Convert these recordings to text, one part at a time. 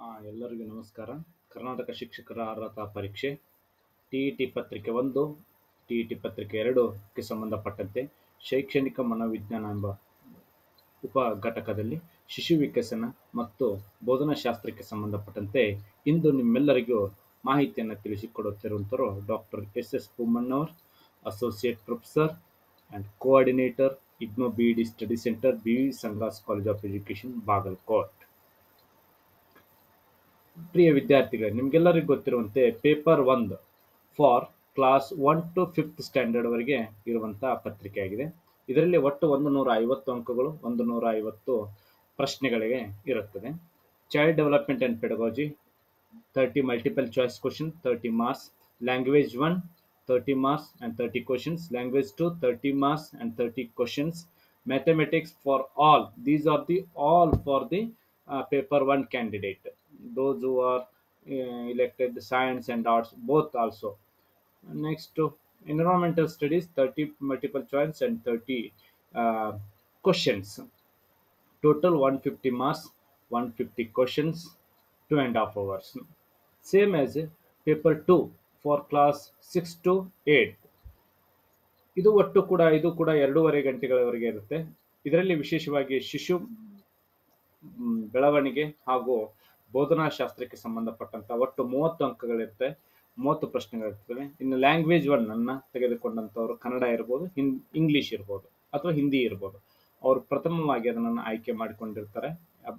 ಎಲ್ಲರಿಗೂ ನಮಸ್ಕಾರ ಕರ್ನಾಟಕ ಶಿಕ್ಷಕರ ಅರ್ಹತಾ ಪರೀಕ್ಷೆ ಟಿ ಇ ಟಿ ಪತ್ರಿಕೆ ಒಂದು ಟಿ ಇ ಟಿ ಪತ್ರಿಕೆ ಎರಡಕ್ಕೆ ಸಂಬಂಧಪಟ್ಟಂತೆ ಶೈಕ್ಷಣಿಕ ಮನೋವಿಜ್ಞಾನ ಎಂಬ ಉಪ ಘಟಕದಲ್ಲಿ ಶಿಶು ವಿಕಸನ ಮತ್ತು ಬೋಧನಾಶಾಸ್ತ್ರಕ್ಕೆ ಸಂಬಂಧಪಟ್ಟಂತೆ ಇಂದು ನಿಮ್ಮೆಲ್ಲರಿಗೂ ಮಾಹಿತಿಯನ್ನು ತಿಳಿಸಿಕೊಡುತ್ತಿರುವಂಥವರು doctor S S Poomannavar associate professor and coordinator IGNOU B Ed study centre B V Sangha's college of education Bagalkot ಪ್ರಿಯ ವಿದ್ಯಾರ್ಥಿಗಳೇ ನಿಮಗೆಲ್ಲರಿಗೂ ಗೊತ್ತಿರುವಂತೆ ಪೇಪರ್ ಒಂದು for class one to fifth ಸ್ಟ್ಯಾಂಡರ್ಡ್ವರೆಗೆ ಇರುವಂಥ ಪತ್ರಿಕೆಯಾಗಿದೆ ಇದರಲ್ಲಿ ಒಟ್ಟು ಒಂದು ನೂರ ಐವತ್ತು ಅಂಕಗಳು ಒಂದು ನೂರ ಐವತ್ತು ಪ್ರಶ್ನೆಗಳಿಗೆ ಇರುತ್ತದೆ child development and pedagogy thirty multiple choice question thirty marks language one thirty marks and thirty questions language two thirty marks and thirty questions mathematics for all these are the all for the uh, paper one candidate those who are uh, elected science and arts both also next to environmental studies 30 multiple choice and 30 uh, questions total 150 marks 150 questions two and a half hours same as paper 2 for class 6 to 8 ಇದು ಒಟ್ಟು ಕೂಡ ಇದು ಕೂಡ ಎರಡೂವರೆ ಗಂಟೆಗಳವರೆಗೆ ಇರುತ್ತೆ ಇದರಲ್ಲಿ ವಿಶೇಷವಾಗಿ ಶಿಶು ಮ್, ಬೆಳವಣಿಗೆ ಹಾಗೂ ಬೋಧನಾಶಾಸ್ತ್ರಕ್ಕೆ ಸಂಬಂಧಪಟ್ಟಂತ ಒಟ್ಟು ಮೂವತ್ತು ಅಂಕಗಳಿರುತ್ತೆ ಮೂವತ್ತು ಪ್ರಶ್ನೆಗಳಿರ್ತವೆ ಇನ್ನು ಲ್ಯಾಂಗ್ವೇಜ್ ಒನ್ ಅನ್ನ ತೆಗೆದುಕೊಂಡಂಥವ್ರು ಕನ್ನಡ ಇರ್ಬೋದು ಹಿಂ ಇಂಗ್ಲಿಷ್ ಇರ್ಬೋದು ಅಥವಾ ಹಿಂದಿ ಇರ್ಬೋದು ಅವರು ಪ್ರಥಮವಾಗಿ ಅದನ್ನು ಆಯ್ಕೆ ಮಾಡಿಕೊಂಡಿರ್ತಾರೆ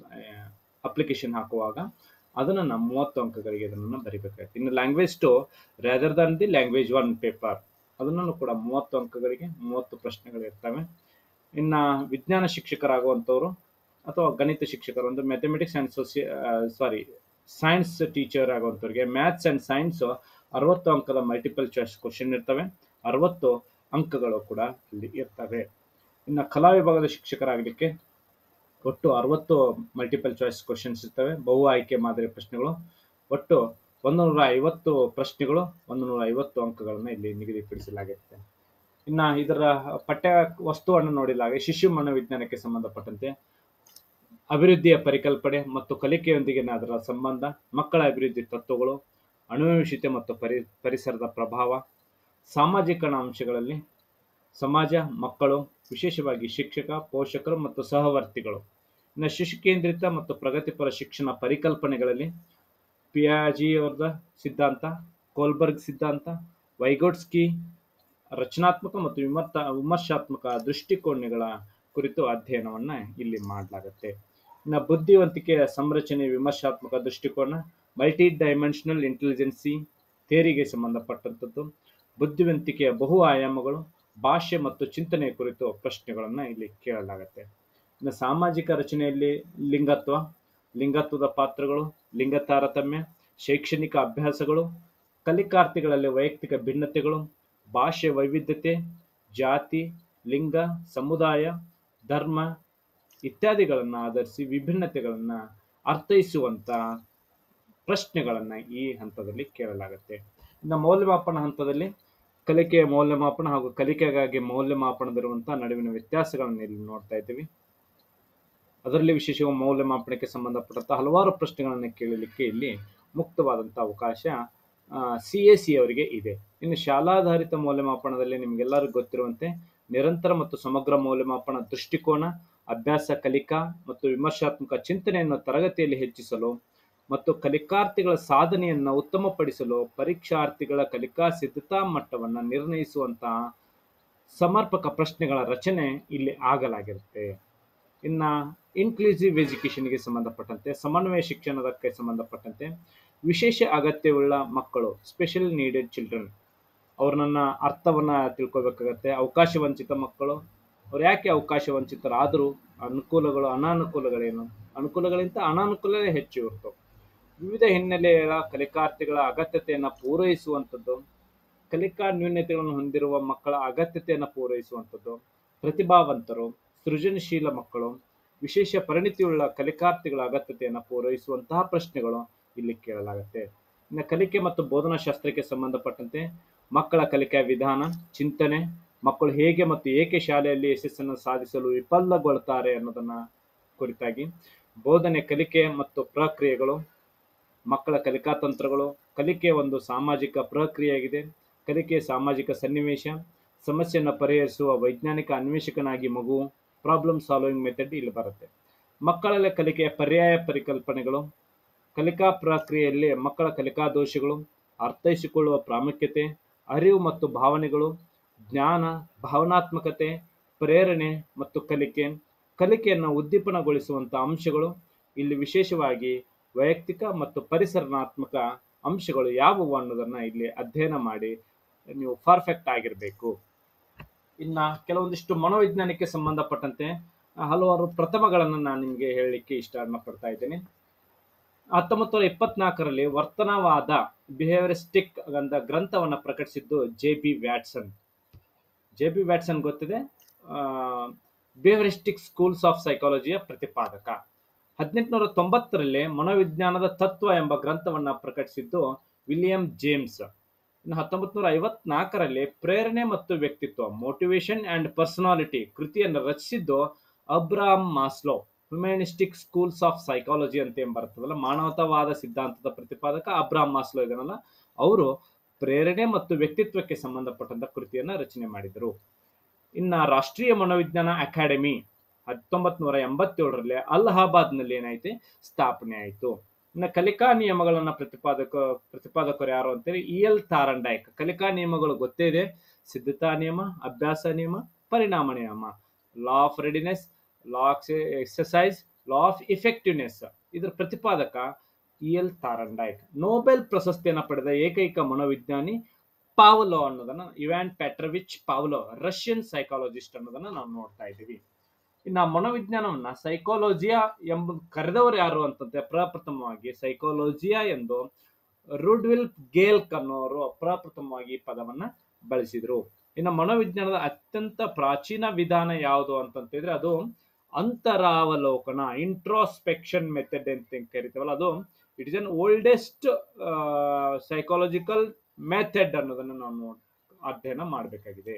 ಅಪ್ಲಿಕೇಶನ್ ಹಾಕುವಾಗ ಅದನ್ನು ನಾವು ಮೂವತ್ತು ಅಂಕಗಳಿಗೆ ಅದನ್ನು ಬರಿಬೇಕಾಗುತ್ತೆ ಇನ್ನು language two rather than the language one paper ಅದನ್ನು ಕೂಡ ಮೂವತ್ತು ಅಂಕಗಳಿಗೆ ಮೂವತ್ತು ಪ್ರಶ್ನೆಗಳು ಇರ್ತವೆ ಇನ್ನು ವಿಜ್ಞಾನ ಶಿಕ್ಷಕರಾಗುವಂಥವ್ರು ಅಥವಾ ಗಣಿತ ಶಿಕ್ಷಕರು ಅಂದ್ರೆ ಮ್ಯಾಥಮೆಟಿಕ್ಸ್ ಆ್ಯಂಡ್ ಸೋಸಿ ಸಾರಿ ಸೈನ್ಸ್ ಟೀಚರ್ ಆಗುವಂಥವ್ರಿಗೆ ಮ್ಯಾಥ್ಸ್ ಆ್ಯಂಡ್ ಸೈನ್ಸ್ ಅರವತ್ತು ಅಂಕದ ಮಲ್ಟಿಪಲ್ ಚಾಯ್ಸ್ ಕ್ವಶನ್ ಇರ್ತವೆ ಅರವತ್ತು ಅಂಕಗಳು ಕೂಡ ಇಲ್ಲಿ ಇರ್ತವೆ ಇನ್ನು ಕಲಾ ವಿಭಾಗದ ಶಿಕ್ಷಕರಾಗಲಿಕ್ಕೆ ಒಟ್ಟು ಅರವತ್ತು ಮಲ್ಟಿಪಲ್ ಚಾಯ್ಸ್ ಕ್ವಶನ್ಸ್ ಇರ್ತವೆ ಬಹು ಆಯ್ಕೆ ಮಾದರಿ ಪ್ರಶ್ನೆಗಳು ಒಟ್ಟು ಒಂದು ನೂರ ಐವತ್ತು ಪ್ರಶ್ನೆಗಳು ಒಂದು ನೂರ ಐವತ್ತು ಅಂಕಗಳನ್ನು ಇಲ್ಲಿ ನಿಗದಿಪಡಿಸಲಾಗಿರುತ್ತೆ ಇನ್ನು ಇದರ ಪಠ್ಯ ವಸ್ತುವನ್ನು ನೋಡಿದಾಗ ಶಿಶು ಮನೋವಿಜ್ಞಾನಕ್ಕೆ ಸಂಬಂಧಪಟ್ಟಂತೆ ಅಭಿವೃದ್ಧಿಯ ಪರಿಕಲ್ಪನೆ ಮತ್ತು ಕಲಿಕೆಯೊಂದಿಗಿನ ಅದರ ಸಂಬಂಧ ಮಕ್ಕಳ ಅಭಿವೃದ್ಧಿ ತತ್ವಗಳು ಅನುವಂಶಿತೆ ಮತ್ತು ಪರಿ ಪರಿಸರದ ಪ್ರಭಾವ ಸಾಮಾಜಿಕ ಅಂಶಗಳಲ್ಲಿ ಸಮಾಜ ಮಕ್ಕಳು ವಿಶೇಷವಾಗಿ ಶಿಕ್ಷಕ ಪೋಷಕರು ಮತ್ತು ಸಹವರ್ತಿಗಳು ಇನ್ನು ಶಿಶು ಕೇಂದ್ರಿತ ಮತ್ತು ಪ್ರಗತಿಪರ ಶಿಕ್ಷಣ ಪರಿಕಲ್ಪನೆಗಳಲ್ಲಿ ಪಿಯಾಜಿಯವರದ ಸಿದ್ಧಾಂತ ಕೋಲ್ಬರ್ಗ್ ಸಿದ್ಧಾಂತ ವೈಗೋಟ್ಸ್ಕಿ ರಚನಾತ್ಮಕ ಮತ್ತು ವಿಮರ್ತ ವಿಮರ್ಶಾತ್ಮಕ ದೃಷ್ಟಿಕೋನಗಳ ಕುರಿತು ಅಧ್ಯಯನವನ್ನು ಇಲ್ಲಿ ಮಾಡಲಾಗುತ್ತೆ ಇನ್ನು ಬುದ್ಧಿವಂತಿಕೆಯ ಸಂರಚನೆ ವಿಮರ್ಶಾತ್ಮಕ ದೃಷ್ಟಿಕೋನ ಮಲ್ಟಿ ಡೈಮೆನ್ಷನಲ್ ಇಂಟೆಲಿಜೆನ್ಸಿ ಥೇರಿಗೆ ಸಂಬಂಧಪಟ್ಟಂಥದ್ದು ಬುದ್ಧಿವಂತಿಕೆಯ ಬಹು ಆಯಾಮಗಳು ಭಾಷೆ ಮತ್ತು ಚಿಂತನೆ ಕುರಿತು ಪ್ರಶ್ನೆಗಳನ್ನು ಇಲ್ಲಿ ಕೇಳಲಾಗುತ್ತೆ ಇನ್ನು ಸಾಮಾಜಿಕ ರಚನೆಯಲ್ಲಿ ಲಿಂಗತ್ವ ಲಿಂಗತ್ವದ ಪಾತ್ರಗಳು ಲಿಂಗ ತಾರತಮ್ಯ ಶೈಕ್ಷಣಿಕ ಅಭ್ಯಾಸಗಳು ಕಲಿಕಾರ್ಥಿಗಳಲ್ಲಿ ವೈಯಕ್ತಿಕ ಭಿನ್ನತೆಗಳು ಭಾಷೆ ವೈವಿಧ್ಯತೆ ಜಾತಿ ಲಿಂಗ ಸಮುದಾಯ ಧರ್ಮ ಇತ್ಯಾದಿಗಳನ್ನು ಆಧರಿಸಿ ವಿಭಿನ್ನತೆಗಳನ್ನು ಅರ್ಥೈಸುವಂಥ ಪ್ರಶ್ನೆಗಳನ್ನು ಈ ಹಂತದಲ್ಲಿ ಕೇಳಲಾಗುತ್ತೆ ಇನ್ನು ಮೌಲ್ಯಮಾಪನ ಹಂತದಲ್ಲಿ ಕಲಿಕೆಯ ಮೌಲ್ಯಮಾಪನ ಹಾಗೂ ಕಲಿಕೆಗಾಗಿ ಮೌಲ್ಯಮಾಪನದಿರುವಂಥ ನಡುವಿನ ವ್ಯತ್ಯಾಸಗಳನ್ನು ಇಲ್ಲಿ ನೋಡ್ತಾ ಇದ್ದೀವಿ ಅದರಲ್ಲಿ ವಿಶೇಷವಾಗಿ ಮೌಲ್ಯಮಾಪನಕ್ಕೆ ಸಂಬಂಧಪಟ್ಟಂಥ ಹಲವಾರು ಪ್ರಶ್ನೆಗಳನ್ನು ಕೇಳಲಿಕ್ಕೆ ಇಲ್ಲಿ ಮುಕ್ತವಾದಂಥ ಅವಕಾಶ ಸಿ ಎ ಸಿ ಅವರಿಗೆ ಇದೆ ಇನ್ನು ಶಾಲಾಧಾರಿತ ಮೌಲ್ಯಮಾಪನದಲ್ಲಿ ನಿಮಗೆಲ್ಲರಿಗೂ ಗೊತ್ತಿರುವಂತೆ ನಿರಂತರ ಮತ್ತು ಸಮಗ್ರ ಮೌಲ್ಯಮಾಪನ ದೃಷ್ಟಿಕೋನ ಅಭ್ಯಾಸ ಕಲಿಕಾ ಮತ್ತು ವಿಮರ್ಶಾತ್ಮಕ ಚಿಂತನೆಯನ್ನು ತರಗತಿಯಲ್ಲಿ ಹೆಚ್ಚಿಸಲು ಮತ್ತು ಕಲಿಕಾರ್ಥಿಗಳ ಸಾಧನೆಯನ್ನು ಉತ್ತಮಪಡಿಸಲು ಪರೀಕ್ಷಾರ್ಥಿಗಳ ಕಲಿಕಾ ಸಿದ್ಧತಾ ಮಟ್ಟವನ್ನು ನಿರ್ಣಯಿಸುವಂತಹ ಸಮರ್ಪಕ ಪ್ರಶ್ನೆಗಳ ರಚನೆ ಇಲ್ಲಿ ಆಗಲಾಗಿರುತ್ತೆ ಇನ್ನು ಇನ್ಕ್ಲೂಸಿವ್ ಎಜುಕೇಷನ್ಗೆ ಸಂಬಂಧಪಟ್ಟಂತೆ ಸಮನ್ವಯ ಶಿಕ್ಷಣದಕ್ಕೆ ಸಂಬಂಧಪಟ್ಟಂತೆ ವಿಶೇಷ ಅಗತ್ಯವುಳ್ಳ ಮಕ್ಕಳು ಸ್ಪೆಷಲ್ ನೀಡೆಡ್ ಚಿಲ್ಡ್ರನ್ ಅವ್ರನ್ನ ಅರ್ಥವನ್ನು ತಿಳ್ಕೊಬೇಕಾಗತ್ತೆ ಅವಕಾಶ ವಂಚಿತ ಮಕ್ಕಳು ಅವ್ರು ಯಾಕೆ ಅವಕಾಶ ವಂಚಿತರಾದರೂ ಅನುಕೂಲಗಳು ಅನಾನುಕೂಲಗಳೇನು ಅನುಕೂಲಗಳಿಂದ ಅನಾನುಕೂಲವೇ ಹೆಚ್ಚು ಇರ್ತವೆ ವಿವಿಧ ಹಿನ್ನೆಲೆಯ ಕಲಿಕಾರ್ಥಿಗಳ ಅಗತ್ಯತೆಯನ್ನು ಪೂರೈಸುವಂಥದ್ದು ಕಲಿಕಾ ನ್ಯೂನ್ಯತೆಗಳನ್ನು ಹೊಂದಿರುವ ಮಕ್ಕಳ ಅಗತ್ಯತೆಯನ್ನು ಪೂರೈಸುವಂಥದ್ದು ಪ್ರತಿಭಾವಂತರು ಸೃಜನಶೀಲ ಮಕ್ಕಳು ವಿಶೇಷ ಪರಿಣಿತಿಯುಳ್ಳ ಕಲಿಕಾರ್ಥಿಗಳ ಅಗತ್ಯತೆಯನ್ನು ಪೂರೈಸುವಂತಹ ಪ್ರಶ್ನೆಗಳು ಇಲ್ಲಿ ಕೇಳಲಾಗುತ್ತೆ ಇನ್ನು ಕಲಿಕೆ ಮತ್ತು ಬೋಧನಾಶಾಸ್ತ್ರಕ್ಕೆ ಸಂಬಂಧಪಟ್ಟಂತೆ ಮಕ್ಕಳ ಕಲಿಕೆಯ ವಿಧಾನ ಚಿಂತನೆ ಮಕ್ಕಳು ಹೇಗೆ ಮತ್ತು ಏಕೆ ಶಾಲೆಯಲ್ಲಿ ಯಶಸ್ಸನ್ನು ಸಾಧಿಸಲು ವಿಫಲಗೊಳ್ತಾರೆ ಅನ್ನೋದನ್ನ ಕುರಿತಾಗಿ ಬೋಧನೆ ಕಲಿಕೆ ಮತ್ತು ಪ್ರಕ್ರಿಯೆಗಳು ಮಕ್ಕಳ ಕಲಿಕಾ ತಂತ್ರಗಳು ಕಲಿಕೆ ಒಂದು ಸಾಮಾಜಿಕ ಪ್ರಕ್ರಿಯೆಯಾಗಿದೆ ಕಲಿಕೆ ಸಾಮಾಜಿಕ ಸನ್ನಿವೇಶ ಸಮಸ್ಯೆಯನ್ನು ಪರಿಹರಿಸುವ ವೈಜ್ಞಾನಿಕ ಅನ್ವೇಷಕನಾಗಿ ಮಗು ಪ್ರಾಬ್ಲಮ್ ಸಾಲ್ವಿಂಗ್ ಮೆಥಡ್ ಇಲ್ಲಿ ಬರುತ್ತೆ ಮಕ್ಕಳಲ್ಲಿ ಕಲಿಕೆಯ ಪರ್ಯಾಯ ಪರಿಕಲ್ಪನೆಗಳು ಕಲಿಕಾ ಪ್ರಕ್ರಿಯೆಯಲ್ಲಿ ಮಕ್ಕಳ ಕಲಿಕಾ ದೋಷಗಳು ಅರ್ಥೈಸಿಕೊಳ್ಳುವ ಪ್ರಾಮುಖ್ಯತೆ ಅರಿವು ಮತ್ತು ಭಾವನೆಗಳು ಜ್ಞಾನ ಭಾವನಾತ್ಮಕತೆ ಪ್ರೇರಣೆ ಮತ್ತು ಕಲಿಕೆ ಕಲಿಕೆಯನ್ನು ಉದ್ದೀಪನಗೊಳಿಸುವಂಥ ಅಂಶಗಳು ಇಲ್ಲಿ ವಿಶೇಷವಾಗಿ ವೈಯಕ್ತಿಕ ಮತ್ತು ಪರಿಸರಣಾತ್ಮಕ ಅಂಶಗಳು ಯಾವುವು ಅನ್ನೋದನ್ನು ಇಲ್ಲಿ ಅಧ್ಯಯನ ಮಾಡಿ ನೀವು ಪರ್ಫೆಕ್ಟ್ ಆಗಿರಬೇಕು ಇನ್ನು ಕೆಲವೊಂದಿಷ್ಟು ಮನೋವಿಜ್ಞಾನಕ್ಕೆ ಸಂಬಂಧಪಟ್ಟಂತೆ ಹಲವಾರು ಪ್ರಥಮಗಳನ್ನು ನಾನು ನಿಮಗೆ ಹೇಳಲಿಕ್ಕೆ ಇಷ್ಟ ಪಡ್ತಾ ಇದ್ದೇನೆ ಹತ್ತೊಂಬತ್ತು ನೂರ ಇಪ್ಪತ್ನಾಲ್ಕರಲ್ಲಿ ವರ್ತನವಾದ ಬಿಹೇವಿಯರಿಸ್ಟಿಕ್ ಅಂತ ಗ್ರಂಥವನ್ನು ಪ್ರಕಟಿಸಿದ್ದು J B Watson J B Watson ಗೊತ್ತಿದೆ ಬಿಹೇವಿಯರಿಸ್ಟಿಕ್ ಸ್ಕೂಲ್ಸ್ ಆಫ್ ಸೈಕಾಲಜಿಯ ಪ್ರತಿಪಾದಕ ಹದಿನೆಂಟುನೂರ ತೊಂಬತ್ತರಲ್ಲಿ ಮನೋವಿಜ್ಞಾನದ ತತ್ವ ಎಂಬ ಗ್ರಂಥವನ್ನು ಪ್ರಕಟಿಸಿದ್ದು ವಿಲಿಯಂ ಜೇಮ್ಸ್ ಇನ್ನು ಹತ್ತೊಂಬತ್ತು ನೂರ ಐವತ್ನಾಲ್ಕರಲ್ಲಿ ಪ್ರೇರಣೆ ಮತ್ತು ವ್ಯಕ್ತಿತ್ವ ಮೋಟಿವೇಶನ್ ಅಂಡ್ ಪರ್ಸನಾಲಿಟಿ ಕೃತಿಯನ್ನು ರಚಿಸಿದ್ದು Abraham Maslow humanistic schools of psychology ಅಂತ ಏನ್ ಬರ್ತದಲ್ಲ ಮಾನವತಾವಾದ ಸಿದ್ಧಾಂತದ ಪ್ರತಿಪಾದಕ ಅಬ್ರಾಮ್ ಮಾಸ್ಲೋ ಇದನ್ನಲ್ಲ ಅವರು ಪ್ರೇರಣೆ ಮತ್ತು ವ್ಯಕ್ತಿತ್ವಕ್ಕೆ ಸಂಬಂಧಪಟ್ಟಂತ ಕೃತಿಯನ್ನ ರಚನೆ ಮಾಡಿದರು ಇನ್ನ ರಾಷ್ಟ್ರೀಯ ಮನೋವಿಜ್ಞಾನ ಅಕಾಡೆಮಿ ಹತ್ತೊಂಬತ್ ನೂರ ಎಂಬತ್ತೇಳರಲ್ಲಿ ಅಲಹಾಬಾದ್ನಲ್ಲಿ ಏನೈತೆ ಸ್ಥಾಪನೆ ಆಯಿತು ಇನ್ನು ಕಲಿಕಾ ನಿಯಮಗಳನ್ನ ಪ್ರತಿಪಾದಕ ಪ್ರತಿಪಾದಕರು ಯಾರು ಅಂತೇಳಿ ಇ ಎಲ್ ತಾರಂಡಾಯಕ್ ಕಲಿಕಾ ನಿಯಮಗಳು ಗೊತ್ತೇ ಇದೆ ಸಿದ್ಧತಾ ನಿಯಮ ಅಭ್ಯಾಸ ನಿಯಮ ಪರಿಣಾಮ ನಿಯಮ law of readiness law of exercise law of effectiveness ಇದರ ಪ್ರತಿಪಾದಕ ಇ ಎಲ್ ತಾರಂಡಾಯಕ್ ನೋಬೆಲ್ ಪ್ರಶಸ್ತಿಯನ್ನು ಪಡೆದ ಏಕೈಕ ಮನೋವಿಜ್ಞಾನಿ ಪಾವ್ಲೋ ಅನ್ನೋದನ್ನ ಇವ್ಯಾನ್ ಪ್ಯಾಟ್ರವಿಚ್ ಪಾವ್ಲೋ ರಷ್ಯನ್ ಸೈಕಾಲಜಿಸ್ಟ್ ಅನ್ನೋದನ್ನ ನಾವು ನೋಡ್ತಾ ಇದ್ದೀವಿ ಇನ್ನು ಮನೋವಿಜ್ಞಾನವನ್ನ ಸೈಕಾಲಜಿಯಾ ಎಂಬ ಕರೆದವರು ಯಾರು ಅಂತಂದ್ರೆ ಪ್ರಪ್ರಥಮವಾಗಿ ಸೈಕಾಲಜಿಯಾ ಎಂದು ರುಡ್ವಿಲ್ ಗೇಲ್ಕ್ ಅನ್ನೋರು ಪ್ರಪ್ರಥಮವಾಗಿ ಈ ಪದವನ್ನ ಬಳಸಿದ್ರು ಇನ್ನು ಮನೋವಿಜ್ಞಾನದ ಅತ್ಯಂತ ಪ್ರಾಚೀನ ವಿಧಾನ ಯಾವುದು ಅಂತಂತಿದ್ರೆ ಅದು ಅಂತರಾವಲೋಕನ ಇಂಟ್ರೋಸ್ಪೆಕ್ಷನ್ ಮೆಥಡ್ ಅಂತ ಕರಿತೀವಲ್ಲ ಅದು it is an oldest psychological method ಅನ್ನೋದನ್ನು ನಾವು ಅಧ್ಯಯನ ಮಾಡಬೇಕಾಗಿದೆ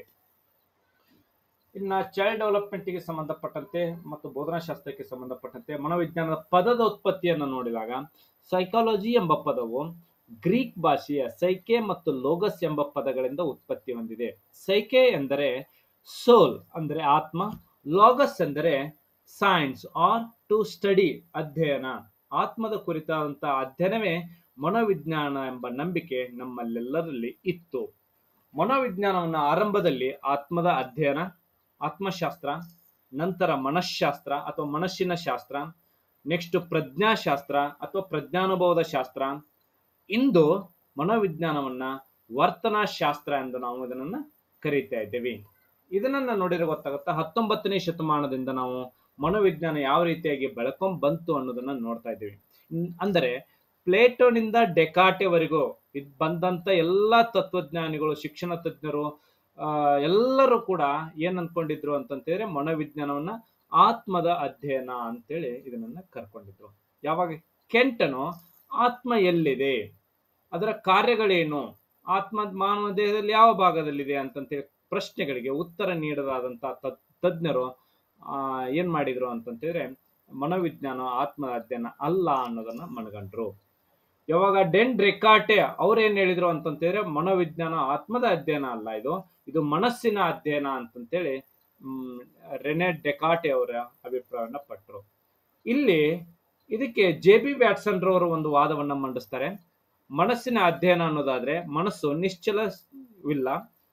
ಇನ್ನು ಚೈಲ್ಡ್ ಡೆವಲಪ್ಮೆಂಟ್ಗೆ ಸಂಬಂಧಪಟ್ಟಂತೆ ಮತ್ತು ಬೋಧನಾಶಾಸ್ತ್ರಕ್ಕೆ ಸಂಬಂಧಪಟ್ಟಂತೆ ಮನೋವಿಜ್ಞಾನದ ಪದದ ಉತ್ಪತ್ತಿಯನ್ನು ನೋಡಿದಾಗ ಸೈಕಾಲಜಿ ಎಂಬ ಪದವು ಗ್ರೀಕ್ ಭಾಷೆಯ ಸೈಕೆ ಮತ್ತು ಲೋಗಸ್ ಎಂಬ ಪದಗಳಿಂದ ಉತ್ಪತ್ತಿ ಹೊಂದಿದೆ ಸೈಕೆ ಎಂದರೆ ಸೋಲ್ ಅಂದರೆ ಆತ್ಮ ಲಾಗಸ್ ಎಂದರೆ ಸೈನ್ಸ್ ಆರ್ ಟು ಸ್ಟಡಿ ಅಧ್ಯಯನ ಆತ್ಮದ ಕುರಿತಾದಂತಹ ಅಧ್ಯಯನವೇ ಮನೋವಿಜ್ಞಾನ ಎಂಬ ನಂಬಿಕೆ ನಮ್ಮಲ್ಲೆಲ್ಲರಲ್ಲಿ ಇತ್ತು ಮನೋವಿಜ್ಞಾನವನ್ನು ಆರಂಭದಲ್ಲಿ ಆತ್ಮದ ಅಧ್ಯಯನ ಆತ್ಮಶಾಸ್ತ್ರ ನಂತರ ಮನಃಶಾಸ್ತ್ರ ಅಥವಾ ಮನಸ್ಸಿನ ಶಾಸ್ತ್ರ ನೆಕ್ಸ್ಟ್ ಪ್ರಜ್ಞಾಶಾಸ್ತ್ರ ಅಥವಾ ಪ್ರಜ್ಞಾನುಭವದ ಶಾಸ್ತ್ರ ಇಂದು ಮನೋವಿಜ್ಞಾನವನ್ನ ವರ್ತನಾಶಾಸ್ತ್ರ ಎಂದು ನಾವು ಇದನ್ನ ಕರೀತಾ ಇದ್ದೇವೆ ಇದನ್ನ ನೋಡಿದ್ರೆ ಗೊತ್ತಾಗುತ್ತಾ ಹತ್ತೊಂಬತ್ತನೇ ಶತಮಾನದಿಂದ ನಾವು ಮನೋವಿಜ್ಞಾನ ಯಾವ ರೀತಿಯಾಗಿ ಬೆಳಕೊಂಡ್ ಬಂತು ಅನ್ನೋದನ್ನ ನೋಡ್ತಾ ಇದ್ದೀವಿ ಅಂದರೆ ಪ್ಲೇಟೋನಿಂದ ಡೆಕಾಟೆವರೆಗೂ ಇದ್ ಬಂದಂತ ಎಲ್ಲಾ ತತ್ವಜ್ಞಾನಿಗಳು ಶಿಕ್ಷಣ ತಜ್ಞರು ಆ ಎಲ್ಲರೂ ಕೂಡ ಏನ್ ಅನ್ಕೊಂಡಿದ್ರು ಅಂತಂತಂದ್ರೆ ಮನೋವಿಜ್ಞಾನವನ್ನ ಆತ್ಮದ ಅಧ್ಯಯನ ಅಂತೇಳಿ ಇದನ್ನ ಕರ್ಕೊಂಡಿದ್ರು ಯಾವಾಗ ಕೆಂಟನು ಆತ್ಮ ಎಲ್ಲಿದೆ ಅದರ ಕಾರ್ಯಗಳೇನು ಆತ್ಮ ಮಾನವ ದೇಹದಲ್ಲಿ ಯಾವ ಭಾಗದಲ್ಲಿದೆ ಅಂತಂತೇಳಿ ಪ್ರಶ್ನೆಗಳಿಗೆ ಉತ್ತರ ನೀಡದಾದಂತ ತಜ್ಞರು ಆ ಏನ್ ಮಾಡಿದ್ರು ಅಂತಂತಂದ್ರೆ ಮನೋವಿಜ್ಞಾನ ಆತ್ಮದ ಅಧ್ಯಯನ ಅಲ್ಲ ಅನ್ನೋದನ್ನ ಮನಗಂಡ್ರು ಯಾವಾಗ ಡೆನ್ ರೆಕಾಟೆ ಅವ್ರು ಏನ್ ಹೇಳಿದ್ರು ಅಂತಂತಂದ್ರೆ ಮನೋವಿಜ್ಞಾನ ಆತ್ಮದ ಅಧ್ಯಯನ ಅಲ್ಲ ಇದು ಇದು ಮನಸ್ಸಿನ ಅಧ್ಯಯನ ಅಂತಂತೇಳಿ ಹ್ಮ್ ರೆನೆ ಡೆಕಾಟೆ ಅವರ ಅಭಿಪ್ರಾಯವನ್ನ ಪಟ್ಟರು ಇಲ್ಲಿ ಇದಕ್ಕೆ ಜೆ ಬಿ ವ್ಯಾಟ್ಸನ್ ರವರು ಒಂದು ವಾದವನ್ನ ಮಂಡಿಸ್ತಾರೆ ಮನಸ್ಸಿನ ಅಧ್ಯಯನ ಅನ್ನೋದಾದ್ರೆ ಮನಸ್ಸು ನಿಶ್ಚಲವಿಲ್ಲ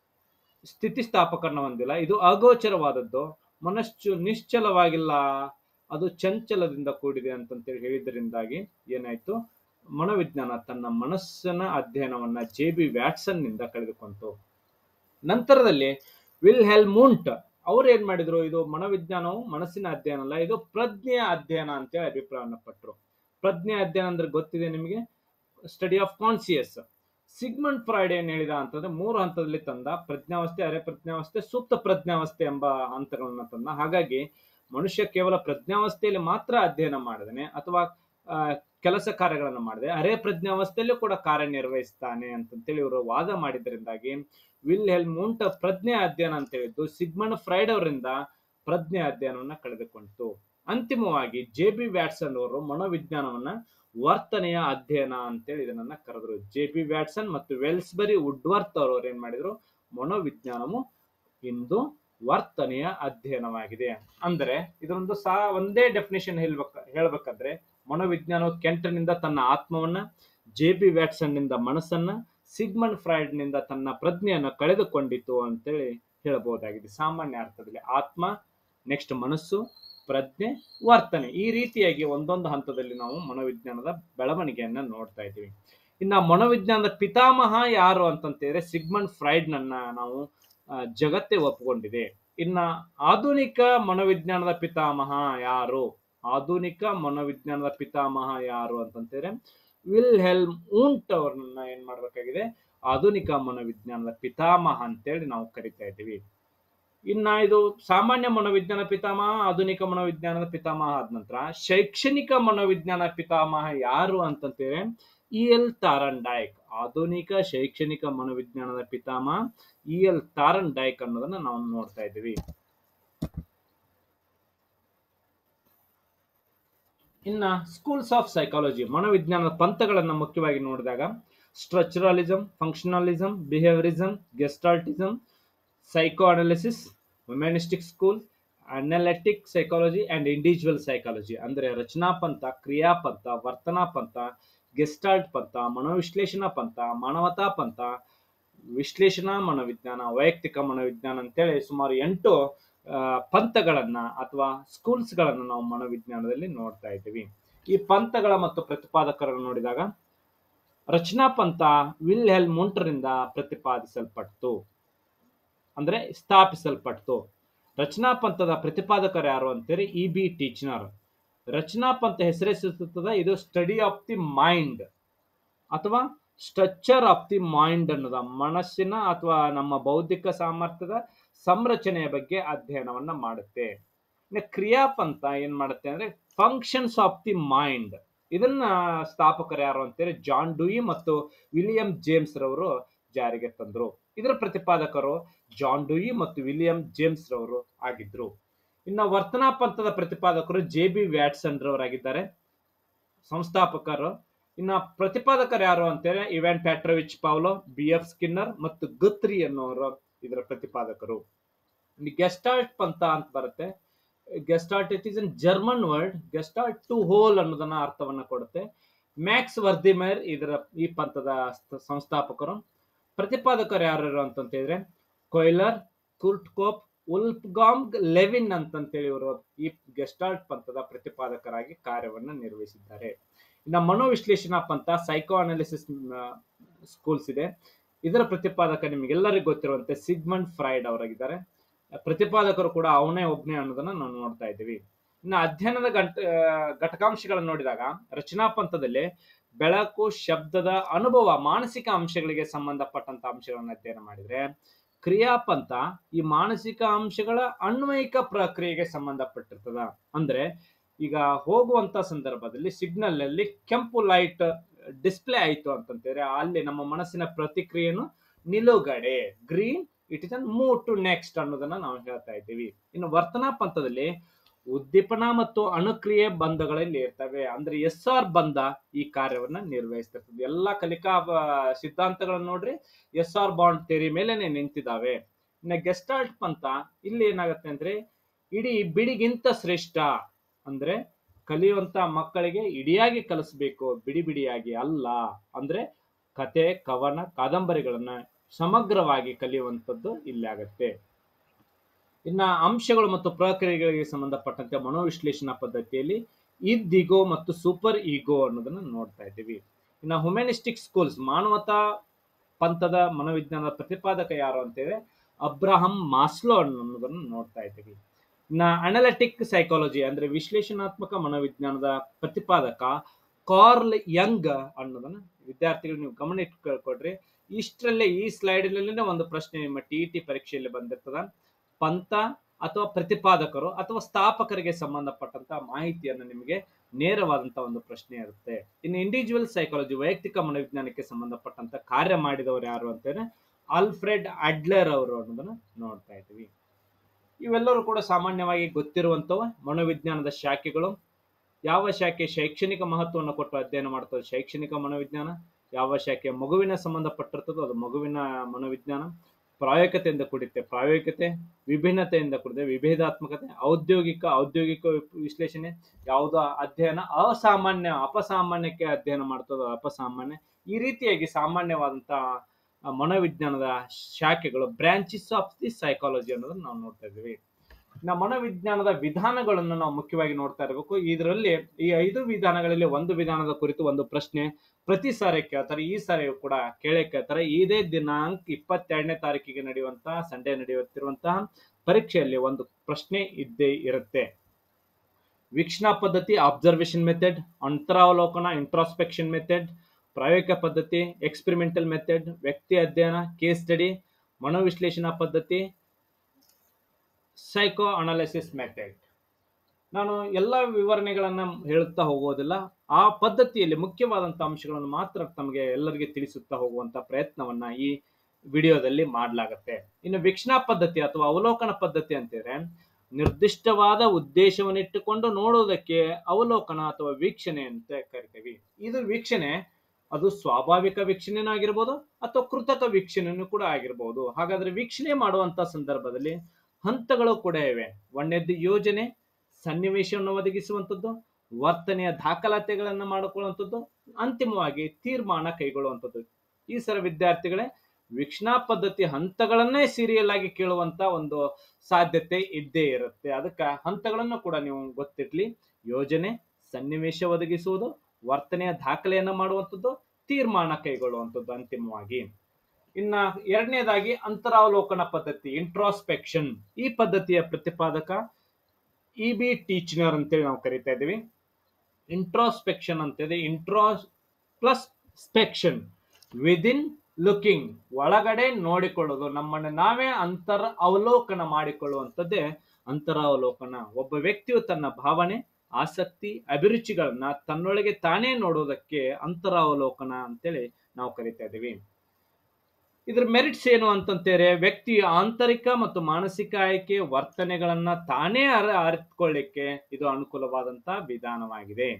ಸ್ಥಿತಿಸ್ಥಾಪಕರನ್ನ ಹೊಂದಿಲ್ಲ ಇದು ಅಗೋಚರವಾದದ್ದು ಮನಸ್ಸು ನಿಶ್ಚಲವಾಗಿಲ್ಲ ಅದು ಚಂಚಲದಿಂದ ಕೂಡಿದೆ ಅಂತಂತೇಳಿ ಹೇಳಿದ್ರಿಂದಾಗಿ ಏನಾಯ್ತು ಮನೋವಿಜ್ಞಾನ ತನ್ನ ಮನಸ್ಸಿನ ಅಧ್ಯಯನವನ್ನ ಜೆ ಬಿ ವ್ಯಾಟ್ಸನ್ ನಿಂದ ಕಳೆದುಕೊಂತು ನಂತರದಲ್ಲಿ ವಿಲ್ ಹೆಲ್ ಮುಂಟ್ ಅವ್ರು ಏನ್ ಮಾಡಿದ್ರು ಇದು ಮನೋವಿಜ್ಞಾನವು ಮನಸ್ಸಿನ ಅಧ್ಯಯನ ಅಲ್ಲ ಇದು ಪ್ರಜ್ಞೆಯ ಅಧ್ಯಯನ ಅಂತೇಳಿ ಅಭಿಪ್ರಾಯವನ್ನ ಪಟ್ಟರು ಪ್ರಜ್ಞೆ ಅಧ್ಯಯನ ಅಂದ್ರೆ ಗೊತ್ತಿದೆ ನಿಮಗೆ study of conscious Sigmund Freud ಏನ್ ಹೇಳಿದ ಅಂತಂದ್ರೆ ಮೂರು ಹಂತದಲ್ಲಿ ತಂದ ಪ್ರಜ್ಞಾವಸ್ಥೆ ಅರೆ ಪ್ರಜ್ಞಾವಸ್ಥೆ ಸೂಕ್ತ ಪ್ರಜ್ಞಾವಸ್ಥೆ ಎಂಬ ಹಂತಗಳನ್ನ ತಂದ ಹಾಗಾಗಿ ಮನುಷ್ಯ ಕೇವಲ ಪ್ರಜ್ಞಾವಸ್ಥೆಯಲ್ಲಿ ಮಾತ್ರ ಅಧ್ಯಯನ ಮಾಡಿದನೆ ಅಥವಾ ಕೆಲಸ ಕಾರ್ಯಗಳನ್ನು ಮಾಡಿದೆ ಅರೆ ಪ್ರಜ್ಞಾವಸ್ಥೆಯಲ್ಲೂ ಕೂಡ ಕಾರ್ಯನಿರ್ವಹಿಸ್ತಾನೆ ಅಂತಂತೇಳಿ ಇವರು ವಾದ ಮಾಡಿದ್ರಿಂದಾಗಿ ವಿಲ್ ಹೆಲ್ ಮುಂಟ್ ಪ್ರಜ್ಞೆ ಅಧ್ಯಯನ ಅಂತ ಹೇಳಿದ್ದು ಸಿಗ್ಮಂಡ್ ಫ್ರೈಡ್ ಅವರಿಂದ ಪ್ರಜ್ಞೆ ಅಧ್ಯಯನವನ್ನ ಕಳೆದುಕೊಂಡಿತು ಅಂತಿಮವಾಗಿ ಜೆ ಬಿ ವ್ಯಾಟ್ಸನ್ ಅವರು ಮನೋವಿಜ್ಞಾನವನ್ನ ವರ್ತನೆಯ ಅಧ್ಯಯನ ಅಂತೇಳಿ ಇದನ್ನ ಕರೆದ್ರು ಜೆ ಬಿ ವ್ಯಾಟ್ಸನ್ ಮತ್ತು ವೆಲ್ಸ್ಬರಿ ವುಡ್ವರ್ತ್ ಅವರು ಏನ್ ಮಾಡಿದ್ರು ಮನೋವಿಜ್ಞಾನವು ಇಂದು ವರ್ತನೆಯ ಅಧ್ಯಯನವಾಗಿದೆ ಅಂದ್ರೆ ಇದರೊಂದು ಸಾ ಒಂದೇ ಡೆಫಿನೇಷನ್ ಹೇಳ್ಬೇಕ ಹೇಳ್ಬೇಕಂದ್ರೆ ಮನೋವಿಜ್ಞಾನವು ಕೆಂಟನಿಂದ ತನ್ನ ಆತ್ಮವನ್ನ ಜೆ ಬಿ ವ್ಯಾಟ್ಸನ್ ನಿಂದ ಮನಸ್ಸನ್ನ ಸಿಗ್ಮಂಡ್ ಫ್ರೈಡ್ ನಿಂದ ತನ್ನ ಪ್ರಜ್ಞೆಯನ್ನು ಕಳೆದುಕೊಂಡಿತು ಅಂತೇಳಿ ಹೇಳಬಹುದಾಗಿದೆ ಸಾಮಾನ್ಯ ಅರ್ಥದಲ್ಲಿ ಆತ್ಮ ನೆಕ್ಸ್ಟ್ ಮನಸ್ಸು ಪ್ರಜ್ಞೆ ವರ್ತನೆ ಈ ರೀತಿಯಾಗಿ ಒಂದೊಂದು ಹಂತದಲ್ಲಿ ನಾವು ಮನೋವಿಜ್ಞಾನದ ಬೆಳವಣಿಗೆಯನ್ನ ನೋಡ್ತಾ ಇದ್ದೀವಿ ಇನ್ನ ಮನೋವಿಜ್ಞಾನದ ಪಿತಾಮಹ ಯಾರು ಅಂತಂತೇಳಿದ್ರೆ ಸಿಗ್ಮಂಡ್ ಫ್ರೈಡ್ ನನ್ನ ನಾವು ಆ, ಜಗತ್ತೇ ಒಪ್ಪಿಕೊಂಡಿದೆ ಇನ್ನ ಆಧುನಿಕ ಮನೋವಿಜ್ಞಾನದ ಪಿತಾಮಹ ಯಾರು ಆಧುನಿಕ ಮನೋವಿಜ್ಞಾನದ ಪಿತಾಮಹ ಯಾರು ಅಂತಂತೇಳಿದ್ರೆ ವಿಲ್ ಹೆಲ್ಮ್ ಊಂಟ್ ಅವ್ರನ್ನ ಏನ್ ಮಾಡ್ಬೇಕಾಗಿದೆ ಆಧುನಿಕ ಮನೋವಿಜ್ಞಾನದ ಪಿತಾಮಹ ಅಂತೇಳಿ ನಾವು ಕರಿತಾ ಇದ್ದೀವಿ ಇನ್ನ ಇದು ಸಾಮಾನ್ಯ ಮನೋವಿಜ್ಞಾನ ಪಿತಾಮಹ ಆಧುನಿಕ ಮನೋವಿಜ್ಞಾನದ ಪಿತಾಮಹ ಆದ ನಂತರ ಶೈಕ್ಷಣಿಕ ಮನೋವಿಜ್ಞಾನ ಪಿತಾಮಹ ಯಾರು ಅಂತಂತೇಳಿ ಇ ಎಲ್ ತಾರನ್ ಡೈಕ್ ಆಧುನಿಕ ಶೈಕ್ಷಣಿಕ ಮನೋವಿಜ್ಞಾನದ ಪಿತಾಮಹ ಇ ಎಲ್ ತಾರನ್ ಡೈಕ್ ಅನ್ನೋದನ್ನ ನಾವು ನೋಡ್ತಾ ಇದ್ದೀವಿ ಇನ್ನ ಸ್ಕೂಲ್ಸ್ ಆಫ್ ಸೈಕಾಲಜಿ ಮನೋವಿಜ್ಞಾನದ ಪಂಥಗಳನ್ನು ಮುಖ್ಯವಾಗಿ ನೋಡಿದಾಗ structuralism functionalism behaviourism gestaltism psychoanalysis humanistic school analytic psychology and individual psychology ಅಂದ್ರೆ ರಚನಾ ಪಂಥ ಕ್ರಿಯಾ ಪಂಥ ವರ್ತನಾ ಪಂಥ ಗೆಸ್ಟಾಲ್ಟ್ ಪಂಥ ಮನೋವಿಶ್ಲೇಷಣಾ ಪಂಥ ಮಾನವತಾ ಪಂಥ ವಿಶ್ಲೇಷಣಾ ಮನೋವಿಜ್ಞಾನ ವೈಯಕ್ತಿಕ ಮನೋವಿಜ್ಞಾನ ಅಂತೇಳಿ ಸುಮಾರು ಎಂಟು ಆ, ಪಂಥಗಳನ್ನ ಅಥವಾ ಸ್ಕೂಲ್ಸ್ಗಳನ್ನ ನಾವು ಮನೋವಿಜ್ಞಾನದಲ್ಲಿ ನೋಡ್ತಾ ಇದ್ದೀವಿ ಈ ಪಂಥಗಳ ಮತ್ತು ಪ್ರತಿಪಾದಕರನ್ನು ನೋಡಿದಾಗ ರಚನಾ ಪಂಥ ವಿಲ್ ಹೆಲ್ ಮುಂಟ್ರಿಂದ ಪ್ರತಿಪಾದಿಸಲ್ಪಟ್ಟು ಅಂದ್ರೆ ಸ್ಥಾಪಿಸಲ್ಪಟ್ಟು ರಚನಾ ಪಂಥದ ಪ್ರತಿಪಾದಕರು ಯಾರು ಅಂತೇಳಿ ಇ ಬಿ ಟೀಚನರ್ ರಚನಾ ಪಂಥ ಹೆಸರಿಸುತ್ತದೆ ಇದು ಸ್ಟಡಿ ಆಫ್ ದಿ ಮೈಂಡ್ ಅಥವಾ ಸ್ಟ್ರಕ್ಚರ್ ಆಫ್ ದಿ ಮೈಂಡ್ ಅನ್ನೋದ ಮನಸ್ಸಿನ ಅಥವಾ ನಮ್ಮ ಬೌದ್ಧಿಕ ಸಾಮರ್ಥ್ಯದ ಸಂರಚನೆಯ ಬಗ್ಗೆ ಅಧ್ಯಯನವನ್ನ ಮಾಡುತ್ತೆ ಇನ್ನು ಕ್ರಿಯಾಪಂಥ ಏನ್ ಮಾಡುತ್ತೆ ಅಂದ್ರೆ ಫಂಕ್ಷನ್ಸ್ ಆಫ್ ದಿ ಮೈಂಡ್ ಇದನ್ನ ಸ್ಥಾಪಕರು ಯಾರು ಅಂತೇಳಿ ಜಾನ್ ಡೂಯಿ ಮತ್ತು ವಿಲಿಯಂ ಜೇಮ್ಸ್ ರವರು ಜಾರಿಗೆ ತಂದ್ರು ಇದರ ಪ್ರತಿಪಾದಕರು ಜಾನ್ ಡೂಯಿ ಮತ್ತು ವಿಲಿಯಂ ಜೇಮ್ಸ್ ರವರು ಆಗಿದ್ರು ಇನ್ನು ವರ್ತನಾ ಪಂಥದ ಪ್ರತಿಪಾದಕರು ಜೆ ಬಿ ವ್ಯಾಟ್ಸನ್ ರವರಾಗಿದ್ದಾರೆ ಸಂಸ್ಥಾಪಕರು ಇನ್ನ ಪ್ರತಿಪಾದಕರು ಯಾರು ಅಂತೇಳಿ Ivan Petrovich Pavlov B F Skinner ಮತ್ತು ಗುತ್ರಿ ಅನ್ನೋರು ಇದರ ಪ್ರತಿಪಾದಕರು ಗೆಸ್ಟಾಲ್ಟ್ ಪಂಥ ಅಂತ ಬರುತ್ತೆ gestalt it is in German word gestalt to whole ಅನ್ನೋದನ್ನ ಅರ್ಥವನ್ನ ಕೊಡುತ್ತೆ ಮ್ಯಾಕ್ಸ್ ವರ್ದಿಮೇರ್ ಇದರ ಈ ಪಂಥದ ಸ್ಥ- ಸಂಸ್ಥಾಪಕರು ಪ್ರತಿಪಾದಕರು ಯಾರು ಅಂತಂತ ಹೇಳಿದ್ರೆ ಕೊಯ್ಲರ್ ಕುರ್ಟ್ಕೋಪ್ ಉಲ್ಫ್ಗಾಂಗ್ ಲೆವಿನ್ ಅಂತಂತೇಳಿ ಇವರು ಈ ಗೆಸ್ಟಾಲ್ಟ್ ಪಂಥದ ಪ್ರತಿಪಾದಕರಾಗಿ ಕಾರ್ಯವನ್ನ ನಿರ್ವಹಿಸಿದ್ದಾರೆ ಇನ್ನು ಮನೋವಿಶ್ಲೇಷಣಾ ಪಂಥ ಸೈಕೋ ಅನಾಲಿಸಿಸ್ ಸ್ಕೂಲ್ಸ್ ಇದೆ ಇದರ ಪ್ರತಿಪಾದಕ ನಿಮಗೆಲ್ಲರಿಗೂ ಗೊತ್ತಿರುವಂತೆ ಸಿಗ್ಮಂಡ್ ಫ್ರೈಡ್ ಅವರಾಗಿದ್ದಾರೆ ಪ್ರತಿಪಾದಕರು ಕೂಡ ಅವನೇ ಒಬ್ನೇ ಅನ್ನೋದನ್ನ ನಾವು ನೋಡ್ತಾ ಇದ್ದೀವಿ ಇನ್ನು ಅಧ್ಯಯನದ ಗಂಟ ಘಟಕಾಂಶಗಳನ್ನು ನೋಡಿದಾಗ ರಚನಾ ಪಂಥದಲ್ಲಿ ಬೆಳಕು ಶಬ್ದದ ಅನುಭವ ಮಾನಸಿಕ ಅಂಶಗಳಿಗೆ ಸಂಬಂಧಪಟ್ಟಂತ ಅಂಶಗಳನ್ನು ಅಧ್ಯಯನ ಮಾಡಿದ್ರೆ ಕ್ರಿಯಾಪಂಥ ಈ ಮಾನಸಿಕ ಅಂಶಗಳ ಅನ್ವಯಿಕ ಪ್ರಕ್ರಿಯೆಗೆ ಸಂಬಂಧಪಟ್ಟಿರ್ತದ ಅಂದ್ರೆ ಈಗ ಹೋಗುವಂತ ಸಂದರ್ಭದಲ್ಲಿ ಸಿಗ್ನಲ್ ನಲ್ಲಿ ಕೆಂಪು ಲೈಟ್ ಡಿಸ್ಪ್ಲೇ ಆಯ್ತು ಅಂತಂತಂದ್ರೆ ಅಲ್ಲಿ ನಮ್ಮ ಮನಸ್ಸಿನ ಪ್ರತಿಕ್ರಿಯೆಯನ್ನು ನಿಲುಗಡೆ green it is an move to next ಅನ್ನೋದನ್ನ ನಾವು ಹೇಳ್ತಾ ಇದ್ದೀವಿ ಇನ್ನು ವರ್ತನಾ ಪಂಥದಲ್ಲಿ ಉದ್ದೀಪನ ಮತ್ತು ಅಣುಕ್ರಿಯೆ ಬಂಧಗಳಲ್ಲಿ ಇರ್ತವೆ ಅಂದ್ರೆ ಎಸ್ ಆರ್ ಬಂಧ ಈ ಕಾರ್ಯವನ್ನ ನಿರ್ವಹಿಸ್ತಿರ್ತದೆ ಎಲ್ಲಾ ಕಲಿಕಾ ಆ, ಸಿದ್ಧಾಂತಗಳನ್ನ ನೋಡ್ರಿ ಎಸ್ ಆರ್ ಬಾಂಡ್ ಥೇರಿ ಮೇಲೆನೆ ನಿಂತಿದ್ದಾವೆ ಇನ್ನು ಗೆಸ್ಟಾಲ್ಟ್ ಪಂಥ ಇಲ್ಲಿ ಏನಾಗುತ್ತೆ ಅಂದ್ರೆ ಇಡೀ ಬಿಡಿಗಿಂತ ಶ್ರೇಷ್ಠ ಅಂದ್ರೆ ಕಲಿಯುವಂತ ಮಕ್ಕಳಿಗೆ ಇಡಿಯಾಗಿ ಕಲಿಸ್ಬೇಕು ಬಿಡಿ ಬಿಡಿಯಾಗಿ ಅಲ್ಲ ಅಂದ್ರೆ ಕತೆ ಕವನ ಕಾದಂಬರಿಗಳನ್ನ ಸಮಗ್ರವಾಗಿ ಕಲಿಯುವಂಥದ್ದು ಇಲ್ಲಿ ಆಗತ್ತೆ ಇನ್ನ ಅಂಶಗಳು ಮತ್ತು ಪ್ರಕ್ರಿಯೆಗಳಿಗೆ ಸಂಬಂಧಪಟ್ಟಂತೆ ಮನೋವಿಶ್ಲೇಷಣಾ ಪದ್ಧತಿಯಲ್ಲಿ ಇದ್ ಈಗೋ ಮತ್ತು ಸೂಪರ್ ಈಗೋ ಅನ್ನೋದನ್ನ ನೋಡ್ತಾ ಇದ್ದೀವಿ ಇನ್ನ ಹ್ಯುಮ್ಯಾನಿಸ್ಟಿಕ್ ಸ್ಕೂಲ್ಸ್ ಮಾನವತಾ ಪಂಥದ ಮನೋವಿಜ್ಞಾನದ ಪ್ರತಿಪಾದಕ ಯಾರು ಅಂತೇಳಿ ಅಬ್ರಹಂ ಮಾಸ್ಲೋ ಅನ್ನೋದನ್ನು ನೋಡ್ತಾ ಇದ್ದೀವಿ ಇನ್ನ ಅನಲಿಟಿಕ್ ಸೈಕಾಲಜಿ ಅಂದ್ರೆ ವಿಶ್ಲೇಷಣಾತ್ಮಕ ಮನೋವಿಜ್ಞಾನದ ಪ್ರತಿಪಾದಕ ಕಾರ್ಲ್ ಯಂಗ್ ಅನ್ನೋದನ್ನ ವಿದ್ಯಾರ್ಥಿಗಳು ನೀವು ಗಮನ ಇಟ್ಕೊಳ್ಕೊಡ್ರಿ ಇಷ್ಟರಲ್ಲೇ ಈ ಸ್ಲೈಡ್ನಲ್ಲೇ ಒಂದು ಪ್ರಶ್ನೆ ನಿಮ್ಮ ಟಿ ಟಿ ಪರೀಕ್ಷೆಯಲ್ಲಿ ಬಂದಿರ್ತದ ಪಂಥ ಅಥವಾ ಪ್ರತಿಪಾದಕರು ಅಥವಾ ಸ್ಥಾಪಕರಿಗೆ ಸಂಬಂಧಪಟ್ಟಂತ ಮಾಹಿತಿಯನ್ನು ನಿಮಗೆ ನೇರವಾದಂತ ಒಂದು ಪ್ರಶ್ನೆ ಇರುತ್ತೆ ಇನ್ನು ಇಂಡಿವಿಜುವಲ್ ಸೈಕಾಲಜಿ ವೈಯಕ್ತಿಕ ಮನೋವಿಜ್ಞಾನಕ್ಕೆ ಸಂಬಂಧಪಟ್ಟಂತ ಕಾರ್ಯ ಮಾಡಿದವರು ಯಾರು ಅಂತಂದ್ರೆ ಆಲ್ಫ್ರೆಡ್ ಅಡ್ಲರ್ ಅವರು ಅನ್ನೋದನ್ನ ನೋಡ್ತಾ ಇದ್ದೀವಿ ಇವೆಲ್ಲರೂ ಕೂಡ ಸಾಮಾನ್ಯವಾಗಿ ಗೊತ್ತಿರುವಂಥವು ಮನೋವಿಜ್ಞಾನದ ಶಾಖೆಗಳು ಯಾವ ಶಾಖೆ ಶೈಕ್ಷಣಿಕ ಮಹತ್ವವನ್ನು ಕೊಟ್ಟು ಅಧ್ಯಯನ ಮಾಡ್ತದೆ ಶೈಕ್ಷಣಿಕ ಮನೋವಿಜ್ಞಾನ ಯಾವ ಶಾಖೆ ಮಗುವಿನ ಸಂಬಂಧಪಟ್ಟಿರ್ತದೋ ಅದು ಮಗುವಿನ ಮನೋವಿಜ್ಞಾನ ಪ್ರಾಯೋಗಿಕತೆಯಿಂದ ಕೂಡಿರುತ್ತೆ ಪ್ರಾಯೋಗಿಕತೆ ವಿಭಿನ್ನತೆಯಿಂದ ಕೂಡಿದೆ ವಿಭೇದಾತ್ಮಕತೆ ಔದ್ಯೋಗಿಕ ಔದ್ಯೋಗಿಕ ವಿಶ್ಲೇಷಣೆ ಯಾವುದೋ ಅಧ್ಯಯನ ಅಸಾಮಾನ್ಯ ಅಪಸಾಮಾನ್ಯಕ್ಕೆ ಅಧ್ಯಯನ ಮಾಡ್ತದೋ ಅಪಸಾಮಾನ್ಯ ಈ ರೀತಿಯಾಗಿ ಸಾಮಾನ್ಯವಾದಂತಹ ಆ, ಮನೋವಿಜ್ಞಾನದ ಶಾಖೆಗಳು ಬ್ರಾಂಚಸ್ ಆಫ್ ದಿ ಸೈಕಾಲಜಿ ಅನ್ನೋದನ್ನ ನಾವು ನೋಡ್ತಾ ಇದ್ದೀವಿ ಇನ್ನು ಮನೋವಿಜ್ಞಾನದ ವಿಧಾನಗಳನ್ನು ನಾವು ಮುಖ್ಯವಾಗಿ ನೋಡ್ತಾ ಇರಬೇಕು ಇದರಲ್ಲಿ ಈ ಐದು ವಿಧಾನಗಳಲ್ಲಿ ಒಂದು ವಿಧಾನದ ಕುರಿತು ಒಂದು ಪ್ರಶ್ನೆ ಪ್ರತಿ ಸಾರಿ ಕೇಳ್ತಾರೆ ಈ ಸಾರಿಯೂ ಕೂಡ ಕೇಳೇ ಕೇಳ್ತಾರೆ ಇದೇ ದಿನಾಂಕ ಇಪ್ಪತ್ತೆರಡನೇ ತಾರೀಕಿಗೆ ನಡೆಯುವಂತಹ ಸಂಡೇ ನಡೆಯುತ್ತಿರುವಂತಹ ಪರೀಕ್ಷೆಯಲ್ಲಿ ಒಂದು ಪ್ರಶ್ನೆ ಇದ್ದೇ ಇರುತ್ತೆ ವೀಕ್ಷಣಾ ಪದ್ಧತಿ ಅಬ್ಸರ್ವೇಷನ್ ಮೆಥಡ್ ಅಂತರಾವಲೋಕನ ಇಂಟ್ರಾಸ್ಪೆಕ್ಷನ್ ಮೆಥಡ್ ಪ್ರಾಯೋಗಿಕ ಪದ್ಧತಿ ಎಕ್ಸ್ಪೆರಿಮೆಂಟಲ್ ಮೆಥಡ್ ವ್ಯಕ್ತಿ ಅಧ್ಯಯನ ಕೇಸ್ ಸ್ಟಡಿ ಮನೋವಿಶ್ಲೇಷಣಾ ಪದ್ಧತಿ ಸೈಕೋ ಅನಾಲಿಸಿಸ್ ಮೆಥಡ್ ನಾನು ಎಲ್ಲ ವಿವರಣೆಗಳನ್ನು ಹೇಳುತ್ತಾ ಹೋಗೋದಿಲ್ಲ ಆ ಪದ್ಧತಿಯಲ್ಲಿ ಮುಖ್ಯವಾದಂಥ ಅಂಶಗಳನ್ನು ಮಾತ್ರ ತಮಗೆ ಎಲ್ಲರಿಗೆ ತಿಳಿಸುತ್ತಾ ಹೋಗುವಂತ ಪ್ರಯತ್ನವನ್ನ ಈ ವಿಡಿಯೋದಲ್ಲಿ ಮಾಡಲಾಗತ್ತೆ ಇನ್ನು ವೀಕ್ಷಣಾ ಪದ್ಧತಿ ಅಥವಾ ಅವಲೋಕನ ಪದ್ಧತಿ ಅಂತಿದ್ರೆ ನಿರ್ದಿಷ್ಟವಾದ ಉದ್ದೇಶವನ್ನಿಟ್ಟುಕೊಂಡು ನೋಡುವುದಕ್ಕೆ ಅವಲೋಕನ ಅಥವಾ ವೀಕ್ಷಣೆ ಅಂತ ಕರಿತೀವಿ ಇದು ವೀಕ್ಷಣೆ ಅದು ಸ್ವಾಭಾವಿಕ ವೀಕ್ಷಣೆನೂ ಆಗಿರ್ಬೋದು ಅಥವಾ ಕೃತಕ ವೀಕ್ಷಣೆನೂ ಕೂಡ ಆಗಿರ್ಬೋದು ಹಾಗಾದ್ರೆ ವೀಕ್ಷಣೆ ಮಾಡುವಂತ ಸಂದರ್ಭದಲ್ಲಿ ಹಂತಗಳು ಕೂಡ ಇವೆ ಒಂದನೇದ್ದು ಯೋಜನೆ ಸನ್ನಿವೇಶವನ್ನು ಒದಗಿಸುವಂಥದ್ದು ವರ್ತನೆಯ ದಾಖಲಾತಿಗಳನ್ನು ಮಾಡಿಕೊಳ್ಳುವಂಥದ್ದು ಅಂತಿಮವಾಗಿ ತೀರ್ಮಾನ ಕೈಗೊಳ್ಳುವಂಥದ್ದು ಈ ಸರ ವಿದ್ಯಾರ್ಥಿಗಳೇ ವೀಕ್ಷಣಾ ಪದ್ಧತಿ ಹಂತಗಳನ್ನೇ ಸೀರಿಯಲ್ ಆಗಿ ಕೇಳುವಂತ ಒಂದು ಸಾಧ್ಯತೆ ಇದ್ದೇ ಇರುತ್ತೆ ಅದಕ್ಕೆ ಹಂತಗಳನ್ನು ಕೂಡ ನೀವು ಗೊತ್ತಿರ್ಲಿ ಯೋಜನೆ ಸನ್ನಿವೇಶ ಒದಗಿಸುವುದು ವರ್ತನೆಯ ದಾಖಲೆಯನ್ನ ಮಾಡುವಂಥದ್ದು ತೀರ್ಮಾನ ಕೈಗೊಳ್ಳುವಂಥದ್ದು ಅಂತಿಮವಾಗಿ ಇನ್ನ ಎರಡನೇದಾಗಿ ಅಂತರಾವಲೋಕನ ಪದ್ಧತಿ ಇಂಟ್ರಾಸ್ಪೆಕ್ಷನ್ ಈ ಪದ್ಧತಿಯ ಪ್ರತಿಪಾದಕ ಇ ಬಿ ಟೀಚನರ್ ಅಂತೇಳಿ ನಾವು ಕರಿತಾ ಇದ್ದೀವಿ ಇಂಟ್ರಾಸ್ಪೆಕ್ಷನ್ ಅಂತಿದೆ intros plus spection within looking ಒಳಗಡೆ ನೋಡಿಕೊಳ್ಳೋದು ನಮ್ಮನ್ನು ನಾವೇ ಅಂತರ ಅವಲೋಕನ ಮಾಡಿಕೊಳ್ಳುವಂಥದ್ದೇ ಅಂತರಾವಲೋಕನ ಒಬ್ಬ ವ್ಯಕ್ತಿಯು ತನ್ನ ಭಾವನೆ ಆಸಕ್ತಿ ಅಭಿರುಚಿಗಳನ್ನ ತನ್ನೊಳಗೆ ತಾನೇ ನೋಡೋದಕ್ಕೆ ಅಂತರಾವಲೋಕನ ಅಂತೇಳಿ ನಾವು ಕರಿತಾ ಇದ್ದೀವಿ ಇದ್ರ ಮೆರಿಟ್ಸ್ ಏನು ಅಂತಂತೇರೆ ವ್ಯಕ್ತಿಯ ಆಂತರಿಕ ಮತ್ತು ಮಾನಸಿಕ ಆಯ್ಕೆ ವರ್ತನೆಗಳನ್ನ ತಾನೇ ಅರ ಅರಿತುಕೊಳ್ಳಿಕ್ಕೆ ಇದು ಅನುಕೂಲವಾದಂತ ವಿಧಾನವಾಗಿದೆ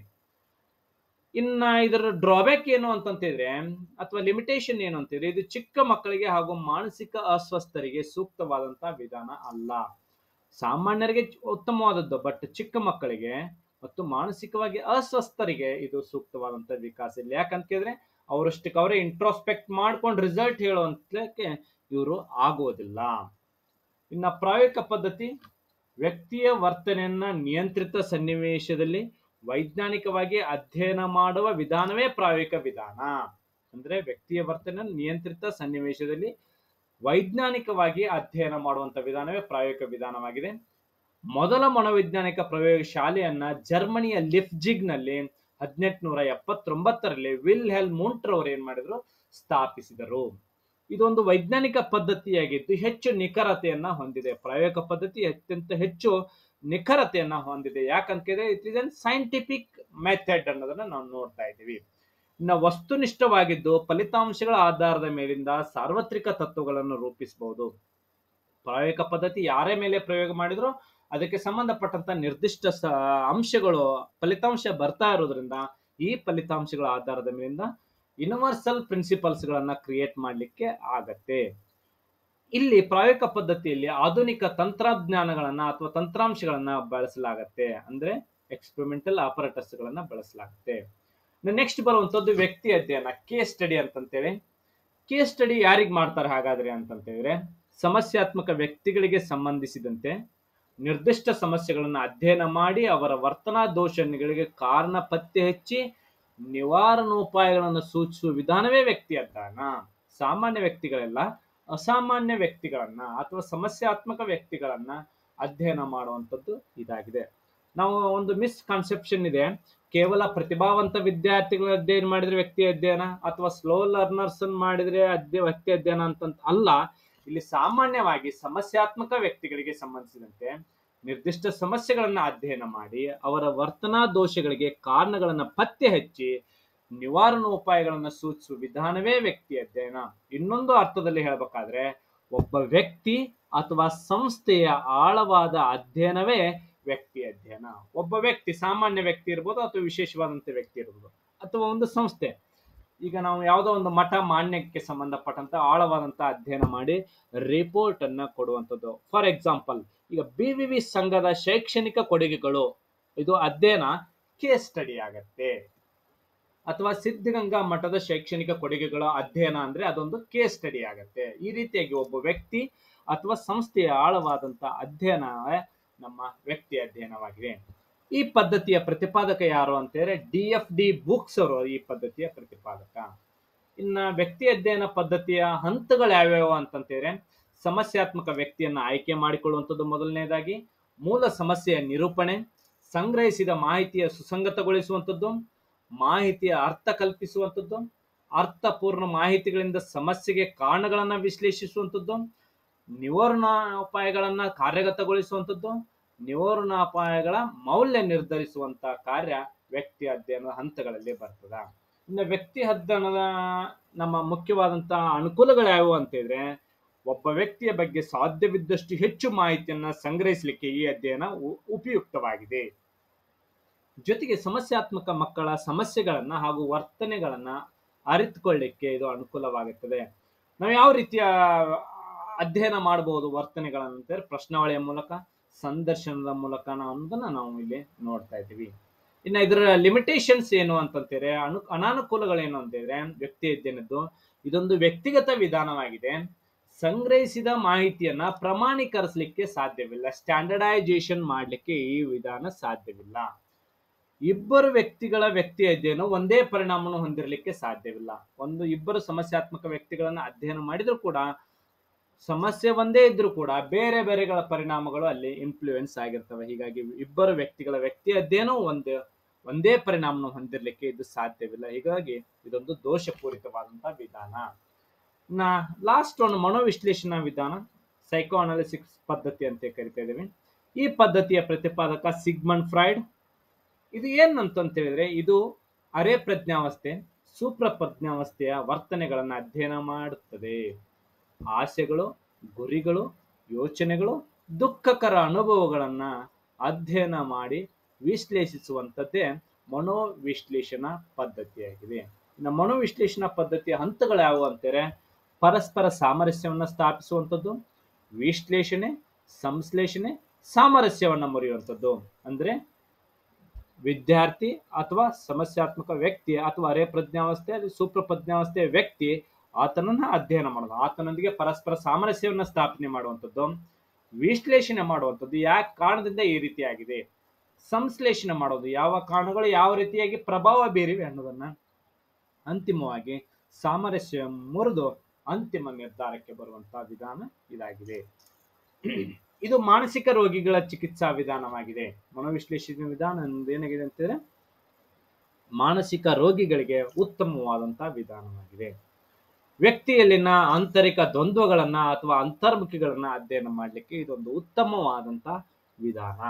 ಇನ್ನ ಇದರ ಡ್ರಾಬ್ಯಾಕ್ ಏನು ಅಂತಂತಿದ್ರೆ ಅಥವಾ ಲಿಮಿಟೇಷನ್ ಏನು ಅಂತಿದ್ರೆ ಇದು ಚಿಕ್ಕ ಮಕ್ಕಳಿಗೆ ಹಾಗೂ ಮಾನಸಿಕ ಅಸ್ವಸ್ಥರಿಗೆ ಸೂಕ್ತವಾದಂತ ವಿಧಾನ ಅಲ್ಲ ಸಾಮಾನ್ಯರಿಗೆ ಉತ್ತಮವಾದದ್ದು ಬಟ್ ಚಿಕ್ಕ ಮಕ್ಕಳಿಗೆ ಮತ್ತು ಮಾನಸಿಕವಾಗಿ ಅಸ್ವಸ್ಥರಿಗೆ ಇದು ಸೂಕ್ತವಾದಂತ ವಿಕಾಸ ಇಲ್ಲ ಯಾಕಂತ ಕೇಳಿದ್ರೆ ಅವರಷ್ಟಕ್ಕೆ ಅವರೇ ಇಂಟ್ರೋಸ್ಪೆಕ್ಟ್ ಮಾಡ್ಕೊಂಡು ರಿಸಲ್ಟ್ ಹೇಳುವಂತಕ್ಕೆ ಇವರು ಆಗೋದಿಲ್ಲ ಇನ್ನ ಪ್ರಾಯೋಗಿಕ ಪದ್ಧತಿ ವ್ಯಕ್ತಿಯ ವರ್ತನೆಯನ್ನ ನಿಯಂತ್ರಿತ ಸನ್ನಿವೇಶದಲ್ಲಿ ವೈಜ್ಞಾನಿಕವಾಗಿ ಅಧ್ಯಯನ ಮಾಡುವ ವಿಧಾನವೇ ಪ್ರಾಯೋಗಿಕ ವಿಧಾನ ಅಂದ್ರೆ ವ್ಯಕ್ತಿಯ ವರ್ತನೆ ನಿಯಂತ್ರಿತ ಸನ್ನಿವೇಶದಲ್ಲಿ ವೈಜ್ಞಾನಿಕವಾಗಿ ಅಧ್ಯಯನ ಮಾಡುವಂತ ವಿಧಾನವೇ ಪ್ರಾಯೋಗಿಕ ವಿಧಾನವಾಗಿದೆ ಮೊದಲ ಮನೋವೈಜ್ಞಾನಿಕ ಪ್ರಯೋಗ ಶಾಲೆಯನ್ನ ಜರ್ಮನಿಯ ಲಿಫ್ಜಿಗ್ ನಲ್ಲಿ ಹದಿನೆಂಟುನೂರ ಎಪ್ಪತ್ತೊಂಬತ್ತರಲ್ಲಿ ವಿಲ್ ಹೆಲ್ ಮೂಂಟ್ರ್ ಅವರು ಏನ್ ಮಾಡಿದ್ರು ಸ್ಥಾಪಿಸಿದರು ಇದೊಂದು ವೈಜ್ಞಾನಿಕ ಪದ್ಧತಿಯಾಗಿದ್ದು ಹೆಚ್ಚು ನಿಖರತೆಯನ್ನ ಹೊಂದಿದೆ ಪ್ರಾಯೋಗಿಕ ಪದ್ಧತಿ ಅತ್ಯಂತ ಹೆಚ್ಚು ನಿಖರತೆಯನ್ನ ಹೊಂದಿದೆ ಯಾಕಂತ ಕೇಳಿದ್ರೆ it is an scientific method ಅನ್ನೋದನ್ನ ನಾವು ನೋಡ್ತಾ ಇದ್ದೀವಿ ಇನ್ನು ವಸ್ತುನಿಷ್ಠವಾಗಿದ್ದು ಫಲಿತಾಂಶಗಳ ಆಧಾರದ ಮೇಲಿಂದ ಸಾರ್ವತ್ರಿಕ ತತ್ವಗಳನ್ನು ರೂಪಿಸಬಹುದು ಪ್ರಾಯೋಗಿಕ ಪದ್ಧತಿ ಯಾರೇ ಮೇಲೆ ಪ್ರಯೋಗ ಮಾಡಿದ್ರು ಅದಕ್ಕೆ ಸಂಬಂಧಪಟ್ಟಂತ ನಿರ್ದಿಷ್ಟ ಸ- ಅಂಶಗಳು ಫಲಿತಾಂಶ ಬರ್ತಾ ಇರೋದ್ರಿಂದ ಈ ಫಲಿತಾಂಶಗಳ ಆಧಾರದ ಮೇಲಿಂದ ಯೂನಿವರ್ಸಲ್ ಪ್ರಿನ್ಸಿಪಲ್ಸ್ ಗಳನ್ನ ಕ್ರಿಯೇಟ್ ಮಾಡಲಿಕ್ಕೆ ಆಗತ್ತೆ ಇಲ್ಲಿ ಪ್ರಾಯೋಗಿಕ ಪದ್ಧತಿಯಲ್ಲಿ ಆಧುನಿಕ ತಂತ್ರಜ್ಞಾನಗಳನ್ನ ಅಥವಾ ತಂತ್ರಾಂಶಗಳನ್ನ ಬಳಸಲಾಗತ್ತೆ ಅಂದ್ರೆ ಎಕ್ಸ್ಪೆರಿಮೆಂಟಲ್ ಆಪರೇಟರ್ಸ್ ಗಳನ್ನ ಬಳಸಲಾಗುತ್ತೆ ನೆಕ್ಸ್ಟ್ ಬರುವಂತದ್ದು ವ್ಯಕ್ತಿ ಅಧ್ಯಯನ ಕೇಸ್ ಸ್ಟಡಿ ಅಂತಂತೇಳಿ ಕೇಸ್ ಸ್ಟಡಿ ಯಾರಿಗ್ ಮಾಡ್ತಾರೆ ಹಾಗಾದ್ರೆ ಅಂತಂತೇಳಿದ್ರೆ ಸಮಸ್ಯಾತ್ಮಕ ವ್ಯಕ್ತಿಗಳಿಗೆ ಸಂಬಂಧಿಸಿದಂತೆ ನಿರ್ದಿಷ್ಟ ಸಮಸ್ಯೆಗಳನ್ನು ಅಧ್ಯಯನ ಮಾಡಿ ಅವರ ವರ್ತನಾ ದೋಷಗಳಿಗೆ ಕಾರಣ ಪತ್ತೆ ಹಚ್ಚಿ ನಿವಾರಣೋಪಾಯಗಳನ್ನು ಸೂಚಿಸುವ ವಿಧಾನವೇ ವ್ಯಕ್ತಿ ಅಧ್ಯಯನ ಸಾಮಾನ್ಯ ವ್ಯಕ್ತಿಗಳೆಲ್ಲ ಅಸಾಮಾನ್ಯ ವ್ಯಕ್ತಿಗಳನ್ನ ಅಥವಾ ಸಮಸ್ಯಾತ್ಮಕ ವ್ಯಕ್ತಿಗಳನ್ನ ಅಧ್ಯಯನ ಮಾಡುವಂಥದ್ದು ಇದಾಗಿದೆ ನಾವು ಒಂದು ಮಿಸ್ ಕಾನ್ಸೆಪ್ಷನ್ ಇದೆ ಕೇವಲ ಪ್ರತಿಭಾವಂತ ವಿದ್ಯಾರ್ಥಿಗಳ ಅಧ್ಯಯನ ಮಾಡಿದ್ರೆ ವ್ಯಕ್ತಿ ಅಧ್ಯಯನ ಅಥವಾ ಸ್ಲೋ ಲರ್ನರ್ಸ್ ಮಾಡಿದ್ರೆ ಅಧ್ಯ ವ್ಯಕ್ತಿ ಅಧ್ಯಯನ ಅಂತ ಅಲ್ಲ ಇಲ್ಲಿ ಸಾಮಾನ್ಯವಾಗಿ ಸಮಸ್ಯಾತ್ಮಕ ವ್ಯಕ್ತಿಗಳಿಗೆ ಸಂಬಂಧಿಸಿದಂತೆ ನಿರ್ದಿಷ್ಟ ಸಮಸ್ಯೆಗಳನ್ನ ಅಧ್ಯಯನ ಮಾಡಿ ಅವರ ವರ್ತನಾ ದೋಷಗಳಿಗೆ ಕಾರಣಗಳನ್ನ ಪತ್ತೆ ಹಚ್ಚಿ ನಿವಾರಣೋಪಾಯಗಳನ್ನ ಸೂಚಿಸುವ ವಿಧಾನವೇ ವ್ಯಕ್ತಿ ಅಧ್ಯಯನ ಇನ್ನೊಂದು ಅರ್ಥದಲ್ಲಿ ಹೇಳ್ಬೇಕಾದ್ರೆ ಒಬ್ಬ ವ್ಯಕ್ತಿ ಅಥವಾ ಸಂಸ್ಥೆಯ ಆಳವಾದ ಅಧ್ಯಯನವೇ ವ್ಯಕ್ತಿ ಅಧ್ಯಯನ ಒಬ್ಬ ವ್ಯಕ್ತಿ ಸಾಮಾನ್ಯ ವ್ಯಕ್ತಿ ಇರ್ಬೋದು ಅಥವಾ ವಿಶೇಷವಾದಂಥ ವ್ಯಕ್ತಿ ಇರ್ಬೋದು ಅಥವಾ ಒಂದು ಸಂಸ್ಥೆ ಈಗ ನಾವು ಯಾವುದೋ ಒಂದು ಮಠ ಮಾನ್ಯಕ್ಕೆ ಸಂಬಂಧಪಟ್ಟಂತ ಆಳವಾದಂತ ಅಧ್ಯಯನ ಮಾಡಿ ರಿಪೋರ್ಟ್ ಅನ್ನ ಕೊಡುವಂಥದ್ದು ಫಾರ್ ಎಕ್ಸಾಂಪಲ್ ಈಗ ಬಿ ವಿ ವಿ ಸಂಘದ ಶೈಕ್ಷಣಿಕ ಕೊಡುಗೆಗಳು ಇದು ಅಧ್ಯಯನ ಕೇಸ್ ಸ್ಟಡಿ ಆಗತ್ತೆ ಅಥವಾ ಸಿದ್ಧಗಂಗಾ ಮಠದ ಶೈಕ್ಷಣಿಕ ಕೊಡುಗೆಗಳ ಅಧ್ಯಯನ ಅಂದ್ರೆ ಅದೊಂದು ಕೇಸ್ ಸ್ಟಡಿ ಆಗತ್ತೆ ಈ ರೀತಿಯಾಗಿ ಒಬ್ಬ ವ್ಯಕ್ತಿ ಅಥವಾ ಸಂಸ್ಥೆಯ ಆಳವಾದಂತ ಅಧ್ಯಯನ ನಮ್ಮ ವ್ಯಕ್ತಿ ಅಧ್ಯಯನವಾಗಿದೆ ಈ ಪದ್ಧತಿಯ ಪ್ರತಿಪಾದಕ ಯಾರು ಅಂತಂದ್ರೆ ಡಿ ಎಫ್ ಡಿ ಬುಕ್ಸ್ ಅವರು ಈ ಪದ್ಧತಿಯ ಪ್ರತಿಪಾದಕ ಇನ್ನ ವ್ಯಕ್ತಿ ಅಧ್ಯಯನ ಪದ್ಧತಿಯ ಹಂತಗಳು ಯಾವ್ಯಾವ ಅಂತಂತಂದ್ರೆ ಸಮಸ್ಯಾತ್ಮಕ ವ್ಯಕ್ತಿಯನ್ನ ಆಯ್ಕೆ ಮಾಡಿಕೊಳ್ಳುವಂಥದ್ದು ಮೊದಲನೇದಾಗಿ ಮೂಲ ಸಮಸ್ಯೆಯ ನಿರೂಪಣೆ ಸಂಗ್ರಹಿಸಿದ ಮಾಹಿತಿಯ ಸುಸಂಗತಗೊಳಿಸುವಂಥದ್ದು ಮಾಹಿತಿಯ ಅರ್ಥ ಕಲ್ಪಿಸುವಂಥದ್ದು ಅರ್ಥಪೂರ್ಣ ಮಾಹಿತಿಗಳಿಂದ ಸಮಸ್ಯೆಗೆ ಕಾರಣಗಳನ್ನ ವಿಶ್ಲೇಷಿಸುವಂಥದ್ದು ನಿವಾರಣೋಪಾಯಗಳನ್ನ ಕಾರ್ಯಗತಗೊಳಿಸುವಂಥದ್ದು ನಿವಾರಣೋಪಾಯಗಳ ಮೌಲ್ಯ ನಿರ್ಧರಿಸುವಂತ ಕಾರ್ಯ ವ್ಯಕ್ತಿ ಅಧ್ಯಯನದ ಹಂತಗಳಲ್ಲಿ ಬರ್ತದ ಇನ್ನು ವ್ಯಕ್ತಿ ಅಧ್ಯಯನದ ನಮ್ಮ ಮುಖ್ಯವಾದಂತ ಅನುಕೂಲಗಳು ಯಾವುವು ಅಂತ ಹೇಳಿದ್ರೆ ಒಬ್ಬ ವ್ಯಕ್ತಿಯ ಬಗ್ಗೆ ಸಾಧ್ಯವಿದ್ದಷ್ಟು ಹೆಚ್ಚು ಮಾಹಿತಿಯನ್ನ ಸಂಗ್ರಹಿಸಲಿಕ್ಕೆ ಈ ಅಧ್ಯಯನ ಉ- ಉಪಯುಕ್ತವಾಗಿದೆ ಜೊತೆಗೆ ಸಮಸ್ಯಾತ್ಮಕ ಮಕ್ಕಳ ಸಮಸ್ಯೆಗಳನ್ನ ಹಾಗೂ ವರ್ತನೆಗಳನ್ನ ಅರಿತುಕೊಳ್ಳಿಕ್ಕೆ ಇದು ಅನುಕೂಲವಾಗುತ್ತದೆ ನಾವು ಯಾವ ರೀತಿಯ ಅಧ್ಯಯನ ಮಾಡಬಹುದು ವರ್ತನೆಗಳಂತ ಪ್ರಶ್ನಾವಳಿಯ ಮೂಲಕ ಸಂದರ್ಶನದ ಮೂಲಕ ನಾವು ಅನ್ನೋದನ್ನ ನಾವು ಇಲ್ಲಿ ನೋಡ್ತಾ ಇದ್ದೀವಿ ಇನ್ನ ಇದರ ಲಿಮಿಟೇಷನ್ಸ್ ಏನು ಅಂತಂತಂದ್ರೆ ಅನು ಅನಾನುಕೂಲಗಳೇನು ಅಂತಂದ್ರೆ ವ್ಯಕ್ತಿ ಅಧ್ಯಯನದ್ದು ಇದೊಂದು ವ್ಯಕ್ತಿಗತ ವಿಧಾನವಾಗಿದೆ ಸಂಗ್ರಹಿಸಿದ ಮಾಹಿತಿಯನ್ನ ಪ್ರಮಾಣೀಕರಿಸಲಿಕ್ಕೆ ಸಾಧ್ಯವಿಲ್ಲ ಸ್ಟ್ಯಾಂಡರ್ಡೈಸೇಷನ್ ಮಾಡಲಿಕ್ಕೆ ಈ ವಿಧಾನ ಸಾಧ್ಯವಿಲ್ಲ ಇಬ್ಬರು ವ್ಯಕ್ತಿಗಳ ವ್ಯಕ್ತಿ ಅಧ್ಯಯನ ಒಂದೇ ಪರಿಣಾಮವನ್ನು ಹೊಂದಿರಲಿಕ್ಕೆ ಸಾಧ್ಯವಿಲ್ಲ ಒಂದು ಇಬ್ಬರು ಸಮಸ್ಯಾತ್ಮಕ ವ್ಯಕ್ತಿಗಳನ್ನ ಅಧ್ಯಯನ ಮಾಡಿದ್ರು ಕೂಡ ಸಮಸ್ಯೆ ಒಂದೇ ಇದ್ರೂ ಕೂಡ ಬೇರೆ ಬೇರೆಗಳ ಪರಿಣಾಮಗಳು ಅಲ್ಲಿ ಇನ್ಫ್ಲೂಯೆನ್ಸ್ ಆಗಿರ್ತವೆ ಹೀಗಾಗಿ ಇಬ್ಬರು ವ್ಯಕ್ತಿಗಳ ವ್ಯಕ್ತಿ ಅಧ್ಯಯನ ಒಂದೇ ಒಂದೇ ಪರಿಣಾಮವನ್ನು ಹೊಂದಿರಲಿಕ್ಕೆ ಇದು ಸಾಧ್ಯವಿಲ್ಲ ಹೀಗಾಗಿ ಇದೊಂದು ದೋಷಪೂರಿತವಾದಂತಹ ವಿಧಾನ ನಾ ಲಾಸ್ಟ್ ಒಂದು ಮನೋವಿಶ್ಲೇಷಣಾ ವಿಧಾನ ಸೈಕೋ ಅನಾಲಿಸಿಕ್ಸ್ ಪದ್ಧತಿ ಅಂತ ಕರಿತಾ ಇದ್ದೀವಿ ಈ ಪದ್ಧತಿಯ ಪ್ರತಿಪಾದಕ ಸಿಗ್ಮಂಡ್ ಫ್ರೈಡ್ ಇದು ಏನಂತ ಹೇಳಿದ್ರೆ ಇದು ಅರೆ ಪ್ರಜ್ಞಾವಸ್ಥೆ ಸೂಪ್ರ ಪ್ರಜ್ಞಾವಸ್ಥೆಯ ವರ್ತನೆಗಳನ್ನು ಅಧ್ಯಯನ ಮಾಡುತ್ತದೆ ಆಸೆಗಳು ಗುರಿಗಳು ಯೋಚನೆಗಳು ದುಃಖಕರ ಅನುಭವಗಳನ್ನ ಅಧ್ಯಯನ ಮಾಡಿ ವಿಶ್ಲೇಷಿಸುವಂಥದ್ದೇ ಮನೋವಿಶ್ಲೇಷಣಾ ಪದ್ಧತಿಯಾಗಿದೆ ಇನ್ನು ಮನೋವಿಶ್ಲೇಷಣಾ ಪದ್ಧತಿಯ ಹಂತಗಳು ಯಾವುವು ಅಂತಾರೆ ಪರಸ್ಪರ ಸಾಮರಸ್ಯವನ್ನು ಸ್ಥಾಪಿಸುವಂಥದ್ದು ವಿಶ್ಲೇಷಣೆ ಸಂಶ್ಲೇಷಣೆ ಸಾಮರಸ್ಯವನ್ನು ಮುರಿಯುವಂಥದ್ದು ಅಂದ್ರೆ ವಿದ್ಯಾರ್ಥಿ ಅಥವಾ ಸಮಸ್ಯಾತ್ಮಕ ವ್ಯಕ್ತಿ ಅಥವಾ ಅರೆ ಪ್ರಜ್ಞಾವಸ್ಥೆ ಅದು ಸೂಪ್ರ ಪ್ರಜ್ಞಾವಸ್ಥೆಯ ವ್ಯಕ್ತಿ ಆತನನ್ನ ಅಧ್ಯಯನ ಮಾಡೋದು ಆತನೊಂದಿಗೆ ಪರಸ್ಪರ ಸಾಮರಸ್ಯವನ್ನು ಸ್ಥಾಪನೆ ಮಾಡುವಂಥದ್ದು ವಿಶ್ಲೇಷಣೆ ಮಾಡುವಂಥದ್ದು ಯಾಕೆ ಕಾರಣದಿಂದ ಈ ರೀತಿಯಾಗಿದೆ ಸಂಶ್ಲೇಷಣೆ ಮಾಡೋದು ಯಾವ ಕಾರಣಗಳು ಯಾವ ರೀತಿಯಾಗಿ ಪ್ರಭಾವ ಬೀರಿವೆ ಅನ್ನೋದನ್ನ ಅಂತಿಮವಾಗಿ ಸಾಮರಸ್ಯ ಮುರಿದು ಅಂತಿಮ ನಿರ್ಧಾರಕ್ಕೆ ಬರುವಂತಹ ವಿಧಾನ ಇದಾಗಿದೆ ಇದು ಮಾನಸಿಕ ರೋಗಿಗಳ ಚಿಕಿತ್ಸಾ ವಿಧಾನವಾಗಿದೆ ಮನೋವಿಶ್ಲೇಷಣೆ ವಿಧಾನ ಏನಾಗಿದೆ ಅಂತಂದ್ರೆ ಮಾನಸಿಕ ರೋಗಿಗಳಿಗೆ ಉತ್ತಮವಾದಂತಹ ವಿಧಾನವಾಗಿದೆ ವ್ಯಕ್ತಿಯಲ್ಲಿನ ಆಂತರಿಕ ದ್ವಂದ್ವಗಳನ್ನ ಅಥವಾ ಅಂತರ್ಮುಖಿಗಳನ್ನ ಅಧ್ಯಯನ ಮಾಡಲಿಕ್ಕೆ ಇದೊಂದು ಉತ್ತಮವಾದಂತಹ ವಿಧಾನ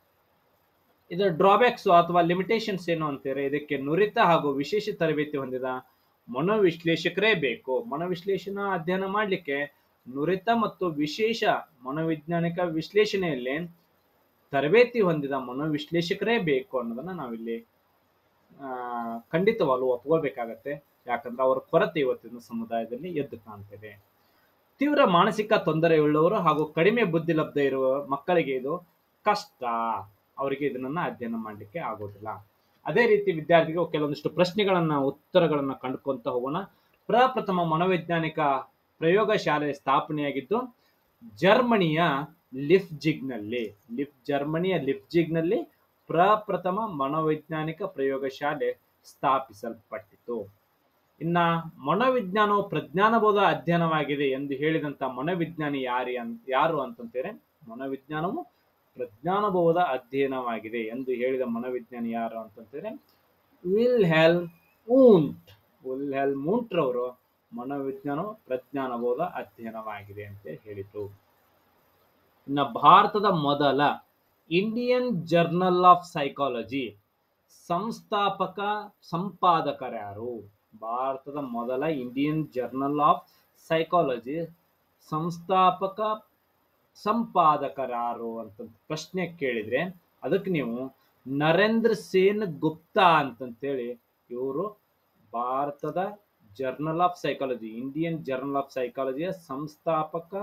ಇದರ ಡ್ರಾಬ್ಯಾಕ್ಸ್ ಅಥವಾ ಲಿಮಿಟೇಷನ್ಸ್ ಏನು ಅಂತಾರೆ ಇದಕ್ಕೆ ನುರಿತ ಹಾಗೂ ವಿಶೇಷ ತರಬೇತಿ ಹೊಂದಿದ ಮನೋವಿಶ್ಲೇಷಕರೇ ಬೇಕು ಮನೋವಿಶ್ಲೇಷಣಾ ಅಧ್ಯಯನ ಮಾಡಲಿಕ್ಕೆ ನುರಿತ ಮತ್ತು ವಿಶೇಷ ಮನೋವೈಜ್ಞಾನಿಕ ವಿಶ್ಲೇಷಣೆಯಲ್ಲಿ ತರಬೇತಿ ಹೊಂದಿದ ಮನೋವಿಶ್ಲೇಷಕರೇ ಬೇಕು ಅನ್ನೋದನ್ನ ನಾವಿಲ್ಲಿ ಆ, ಖಂಡಿತವಾಗ್ಲೂ ಒಪ್ಕೋಬೇಕಾಗತ್ತೆ ಯಾಕಂದ್ರೆ ಅವರ ಕೊರತೆ ಇವತ್ತಿನ ಸಮುದಾಯದಲ್ಲಿ ಎದ್ದು ಕಾಣ್ತಿದೆ ತೀವ್ರ ಮಾನಸಿಕ ತೊಂದರೆಯುಳ್ಳವರು ಹಾಗೂ ಕಡಿಮೆ ಬುದ್ಧಿ ಲಬ್ಧ ಇರುವ ಮಕ್ಕಳಿಗೆ ಇದು ಕಷ್ಟ ಅವರಿಗೆ ಇದನ್ನ ಅಧ್ಯಯನ ಮಾಡಲಿಕ್ಕೆ ಆಗೋದಿಲ್ಲ ಅದೇ ರೀತಿ ವಿದ್ಯಾರ್ಥಿಗಳು ಕೆಲವೊಂದಿಷ್ಟು ಪ್ರಶ್ನೆಗಳನ್ನ ಉತ್ತರಗಳನ್ನ ಕಂಡುಕೊಂತ ಹೋಗೋಣ ಪ್ರಪ್ರಥಮ ಮನೋವೈಜ್ಞಾನಿಕ ಪ್ರಯೋಗಶಾಲೆ ಸ್ಥಾಪನೆಯಾಗಿದ್ದು ಜರ್ಮನಿಯ ಲಿಫ್ಜಿಗ್ನಲ್ಲಿ ಲಿಫ್ ಜರ್ಮನಿಯ ಲಿಫ್ಜಿಗ್ನಲ್ಲಿ ಪ್ರಪ್ರಥಮ ಮನೋವೈಜ್ಞಾನಿಕ ಪ್ರಯೋಗಶಾಲೆ ಸ್ಥಾಪಿಸಲ್ಪಟ್ಟಿತು ಇನ್ನ ಮನೋವಿಜ್ಞಾನವು ಪ್ರಜ್ಞಾನಬೋಧ ಅಧ್ಯಯನವಾಗಿದೆ ಎಂದು ಹೇಳಿದಂತ ಮನೋವಿಜ್ಞಾನಿ ಯಾರಿ ಅನ್ ಯಾರು ಅಂತಂತೇಳಿ ಮನೋವಿಜ್ಞಾನವು ಪ್ರಜ್ಞಾನಬೋಧ ಅಧ್ಯಯನವಾಗಿದೆ ಎಂದು ಹೇಳಿದ ಮನೋವಿಜ್ಞಾನಿ ಯಾರು ಅಂತಂತೇಳಿ Wilhelm Wundt Wilhelm ಮೂಂಟ್ರವರು ಮನೋವಿಜ್ಞಾನವು ಪ್ರಜ್ಞಾನಬೋಧ ಅಧ್ಯಯನವಾಗಿದೆ ಅಂತ ಹೇಳಿತು ಇನ್ನು ಭಾರತದ ಮೊದಲ ಇಂಡಿಯನ್ ಜರ್ನಲ್ ಆಫ್ ಸೈಕಾಲಜಿ ಸಂಸ್ಥಾಪಕ ಸಂಪಾದಕರ್ಯಾರು ಭಾರತದ ಮೊದಲ ಇಂಡಿಯನ್ ಜರ್ನಲ್ ಆಫ್ ಸೈಕಾಲಜಿ ಸಂಸ್ಥಾಪಕ ಸಂಪಾದಕರಾರು ಅಂತ ಪ್ರಶ್ನೆ ಕೇಳಿದ್ರೆ ಅದಕ್ಕೆ ನೀವು ನರೇಂದ್ರ ಸೇನ್ ಗುಪ್ತಾ ಅಂತಂತೇಳಿ ಇವರು ಭಾರತದ journal of psychology Indian journal of ಸೈಕಾಲಜಿಯ ಸಂಸ್ಥಾಪಕ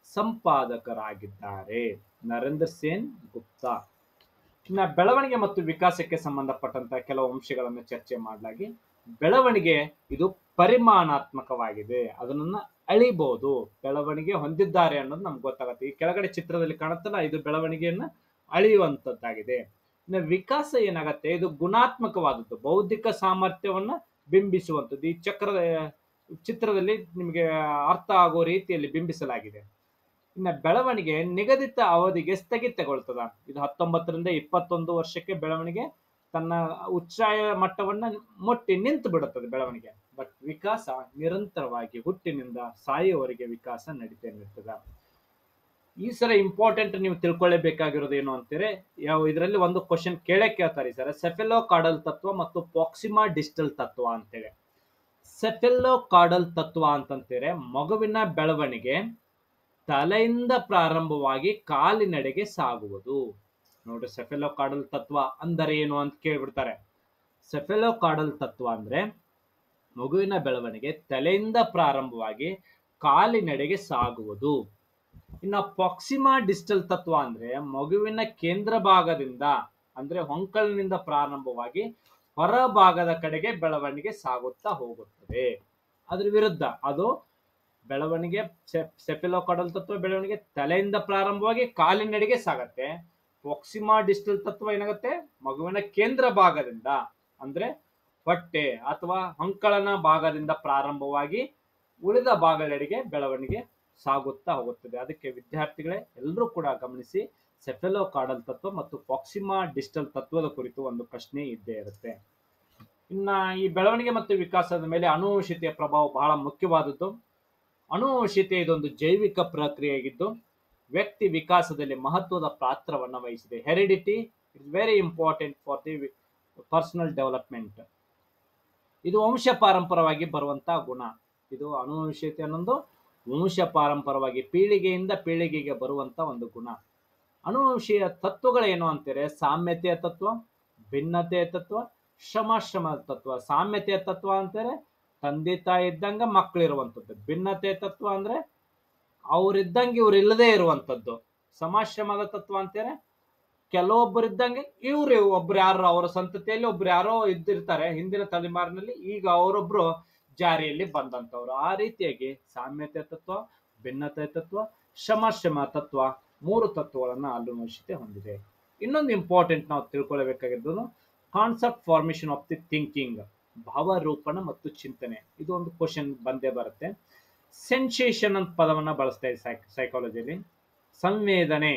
ಸಂಪಾದಕರಾಗಿದ್ದಾರೆ ನರೇಂದ್ರ ಸೇನ್ ಗುಪ್ತಾ ಇನ್ನ ಬೆಳವಣಿಗೆ ಮತ್ತು ವಿಕಾಸಕ್ಕೆ ಸಂಬಂಧಪಟ್ಟಂತ ಕೆಲವು ಅಂಶಗಳನ್ನು ಚರ್ಚೆ ಮಾಡಲಾಗಿ ಬೆಳವಣಿಗೆ ಇದು ಪರಿಮಾಣಾತ್ಮಕವಾಗಿದೆ ಅದನ್ನ ಅಳಿಬಹುದು ಬೆಳವಣಿಗೆ ಹೊಂದಿದ್ದಾರೆ ಅನ್ನೋದು ನಮ್ಗೆ ಗೊತ್ತಾಗುತ್ತೆ ಈ ಕೆಳಗಡೆ ಚಿತ್ರದಲ್ಲಿ ಕಾಣುತ್ತಲ್ಲ ಇದು ಬೆಳವಣಿಗೆಯನ್ನ ಅಳಿಯುವಂತದ್ದಾಗಿದೆ ಇನ್ನು ವಿಕಾಸ ಏನಾಗತ್ತೆ ಇದು ಗುಣಾತ್ಮಕವಾದದ್ದು ಬೌದ್ಧಿಕ ಸಾಮರ್ಥ್ಯವನ್ನ ಬಿಂಬಿಸುವಂಥದ್ದು ಈ ಚಕ್ರದ ಚಿತ್ರದಲ್ಲಿ ನಿಮಗೆ ಅರ್ಥ ಆಗೋ ರೀತಿಯಲ್ಲಿ ಬಿಂಬಿಸಲಾಗಿದೆ ಇನ್ನ ಬೆಳವಣಿಗೆ ನಿಗದಿತ ಅವಧಿಗೆ ಸ್ಥಗಿತಗೊಳ್ತದ ಇದು ಹತ್ತೊಂಬತ್ತರಿಂದ ಇಪ್ಪತ್ತೊಂದು ವರ್ಷಕ್ಕೆ ಬೆಳವಣಿಗೆ ತನ್ನ ಉಚ್ಚಾಯ ಮಟ್ಟವನ್ನ ಮುಟ್ಟಿ ನಿಂತು ಬಿಡುತ್ತದೆ ಬೆಳವಣಿಗೆ ಬಟ್ ವಿಕಾಸ ನಿರಂತರವಾಗಿ ಹುಟ್ಟಿನಿಂದ ಸಾಯುವವರೆಗೆ ವಿಕಾಸ ನಡೀತಾ ಇರ್ತದ ಈ ಸಲ ಇಂಪಾರ್ಟೆಂಟ್ ನೀವು ತಿಳ್ಕೊಳ್ಳೇಬೇಕಾಗಿರೋದು ಏನು ಅಂತೀರಿ ಯಾವ ಇದರಲ್ಲಿ ಒಂದು ಕ್ವಶನ್ ಕೇಳೇ ಕೇಳ್ತಾರೆ ಸರ್ ಸೆಫೆಲೋ ಕಾಡಲ್ ತತ್ವ ಮತ್ತು ಪಾಕ್ಸಿಮಾ ಡಿಜಿಟಲ್ ತತ್ವ ಅಂತೇಳಿ ಸೆಫೆಲ್ಲೋ ಕಾಡಲ್ ತತ್ವ ಅಂತಂತೇಳಿ ಮಗುವಿನ ಬೆಳವಣಿಗೆ ತಲೆಯಿಂದ ಪ್ರಾರಂಭವಾಗಿ ಕಾಲಿನಡೆಗೆ ಸಾಗುವುದು ನೋಡ್ರಿ ಸೆಫೆಲೋ ಕಾಡಲ್ ತತ್ವ ಅಂದರೆ ಏನು ಅಂತ ಕೇಳ್ಬಿಡ್ತಾರೆ ಸೆಫೆಲೋ ಕಾಡಲ್ ತತ್ವ ಅಂದ್ರೆ ಮಗುವಿನ ಬೆಳವಣಿಗೆ ತಲೆಯಿಂದ ಪ್ರಾರಂಭವಾಗಿ ಕಾಲಿನಡೆಗೆ ಸಾಗುವುದು ಇನ್ನು ಪಾಕ್ಸಿಮಾ ಡಿಜಿಟಲ್ ತತ್ವ ಅಂದ್ರೆ ಮಗುವಿನ ಕೇಂದ್ರ ಭಾಗದಿಂದ ಅಂದ್ರೆ ಹೊಂಕಲಿನಿಂದ ಪ್ರಾರಂಭವಾಗಿ ಹೊರ ಭಾಗದ ಕಡೆಗೆ ಬೆಳವಣಿಗೆ ಸಾಗುತ್ತಾ ಹೋಗುತ್ತದೆ ಅದ್ರ ವಿರುದ್ಧ ಅದು ಬೆಳವಣಿಗೆ ಸೆಫೆಲೋಕಾಡಲ್ ತತ್ವ ಬೆಳವಣಿಗೆ ತಲೆಯಿಂದ ಪ್ರಾರಂಭವಾಗಿ ಕಾಲಿನಡೆಗೆ ಸಾಗತ್ತೆ ಪಾಕ್ಸಿಮಾ ಡಿಜಿಟಲ್ ತತ್ವ ಏನಾಗುತ್ತೆ ಮಗುವಿನ ಕೇಂದ್ರ ಭಾಗದಿಂದ ಅಂದ್ರೆ ಹೊಟ್ಟೆ ಅಥವಾ ಹೊಂಕಳನ ಭಾಗದಿಂದ ಪ್ರಾರಂಭವಾಗಿ ಉಳಿದ ಭಾಗಗಳೆಡೆಗೆ ಬೆಳವಣಿಗೆ ಸಾಗುತ್ತಾ ಹೋಗುತ್ತದೆ ಅದಕ್ಕೆ ವಿದ್ಯಾರ್ಥಿಗಳೇ ಎಲ್ಲರೂ ಕೂಡ ಗಮನಿಸಿ ಸೆಫೆಲೋ ಕಾಡಲ್ ತತ್ವ ಮತ್ತು ಪಾಕ್ಸಿಮಾ ಡಿಜಿಟಲ್ ತತ್ವದ ಕುರಿತು ಒಂದು ಪ್ರಶ್ನೆ ಇದ್ದೇ ಇರುತ್ತೆ ಇನ್ನ ಈ ಬೆಳವಣಿಗೆ ಮತ್ತು ವಿಕಾಸದ ಮೇಲೆ ಅನುವಂಶಿತೆಯ ಪ್ರಭಾವ ಬಹಳ ಮುಖ್ಯವಾದದ್ದು ಅನುವಂಶಿತೆ ಇದೊಂದು ಜೈವಿಕ ಪ್ರಕ್ರಿಯೆಯಾಗಿದ್ದು ವ್ಯಕ್ತಿ ವಿಕಾಸದಲ್ಲಿ ಮಹತ್ವದ ಪಾತ್ರವನ್ನು ವಹಿಸಿದೆ heredity is very important for the personal development ಇದು ವಂಶ ಪಾರಂಪರವಾಗಿ ಬರುವಂತಹ ಗುಣ ಇದು ಅನುವಂಶಿತೆ ಅನ್ನೊಂದು ವಂಶ ಪಾರಂಪರವಾಗಿ ಪೀಳಿಗೆಯಿಂದ ಪೀಳಿಗೆಗೆ ಬರುವಂತ ಒಂದು ಗುಣ ಅನುವಂಶೀಯ ತತ್ವಗಳೇನು ಅಂತಾರೆ ಸಾಮ್ಯತೆಯ ತತ್ವ ಭಿನ್ನತೆಯ ತತ್ವ ಶ್ರಮಾಶ್ರಮ ತತ್ವ ಸಾಮ್ಯತೆಯ ತತ್ವ ಅಂತಾರೆ ತಂದೆ ತಾಯಿ ಇದ್ದಂಗ ಮಕ್ಕಳಿರುವಂಥದ್ದು ಭಿನ್ನತೆಯ ತತ್ವ ಅಂದ್ರೆ ಅವ್ರಿದ್ದಂಗೆ ಇವ್ರು ಇಲ್ಲದೆ ಇರುವಂಥದ್ದು ಸಮಾಶ್ರಮದ ತತ್ವ ಅಂತಾರೆ ಕೆಲವೊಬ್ಬರು ಇದ್ದಂಗೆ ಇವ್ರು ಒಬ್ರು ಯಾರು ಅವರ ಸಂತತಿಯಲ್ಲಿ ಒಬ್ರು ಯಾರೋ ಇದ್ದಿರ್ತಾರೆ ಹಿಂದಿನ ತಲೆಮಾರಿನಲ್ಲಿ ಈಗ ಅವರೊಬ್ರು ಜಾರಿಯಲ್ಲಿ ಬಂದಂತವ್ರು ಆ ರೀತಿಯಾಗಿ ಸಾಮ್ಯತೆ ತತ್ವ ಭಿನ್ನತೆ ತತ್ವ ಶ್ರಮಾಶ್ರಮ ತತ್ವ ಮೂರು ತತ್ವಗಳನ್ನ ಅನುವಂಶಿತೆ ಹೊಂದಿದೆ ಇನ್ನೊಂದು ಇಂಪಾರ್ಟೆಂಟ್ ನಾವು ತಿಳ್ಕೊಳ್ಬೇಕಾಗಿದ್ದು concept formation of the thinking ಭಾವರೂಪಣ ಮತ್ತು ಚಿಂತನೆ ಇದು ಒಂದು ಕ್ವಶನ್ ಬಂದೇ ಬರುತ್ತೆ ಸೆನ್ಸೇಷನ್ ಅಂತ ಪದವನ್ನ ಬಳಸ್ತಾ ಇದೆ ಸೈಕಾಲಜಿಯಲ್ಲಿ ಸಂವೇದನೆ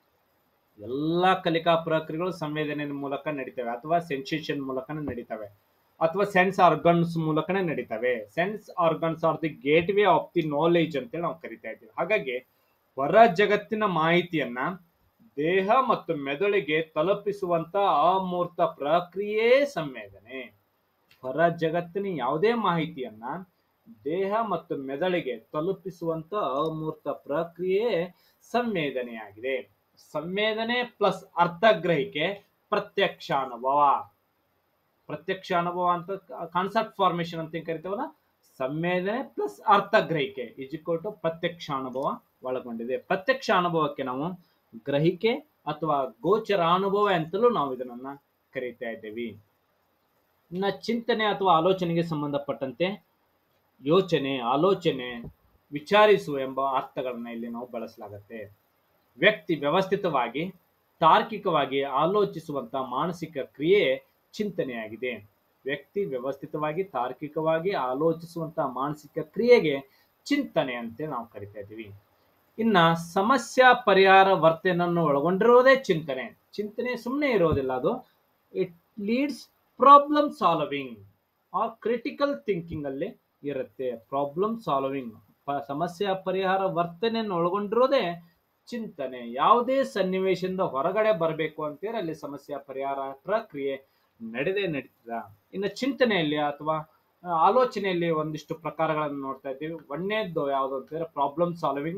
ಎಲ್ಲ ಕಲಿಕಾ ಪ್ರಕ್ರಿಯೆಗಳು ಸಂವೇದನೆ ಮೂಲಕ ನಡೀತವೆ ಅಥವಾ ಸೆನ್ಸೇಷನ್ ಮೂಲಕನೇ ನಡೀತವೆ ಅಥವಾ ಸೆನ್ಸ್ ಆರ್ಗನ್ಸ್ ಮೂಲಕನೇ ನಡೀತವೆ sense organs are the gateway of the knowledge ಅಂತೇಳಿ ನಾವು ಕರಿತಾ ಇದ್ದೀವಿ ಹಾಗಾಗಿ ಹೊರ ಜಗತ್ತಿನ ಮಾಹಿತಿಯನ್ನ ದೇಹ ಮತ್ತು ಮೆದುಳಿಗೆ ತಲುಪಿಸುವಂತ ಅಮೂರ್ತ ಪ್ರಕ್ರಿಯೆ ಸಂವೇದನೆ ಹೊರ ಜಗತ್ತಿನ ಯಾವುದೇ ಮಾಹಿತಿಯನ್ನ ದೇಹ ಮತ್ತು ಮೆದುಳಿಗೆ ತಲುಪಿಸುವಂತ ಅಮೂರ್ತ ಪ್ರಕ್ರಿಯೆ ಸಂವೇದನೆಯಾಗಿದೆ ಸಂವೇದನೆ ಪ್ಲಸ್ ಅರ್ಥಗ್ರಹಿಕೆ ಪ್ರತ್ಯಕ್ಷ ಅನುಭವ ಪ್ರತ್ಯಕ್ಷ ಅನುಭವ ಅಂತ ಕಾನ್ಸೆಪ್ಟ್ ಫಾರ್ಮೇಶನ್ ಅಂತ ಏನ್ ಕರಿತೇವಲ್ಲ ಸಂವೇದನೆ ಪ್ಲಸ್ ಅರ್ಥಗ್ರಹಿಕೆ ಇಸ್ ಇಕ್ವಲ್ ಟು ಪ್ರತ್ಯಕ್ಷ ಅನುಭವ ಒಳಗೊಂಡಿದೆ ಪ್ರತ್ಯಕ್ಷ ಅನುಭವಕ್ಕೆ ನಾವು ಗ್ರಹಿಕೆ ಅಥವಾ ಗೋಚರ ಅನುಭವ ಅಂತಲೂ ನಾವು ಇದನ್ನ ಕರೀತಾ ಇದ್ದೇವೆ ಇನ್ನ ಚಿಂತನೆ ಅಥವಾ ಆಲೋಚನೆಗೆ ಸಂಬಂಧಪಟ್ಟಂತೆ ಯೋಚನೆ ಆಲೋಚನೆ ವಿಚಾರಿಸುವ ಎಂಬ ಅರ್ಥಗಳನ್ನ ಇಲ್ಲಿ ನಾವು ಬಳಸಲಾಗತ್ತೆ ವ್ಯಕ್ತಿ ವ್ಯವಸ್ಥಿತವಾಗಿ ತಾರ್ಕಿಕವಾಗಿ ಆಲೋಚಿಸುವಂತ ಮಾನಸಿಕ ಕ್ರಿಯೆ ಚಿಂತನೆಯಾಗಿದೆ ವ್ಯಕ್ತಿ ವ್ಯವಸ್ಥಿತವಾಗಿ ತಾರ್ಕಿಕವಾಗಿ ಆಲೋಚಿಸುವಂತ ಮಾನಸಿಕ ಕ್ರಿಯೆಗೆ ಚಿಂತನೆ ಅಂತ ನಾವು ಕರಿತಾ ಇದ್ದೀವಿ ಇನ್ನ ಸಮಸ್ಯಾ ಪರಿಹಾರ ವರ್ತನೆಯನ್ನು ಒಳಗೊಂಡಿರುವುದೇ ಚಿಂತನೆ ಚಿಂತನೆ ಸುಮ್ಮನೆ ಇರೋದಿಲ್ಲ ಅದು it leads problem solving or critical thinking ಅಲ್ಲಿ ಇರುತ್ತೆ ಪ್ರಾಬ್ಲಮ್ ಸಾಲ್ವಿಂಗ್ ಸಮಸ್ಯೆ ಪರಿಹಾರ ವರ್ತನೆಯನ್ನು ಒಳಗೊಂಡಿರೋದೇ ಚಿಂತನೆ ಯಾವುದೇ ಸನ್ನಿವೇಶದಿಂದ ಹೊರಗಡೆ ಬರಬೇಕು ಅಂತೇಳಿ ಅಲ್ಲಿ ಸಮಸ್ಯೆ ಪರಿಹಾರ ಪ್ರಕ್ರಿಯೆ ನಡೆದೇ ನಡೀತದ ಇನ್ನು ಚಿಂತನೆಯಲ್ಲಿ ಅಥವಾ ಆಲೋಚನೆಯಲ್ಲಿ ಒಂದಿಷ್ಟು ಪ್ರಕಾರಗಳನ್ನು ನೋಡ್ತಾ ಇದ್ದೀವಿ ಒಂದನೇದ್ದು ಯಾವುದು ಅಂತಂದ್ರೆ ಪ್ರಾಬ್ಲಮ್ ಸಾಲ್ವಿಂಗ್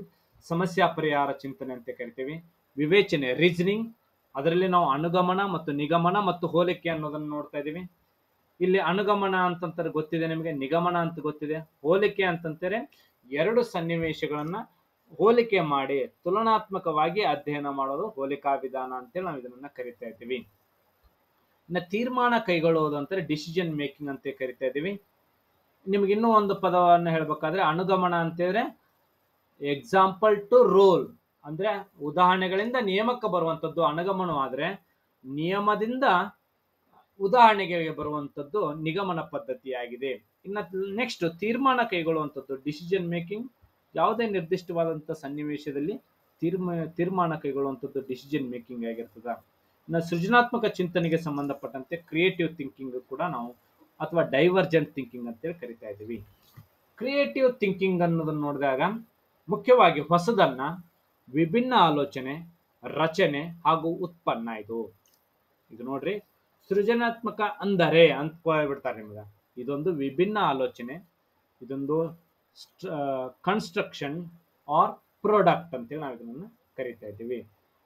ಸಮಸ್ಯಾ ಪರಿಹಾರ ಚಿಂತನೆ ಅಂತ ಕರಿತೀವಿ ವಿವೇಚನೆ ರೀಸನಿಂಗ್ ಅದರಲ್ಲಿ ನಾವು ಅನುಗಮನ ಮತ್ತು ನಿಗಮನ ಮತ್ತು ಹೋಲಿಕೆ ಅನ್ನೋದನ್ನ ನೋಡ್ತಾ ಇದೀವಿ ಇಲ್ಲಿ ಅನುಗಮನ ಅಂತಂತಾರೆ ಗೊತ್ತಿದೆ ನಿಮಗೆ ನಿಗಮನ ಅಂತ ಗೊತ್ತಿದೆ ಹೋಲಿಕೆ ಅಂತಂತಾರೆ ಎರಡು ಸನ್ನಿವೇಶಗಳನ್ನ ಹೋಲಿಕೆ ಮಾಡಿ ತುಲನಾತ್ಮಕವಾಗಿ ಅಧ್ಯಯನ ಮಾಡೋದು ಹೋಲಿಕಾ ವಿಧಾನ ಅಂತೇಳಿ ನಾವು ಇದನ್ನ ಕರಿತಾ ಇದ್ದೀವಿ ಇನ್ನು ತೀರ್ಮಾನ ಕೈಗೊಳ್ಳುವುದು ಅಂತಾರೆ ಡಿಸಿಷನ್ ಮೇಕಿಂಗ್ ಅಂತ ಕರಿತಾ ಇದ್ದೀವಿ ನಿಮ್ಗೆ ಇನ್ನೂ ಒಂದು ಪದವನ್ನು ಹೇಳ್ಬೇಕಾದ್ರೆ ಅನುಗಮನ ಅಂತಂದ್ರೆ ಎಕ್ಸಾಂಪಲ್ ಟು ರೂಲ್ ಅಂದ್ರೆ ಉದಾಹರಣೆಗಳಿಂದ ನಿಯಮಕ್ಕೆ ಬರುವಂತದ್ದು ಅನುಗಮನವಾದ್ರೆ ನಿಯಮದಿಂದ ಉದಾಹರಣೆಗೆ ಬರುವಂತದ್ದು ನಿಗಮನ ಪದ್ಧತಿಯಾಗಿದೆ ಇನ್ನು ನೆಕ್ಸ್ಟ್ ತೀರ್ಮಾನ ಕೈಗೊಳ್ಳುವಂಥದ್ದು ಡಿಸಿಷನ್ ಮೇಕಿಂಗ್ ಯಾವುದೇ ನಿರ್ದಿಷ್ಟವಾದಂಥ ಸನ್ನಿವೇಶದಲ್ಲಿ ತೀರ್ಮ ತೀರ್ಮಾನ ಕೈಗೊಳ್ಳುವಂಥದ್ದು ಡಿಸಿಷನ್ ಮೇಕಿಂಗ್ ಆಗಿರ್ತದ ಇನ್ನು ಸೃಜನಾತ್ಮಕ ಚಿಂತನೆಗೆ ಸಂಬಂಧಪಟ್ಟಂತೆ ಕ್ರಿಯೇಟಿವ್ ಥಿಂಕಿಂಗ್ ಕೂಡ ನಾವು ಅಥವಾ ಡೈವರ್ಜೆಂಟ್ ಥಿಂಕಿಂಗ್ ಅಂತೇಳಿ ಕರಿತಾ ಇದ್ದೀವಿ ಕ್ರಿಯೇಟಿವ್ ಥಿಂಕಿಂಗ್ ಅನ್ನೋದನ್ನ ನೋಡಿದಾಗ ಮುಖ್ಯವಾಗಿ ಹೊಸದನ್ನ ವಿಭಿನ್ನ ಆಲೋಚನೆ ರಚನೆ ಹಾಗೂ ಉತ್ಪನ್ನ ಇದು ಇದು ನೋಡ್ರಿ ಸೃಜನಾತ್ಮಕ ಅಂದರೆ ಅಂತ ಬಿಡ್ತಾರೆ ನಿಮ್ಗೆ ಇದೊಂದು ವಿಭಿನ್ನ ಆಲೋಚನೆ ಇದೊಂದು ಕನ್ಸ್ಟ್ರಕ್ಷನ್ ಆರ್ ಪ್ರಾಡಕ್ಟ್ ಅಂತೇಳಿ ನಾವು ಇದನ್ನ ಕರಿತಾ ಇದ್ದೀವಿ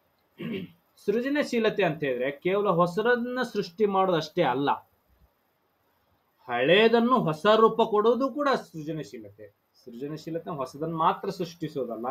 ಸೃಜನಶೀಲತೆ ಅಂತ ಹೇಳಿದ್ರೆ ಕೇವಲ ಹೊಸದನ್ನ ಸೃಷ್ಟಿ ಮಾಡೋದಷ್ಟೇ ಅಲ್ಲ ಹಳೇದನ್ನು ಹೊಸ ರೂಪ ಕೊಡೋದು ಕೂಡ ಸೃಜನಶೀಲತೆ ಸೃಜನಶೀಲತೆ ಹೊಸದನ್ನು ಮಾತ್ರ ಸೃಷ್ಟಿಸೋದಲ್ಲ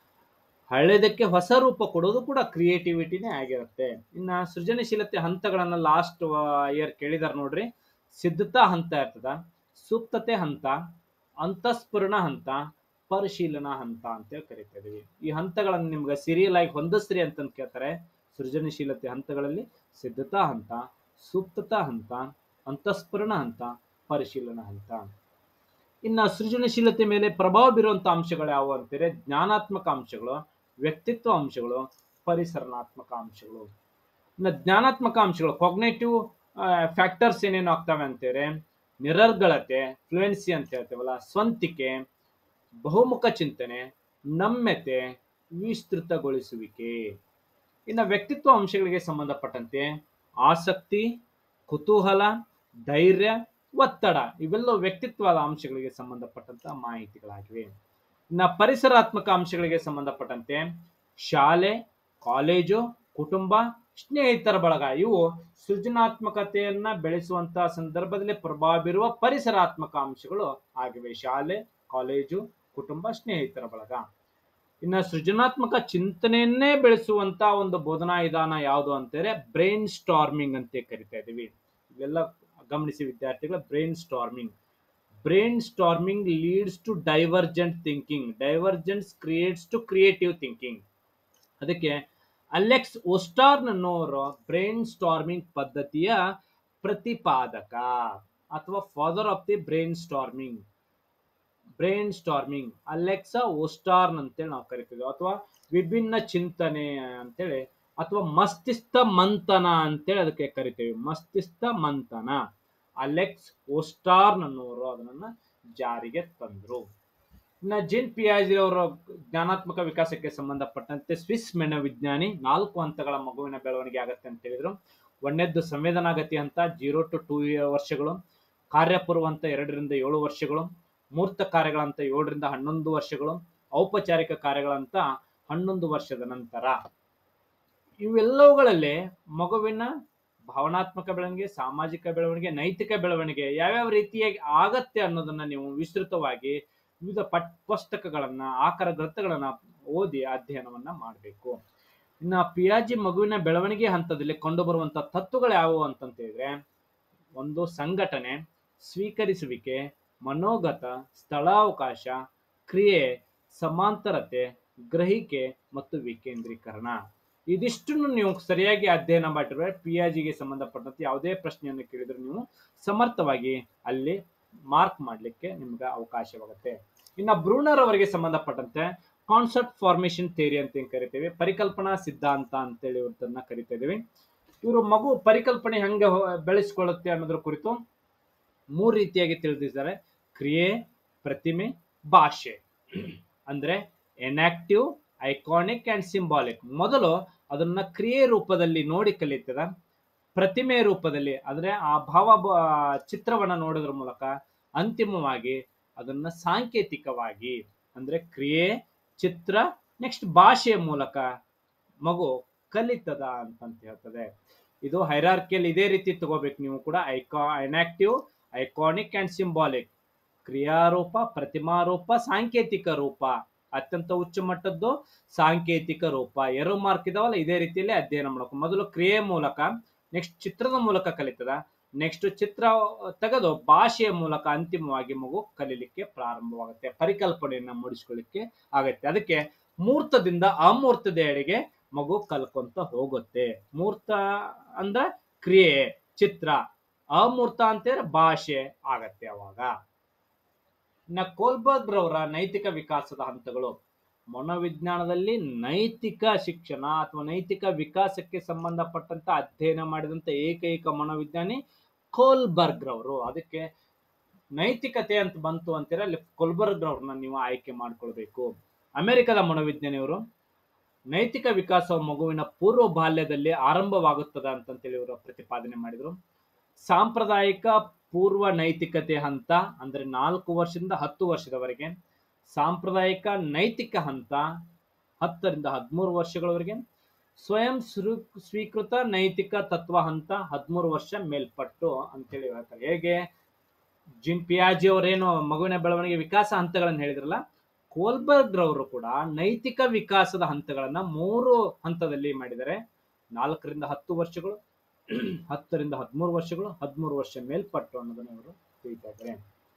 ಹಳೇದಕ್ಕೆ ಹೊಸ ರೂಪ ಕೊಡೋದು ಕೂಡ ಕ್ರಿಯೇಟಿವಿಟಿನೇ ಆಗಿರುತ್ತೆ ಇನ್ನ ಸೃಜನಶೀಲತೆ ಹಂತಗಳನ್ನ ಲಾಸ್ಟ್ ಇಯರ್ ಕೇಳಿದಾರೆ ನೋಡ್ರಿ ಸಿದ್ಧತಾ ಹಂತ ಇರ್ತದ ಸೂಕ್ತತೆ ಹಂತ ಅಂತಸ್ಫುರಣ ಹಂತ ಪರಿಶೀಲನಾ ಹಂತ ಅಂತೇಳಿ ಕರಿತಾ ಇದೀವಿ ಈ ಹಂತಗಳನ್ನು ನಿಮ್ಗೆ ಸೀರಿಯಲ್ ಆಗಿ ಹೊಂದಿಸ್ರಿ ಅಂತ ಕೇಳ್ತಾರೆ ಸೃಜನಶೀಲತೆ ಹಂತಗಳಲ್ಲಿ ಸಿದ್ಧತಾ ಹಂತ ಸೂಕ್ತತಾ ಹಂತ ಅಂತಸ್ಫುರಣ ಹಂತ ಪರಿಶೀಲನಾ ಹಂತ ಇನ್ನು ಸೃಜನಶೀಲತೆ ಮೇಲೆ ಪ್ರಭಾವ ಬೀರುವಂತ ಅಂಶಗಳು ಯಾವುವು ಅಂತಾರೆ ಜ್ಞಾನಾತ್ಮಕ ಅಂಶಗಳು ವ್ಯಕ್ತಿತ್ವ ಅಂಶಗಳು ಪರಿಸರಣಾತ್ಮಕ ಅಂಶಗಳು ಇನ್ನು ಜ್ಞಾನಾತ್ಮಕ ಅಂಶಗಳು ಕಾಗ್ನೇಟಿವ್ ಫ್ಯಾಕ್ಟರ್ಸ್ ಏನೇನು ಆಗ್ತವೆ ಅಂತಾರೆ ನಿರರ್ಗಳತೆ ಫ್ಲೂಯೆನ್ಸಿ ಅಂತ ಹೇಳ್ತೇವಲ್ಲ ಸ್ವಂತಿಕೆ ಬಹುಮುಖ ಚಿಂತನೆ ನಮ್ಯತೆ ವಿಸ್ತೃತಗೊಳಿಸುವಿಕೆ ಇನ್ನು ವ್ಯಕ್ತಿತ್ವ ಅಂಶಗಳಿಗೆ ಸಂಬಂಧಪಟ್ಟಂತೆ ಆಸಕ್ತಿ ಕುತೂಹಲ ಧೈರ್ಯ ಒತ್ತಡ ಇವೆಲ್ಲ ವ್ಯಕ್ತಿತ್ವದ ಅಂಶಗಳಿಗೆ ಸಂಬಂಧಪಟ್ಟಂತ ಮಾಹಿತಿಗಳಾಗಿವೆ ಇನ್ನು ಪರಿಸರಾತ್ಮಕ ಅಂಶಗಳಿಗೆ ಸಂಬಂಧಪಟ್ಟಂತೆ ಶಾಲೆ ಕಾಲೇಜು ಕುಟುಂಬ ಸ್ನೇಹಿತರ ಬಳಗ ಇವು ಸೃಜನಾತ್ಮಕತೆಯನ್ನ ಬೆಳೆಸುವಂತಹ ಸಂದರ್ಭದಲ್ಲಿ ಪ್ರಭಾವ ಬೀರುವ ಪರಿಸರಾತ್ಮಕ ಅಂಶಗಳು ಆಗಿವೆ ಶಾಲೆ ಕಾಲೇಜು ಕುಟುಂಬ ಸ್ನೇಹಿತರ ಬಳಗ ಇನ್ನ ಸೃಜನಾತ್ಮಕ ಚಿಂತನೆಯನ್ನೇ ಬೆಳೆಸುವಂತ ಒಂದು ಬೋಧನಾ ವಿಧಾನ ಯಾವುದು ಅಂತಾರೆ ಬ್ರೈನ್ ಸ್ಟಾರ್ಮಿಂಗ್ ಅಂತ ಕರಿತಾ ಇದೀವಿ ಇವೆಲ್ಲ ಗಮನಿಸಿ ವಿದ್ಯಾರ್ಥಿಗಳ brainstorming brainstorming leads to divergent thinking divergents creates to creative thinking ಅದಕ್ಕೆ ಅಲೆಕ್ಸ್ ಓಸ್ಟಾರ್ನವರು ಬ್ರೈನ್ ಸ್ಟಾರ್ಮಿಂಗ್ ಪದ್ಧತಿಯ ಪ್ರತಿಪಾದಕ ಅಥವಾ father of the brainstorming brainstorming Alexa Osborn ಅಂತೇಳಿ ನಾವು ಕರಿತೀವಿ ಅಥವಾ ವಿಭಿನ್ನ ಚಿಂತನೆ ಅಂತೇಳಿ ಅಥವಾ ಮಸ್ತಿಷ್ಕ ಮಂಥನ ಅಂತೇಳಿ ಅದಕ್ಕೆ ಕರಿತೇವೆ ಮಸ್ತಿಷ್ಕ ಮಂಥನ ಅಲೆಕ್ಸ್ ಓಸ್ಟಾರ್ನ್ ಅನ್ನೋರು ಅದನ್ನ ಜಾರಿಗೆ ತಂದ್ರು ಇನ್ನ ಜಿನ್ ಪಿಯಾಜಿ ಅವರ ಜ್ಞಾನಾತ್ಮಕ ವಿಕಾಸಕ್ಕೆ ಸಂಬಂಧಪಟ್ಟಂತೆ ಸ್ವಿಸ್ ವಿಜ್ಞಾನಿ ನಾಲ್ಕು ಹಂತಗಳ ಮಗುವಿನ ಬೆಳವಣಿಗೆ ಆಗತ್ತೆ ಅಂತ ಹೇಳಿದ್ರು ಒಂದನೇದ್ದು ಸಂವೇದನಾಗತಿ ಹಂತ ಜೀರೋ ಟು ಟೂ ವರ್ಷಗಳು ಕಾರ್ಯಪೂರ್ವ ಹಂತ ಎರಡರಿಂದ ಏಳು ವರ್ಷಗಳು ಮೂರ್ತ ಕಾರ್ಯಗಳಂತ ಏಳರಿಂದ ಹನ್ನೊಂದು ವರ್ಷಗಳು ಔಪಚಾರಿಕ ಕಾರ್ಯಗಳಂತ ಹನ್ನೊಂದು ವರ್ಷದ ನಂತರ ಇವೆಲ್ಲವುಗಳಲ್ಲಿ ಮಗುವಿನ ಭಾವನಾತ್ಮಕ ಬೆಳವಣಿಗೆ ಸಾಮಾಜಿಕ ಬೆಳವಣಿಗೆ ನೈತಿಕ ಬೆಳವಣಿಗೆ ಯಾವ್ಯಾವ ರೀತಿಯಾಗಿ ಆಗತ್ತೆ ಅನ್ನೋದನ್ನ ನೀವು ವಿಸ್ತೃತವಾಗಿ ವಿವಿಧ ಪಟ್ ಪುಸ್ತಕಗಳನ್ನ ಆಕಾರ ಗ್ರಂಥಗಳನ್ನ ಓದಿ ಅಧ್ಯಯನವನ್ನ ಮಾಡಬೇಕು ಇನ್ನ ಪಿಯಾಜಿ ಮಗುವಿನ ಬೆಳವಣಿಗೆ ಹಂತದಲ್ಲಿ ಕಂಡುಬರುವಂತ ತತ್ವಗಳು ಯಾವುವು ಅಂತಂತ ಹೇಳಿದ್ರೆ ಒಂದು ಸಂಘಟನೆ ಸ್ವೀಕರಿಸುವಿಕೆ ಮನೋಗತ ಸ್ಥಳಾವಕಾಶ ಕ್ರಿಯೆ ಸಮಾಂತರತೆ ಗ್ರಹಿಕೆ ಮತ್ತು ವಿಕೇಂದ್ರೀಕರಣ ಇದಿಷ್ಟನ್ನು ನೀವು ಸರಿಯಾಗಿ ಅಧ್ಯಯನ ಮಾಡಿದ್ರೆ ಪಿ ಜಿಗೆ ಸಂಬಂಧಪಟ್ಟಂತೆ ಯಾವುದೇ ಪ್ರಶ್ನೆಯನ್ನು ಕೇಳಿದ್ರು ನೀವು ಸಮರ್ಥವಾಗಿ ಅಲ್ಲಿ ಮಾರ್ಕ್ ಮಾಡಲಿಕ್ಕೆ ನಿಮ್ಗೆ ಅವಕಾಶವಾಗುತ್ತೆ ಇನ್ನು ಬ್ರೂನರ್ ಅವರಿಗೆ ಸಂಬಂಧಪಟ್ಟಂತೆ ಕಾನ್ಸೆಪ್ಟ್ ಫಾರ್ಮೇಶನ್ ಥಿಯರಿ ಅಂತ ಏನ್ ಕರಿತೇವೆ ಪರಿಕಲ್ಪನಾ ಸಿದ್ಧಾಂತ ಅಂತೇಳಿ ಇವ್ರದನ್ನ ಕರಿತಾ ಇದೀವಿ ಇವರು ಮಗು ಪರಿಕಲ್ಪನೆ ಹೆಂಗೆ ಹೊ- ಬೆಳೆಸ್ಕೊಳ್ಳುತ್ತೆ ಅನ್ನೋದ್ರ ಕುರಿತು ಮೂರು ರೀತಿಯಾಗಿ ತಿಳಿದಿದ್ದಾರೆ ಕ್ರಿಯೆ ಪ್ರತಿಮೆ ಭಾಷೆ ಅಂದ್ರೆ ಎನಾಕ್ಟಿವ್ ಐಕಾನಿಕ್ ಅಂಡ್ ಸಿಂಬಾಲಿಕ್ ಮೊದಲು ಅದನ್ನ ಕ್ರಿಯೆ ರೂಪದಲ್ಲಿ ನೋಡಿ ಕಲಿತದ ಪ್ರತಿಮೆ ರೂಪದಲ್ಲಿ ಅಂದ್ರೆ ಆ ಭಾವ ಬ- ಚಿತ್ರವನ್ನ ನೋಡೋದ್ರ ಮೂಲಕ ಅಂತಿಮವಾಗಿ ಅದನ್ನ ಸಾಂಕೇತಿಕವಾಗಿ ಅಂದ್ರೆ ಕ್ರಿಯೆ ಚಿತ್ರ ನೆಕ್ಸ್ಟ್ ಭಾಷೆಯ ಮೂಲಕ ಮಗು ಕಲಿತದ ಅಂತಂತ ಹೇಳ್ತದೆ ಇದು ಹೈರಾರ್ಕಿಯಲ್ಲಿ ಇದೇ ರೀತಿ ತಗೋಬೇಕು ನೀವು ಕೂಡ ಐಕಾ ಇನ್ಆಕ್ಟಿವ್ ಐಕಾನಿಕ್ ಅಂಡ್ ಸಿಂಬಾಲಿಕ್ ಕ್ರಿಯಾರೂಪ ಪ್ರತಿಮಾರೂಪ ಸಾಂಕೇತಿಕ ರೂಪ ಅತ್ಯಂತ ಉಚ್ಚ ಮಟ್ಟದ್ದು ಸಾಂಕೇತಿಕ ರೂಪ ಎರಡು ಮಾರ್ಕ್ ಇದಾವಲ್ಲ ಇದೇ ರೀತಿಯಲ್ಲಿ ಅಧ್ಯಯನ ಮಾಡಬೇಕು ಮೊದಲು ಕ್ರಿಯೆ ಮೂಲಕ ನೆಕ್ಸ್ಟ್ ಚಿತ್ರದ ಮೂಲಕ ಕಲಿತದ ನೆಕ್ಸ್ಟ್ ಚಿತ್ರ ತೆಗೆದು ಭಾಷೆಯ ಮೂಲಕ ಅಂತಿಮವಾಗಿ ಮಗು ಕಲೀಲಿಕ್ಕೆ ಪ್ರಾರಂಭವಾಗುತ್ತೆ ಪರಿಕಲ್ಪನೆಯನ್ನ ಮೂಡಿಸ್ಕೊಳ್ಳಿಕ್ಕೆ ಆಗತ್ತೆ ಅದಕ್ಕೆ ಮೂರ್ತದಿಂದ ಅಮೂರ್ತದ ಎಡೆಗೆ ಮಗು ಕಲ್ಕೊಂತ ಹೋಗುತ್ತೆ ಮೂರ್ತ ಅಂದ್ರೆ ಕ್ರಿಯೆ ಚಿತ್ರ ಅಮೂರ್ತ ಅಂತಂದ್ರೆ ಭಾಷೆ ಆಗತ್ತೆ ಅವಾಗ ಇನ್ನ ಕೋಲ್ಬರ್ಗ್ ರವರ ನೈತಿಕ ವಿಕಾಸದ ಹಂತಗಳು ಮನೋವಿಜ್ಞಾನದಲ್ಲಿ ನೈತಿಕ ಶಿಕ್ಷಣ ಅಥವಾ ನೈತಿಕ ವಿಕಾಸಕ್ಕೆ ಸಂಬಂಧಪಟ್ಟಂತ ಅಧ್ಯಯನ ಮಾಡಿದಂತ ಏಕೈಕ ಮನೋವಿಜ್ಞಾನಿ ಕೋಲ್ಬರ್ಗ್ ರವರು ಅದಕ್ಕೆ ನೈತಿಕತೆ ಅಂತ ಬಂತು ಅಂತೀರ ಅಲ್ಲಿ ಕೋಲ್ಬರ್ಗ್ ರವ್ರನ್ನ ನೀವು ಆಯ್ಕೆ ಮಾಡ್ಕೊಳ್ಬೇಕು ಅಮೆರಿಕದ ಮನೋವಿಜ್ಞಾನಿಯವರು ನೈತಿಕ ವಿಕಾಸವು ಮಗುವಿನ ಪೂರ್ವ ಬಾಲ್ಯದಲ್ಲಿ ಆರಂಭವಾಗುತ್ತದೆ ಅಂತಂತೇಳಿ ಇವರು ಪ್ರತಿಪಾದನೆ ಮಾಡಿದ್ರು ಸಾಂಪ್ರದಾಯಿಕ ಪೂರ್ವ ನೈತಿಕತೆ ಹಂತ ಅಂದ್ರೆ ನಾಲ್ಕು ವರ್ಷದಿಂದ ಹತ್ತು ವರ್ಷದವರೆಗೆ ಸಾಂಪ್ರದಾಯಿಕ ನೈತಿಕ ಹಂತ ಹತ್ತರಿಂದ ಹದಿಮೂರು ವರ್ಷಗಳವರೆಗೆ ಸ್ವಯಂ ಸ್ವೀ- ಸ್ವೀಕೃತ ನೈತಿಕ ತತ್ವ ಹಂತ ಹದಿಮೂರು ವರ್ಷ ಮೇಲ್ಪಟ್ಟು ಅಂತೇಳಿ ಹೇಳ್ತಾರೆ ಹೇಗೆ ಜಿನ್ ಪಿಯಾಜಿ ಅವರೇನು ಮಗುವಿನ ಬೆಳವಣಿಗೆ ವಿಕಾಸ ಹಂತಗಳನ್ನು ಹೇಳಿದ್ರಲ್ಲ ಕೋಲ್ಬರ್ಗ್ ರವರು ಕೂಡ ನೈತಿಕ ವಿಕಾಸದ ಹಂತಗಳನ್ನ ಮೂರು ಹಂತದಲ್ಲಿ ಮಾಡಿದ್ದಾರೆ ನಾಲ್ಕರಿಂದ ಹತ್ತು ವರ್ಷಗಳು ಹತ್ತರಿಂದ ಹದಿಮೂರು ವರ್ಷಗಳು ಹದಿಮೂರು ವರ್ಷ ಮೇಲ್ಪಟ್ಟು ಅನ್ನೋದನ್ನ ಇವರು ತಿಳಿತಾ ಇದ್ದಾರೆ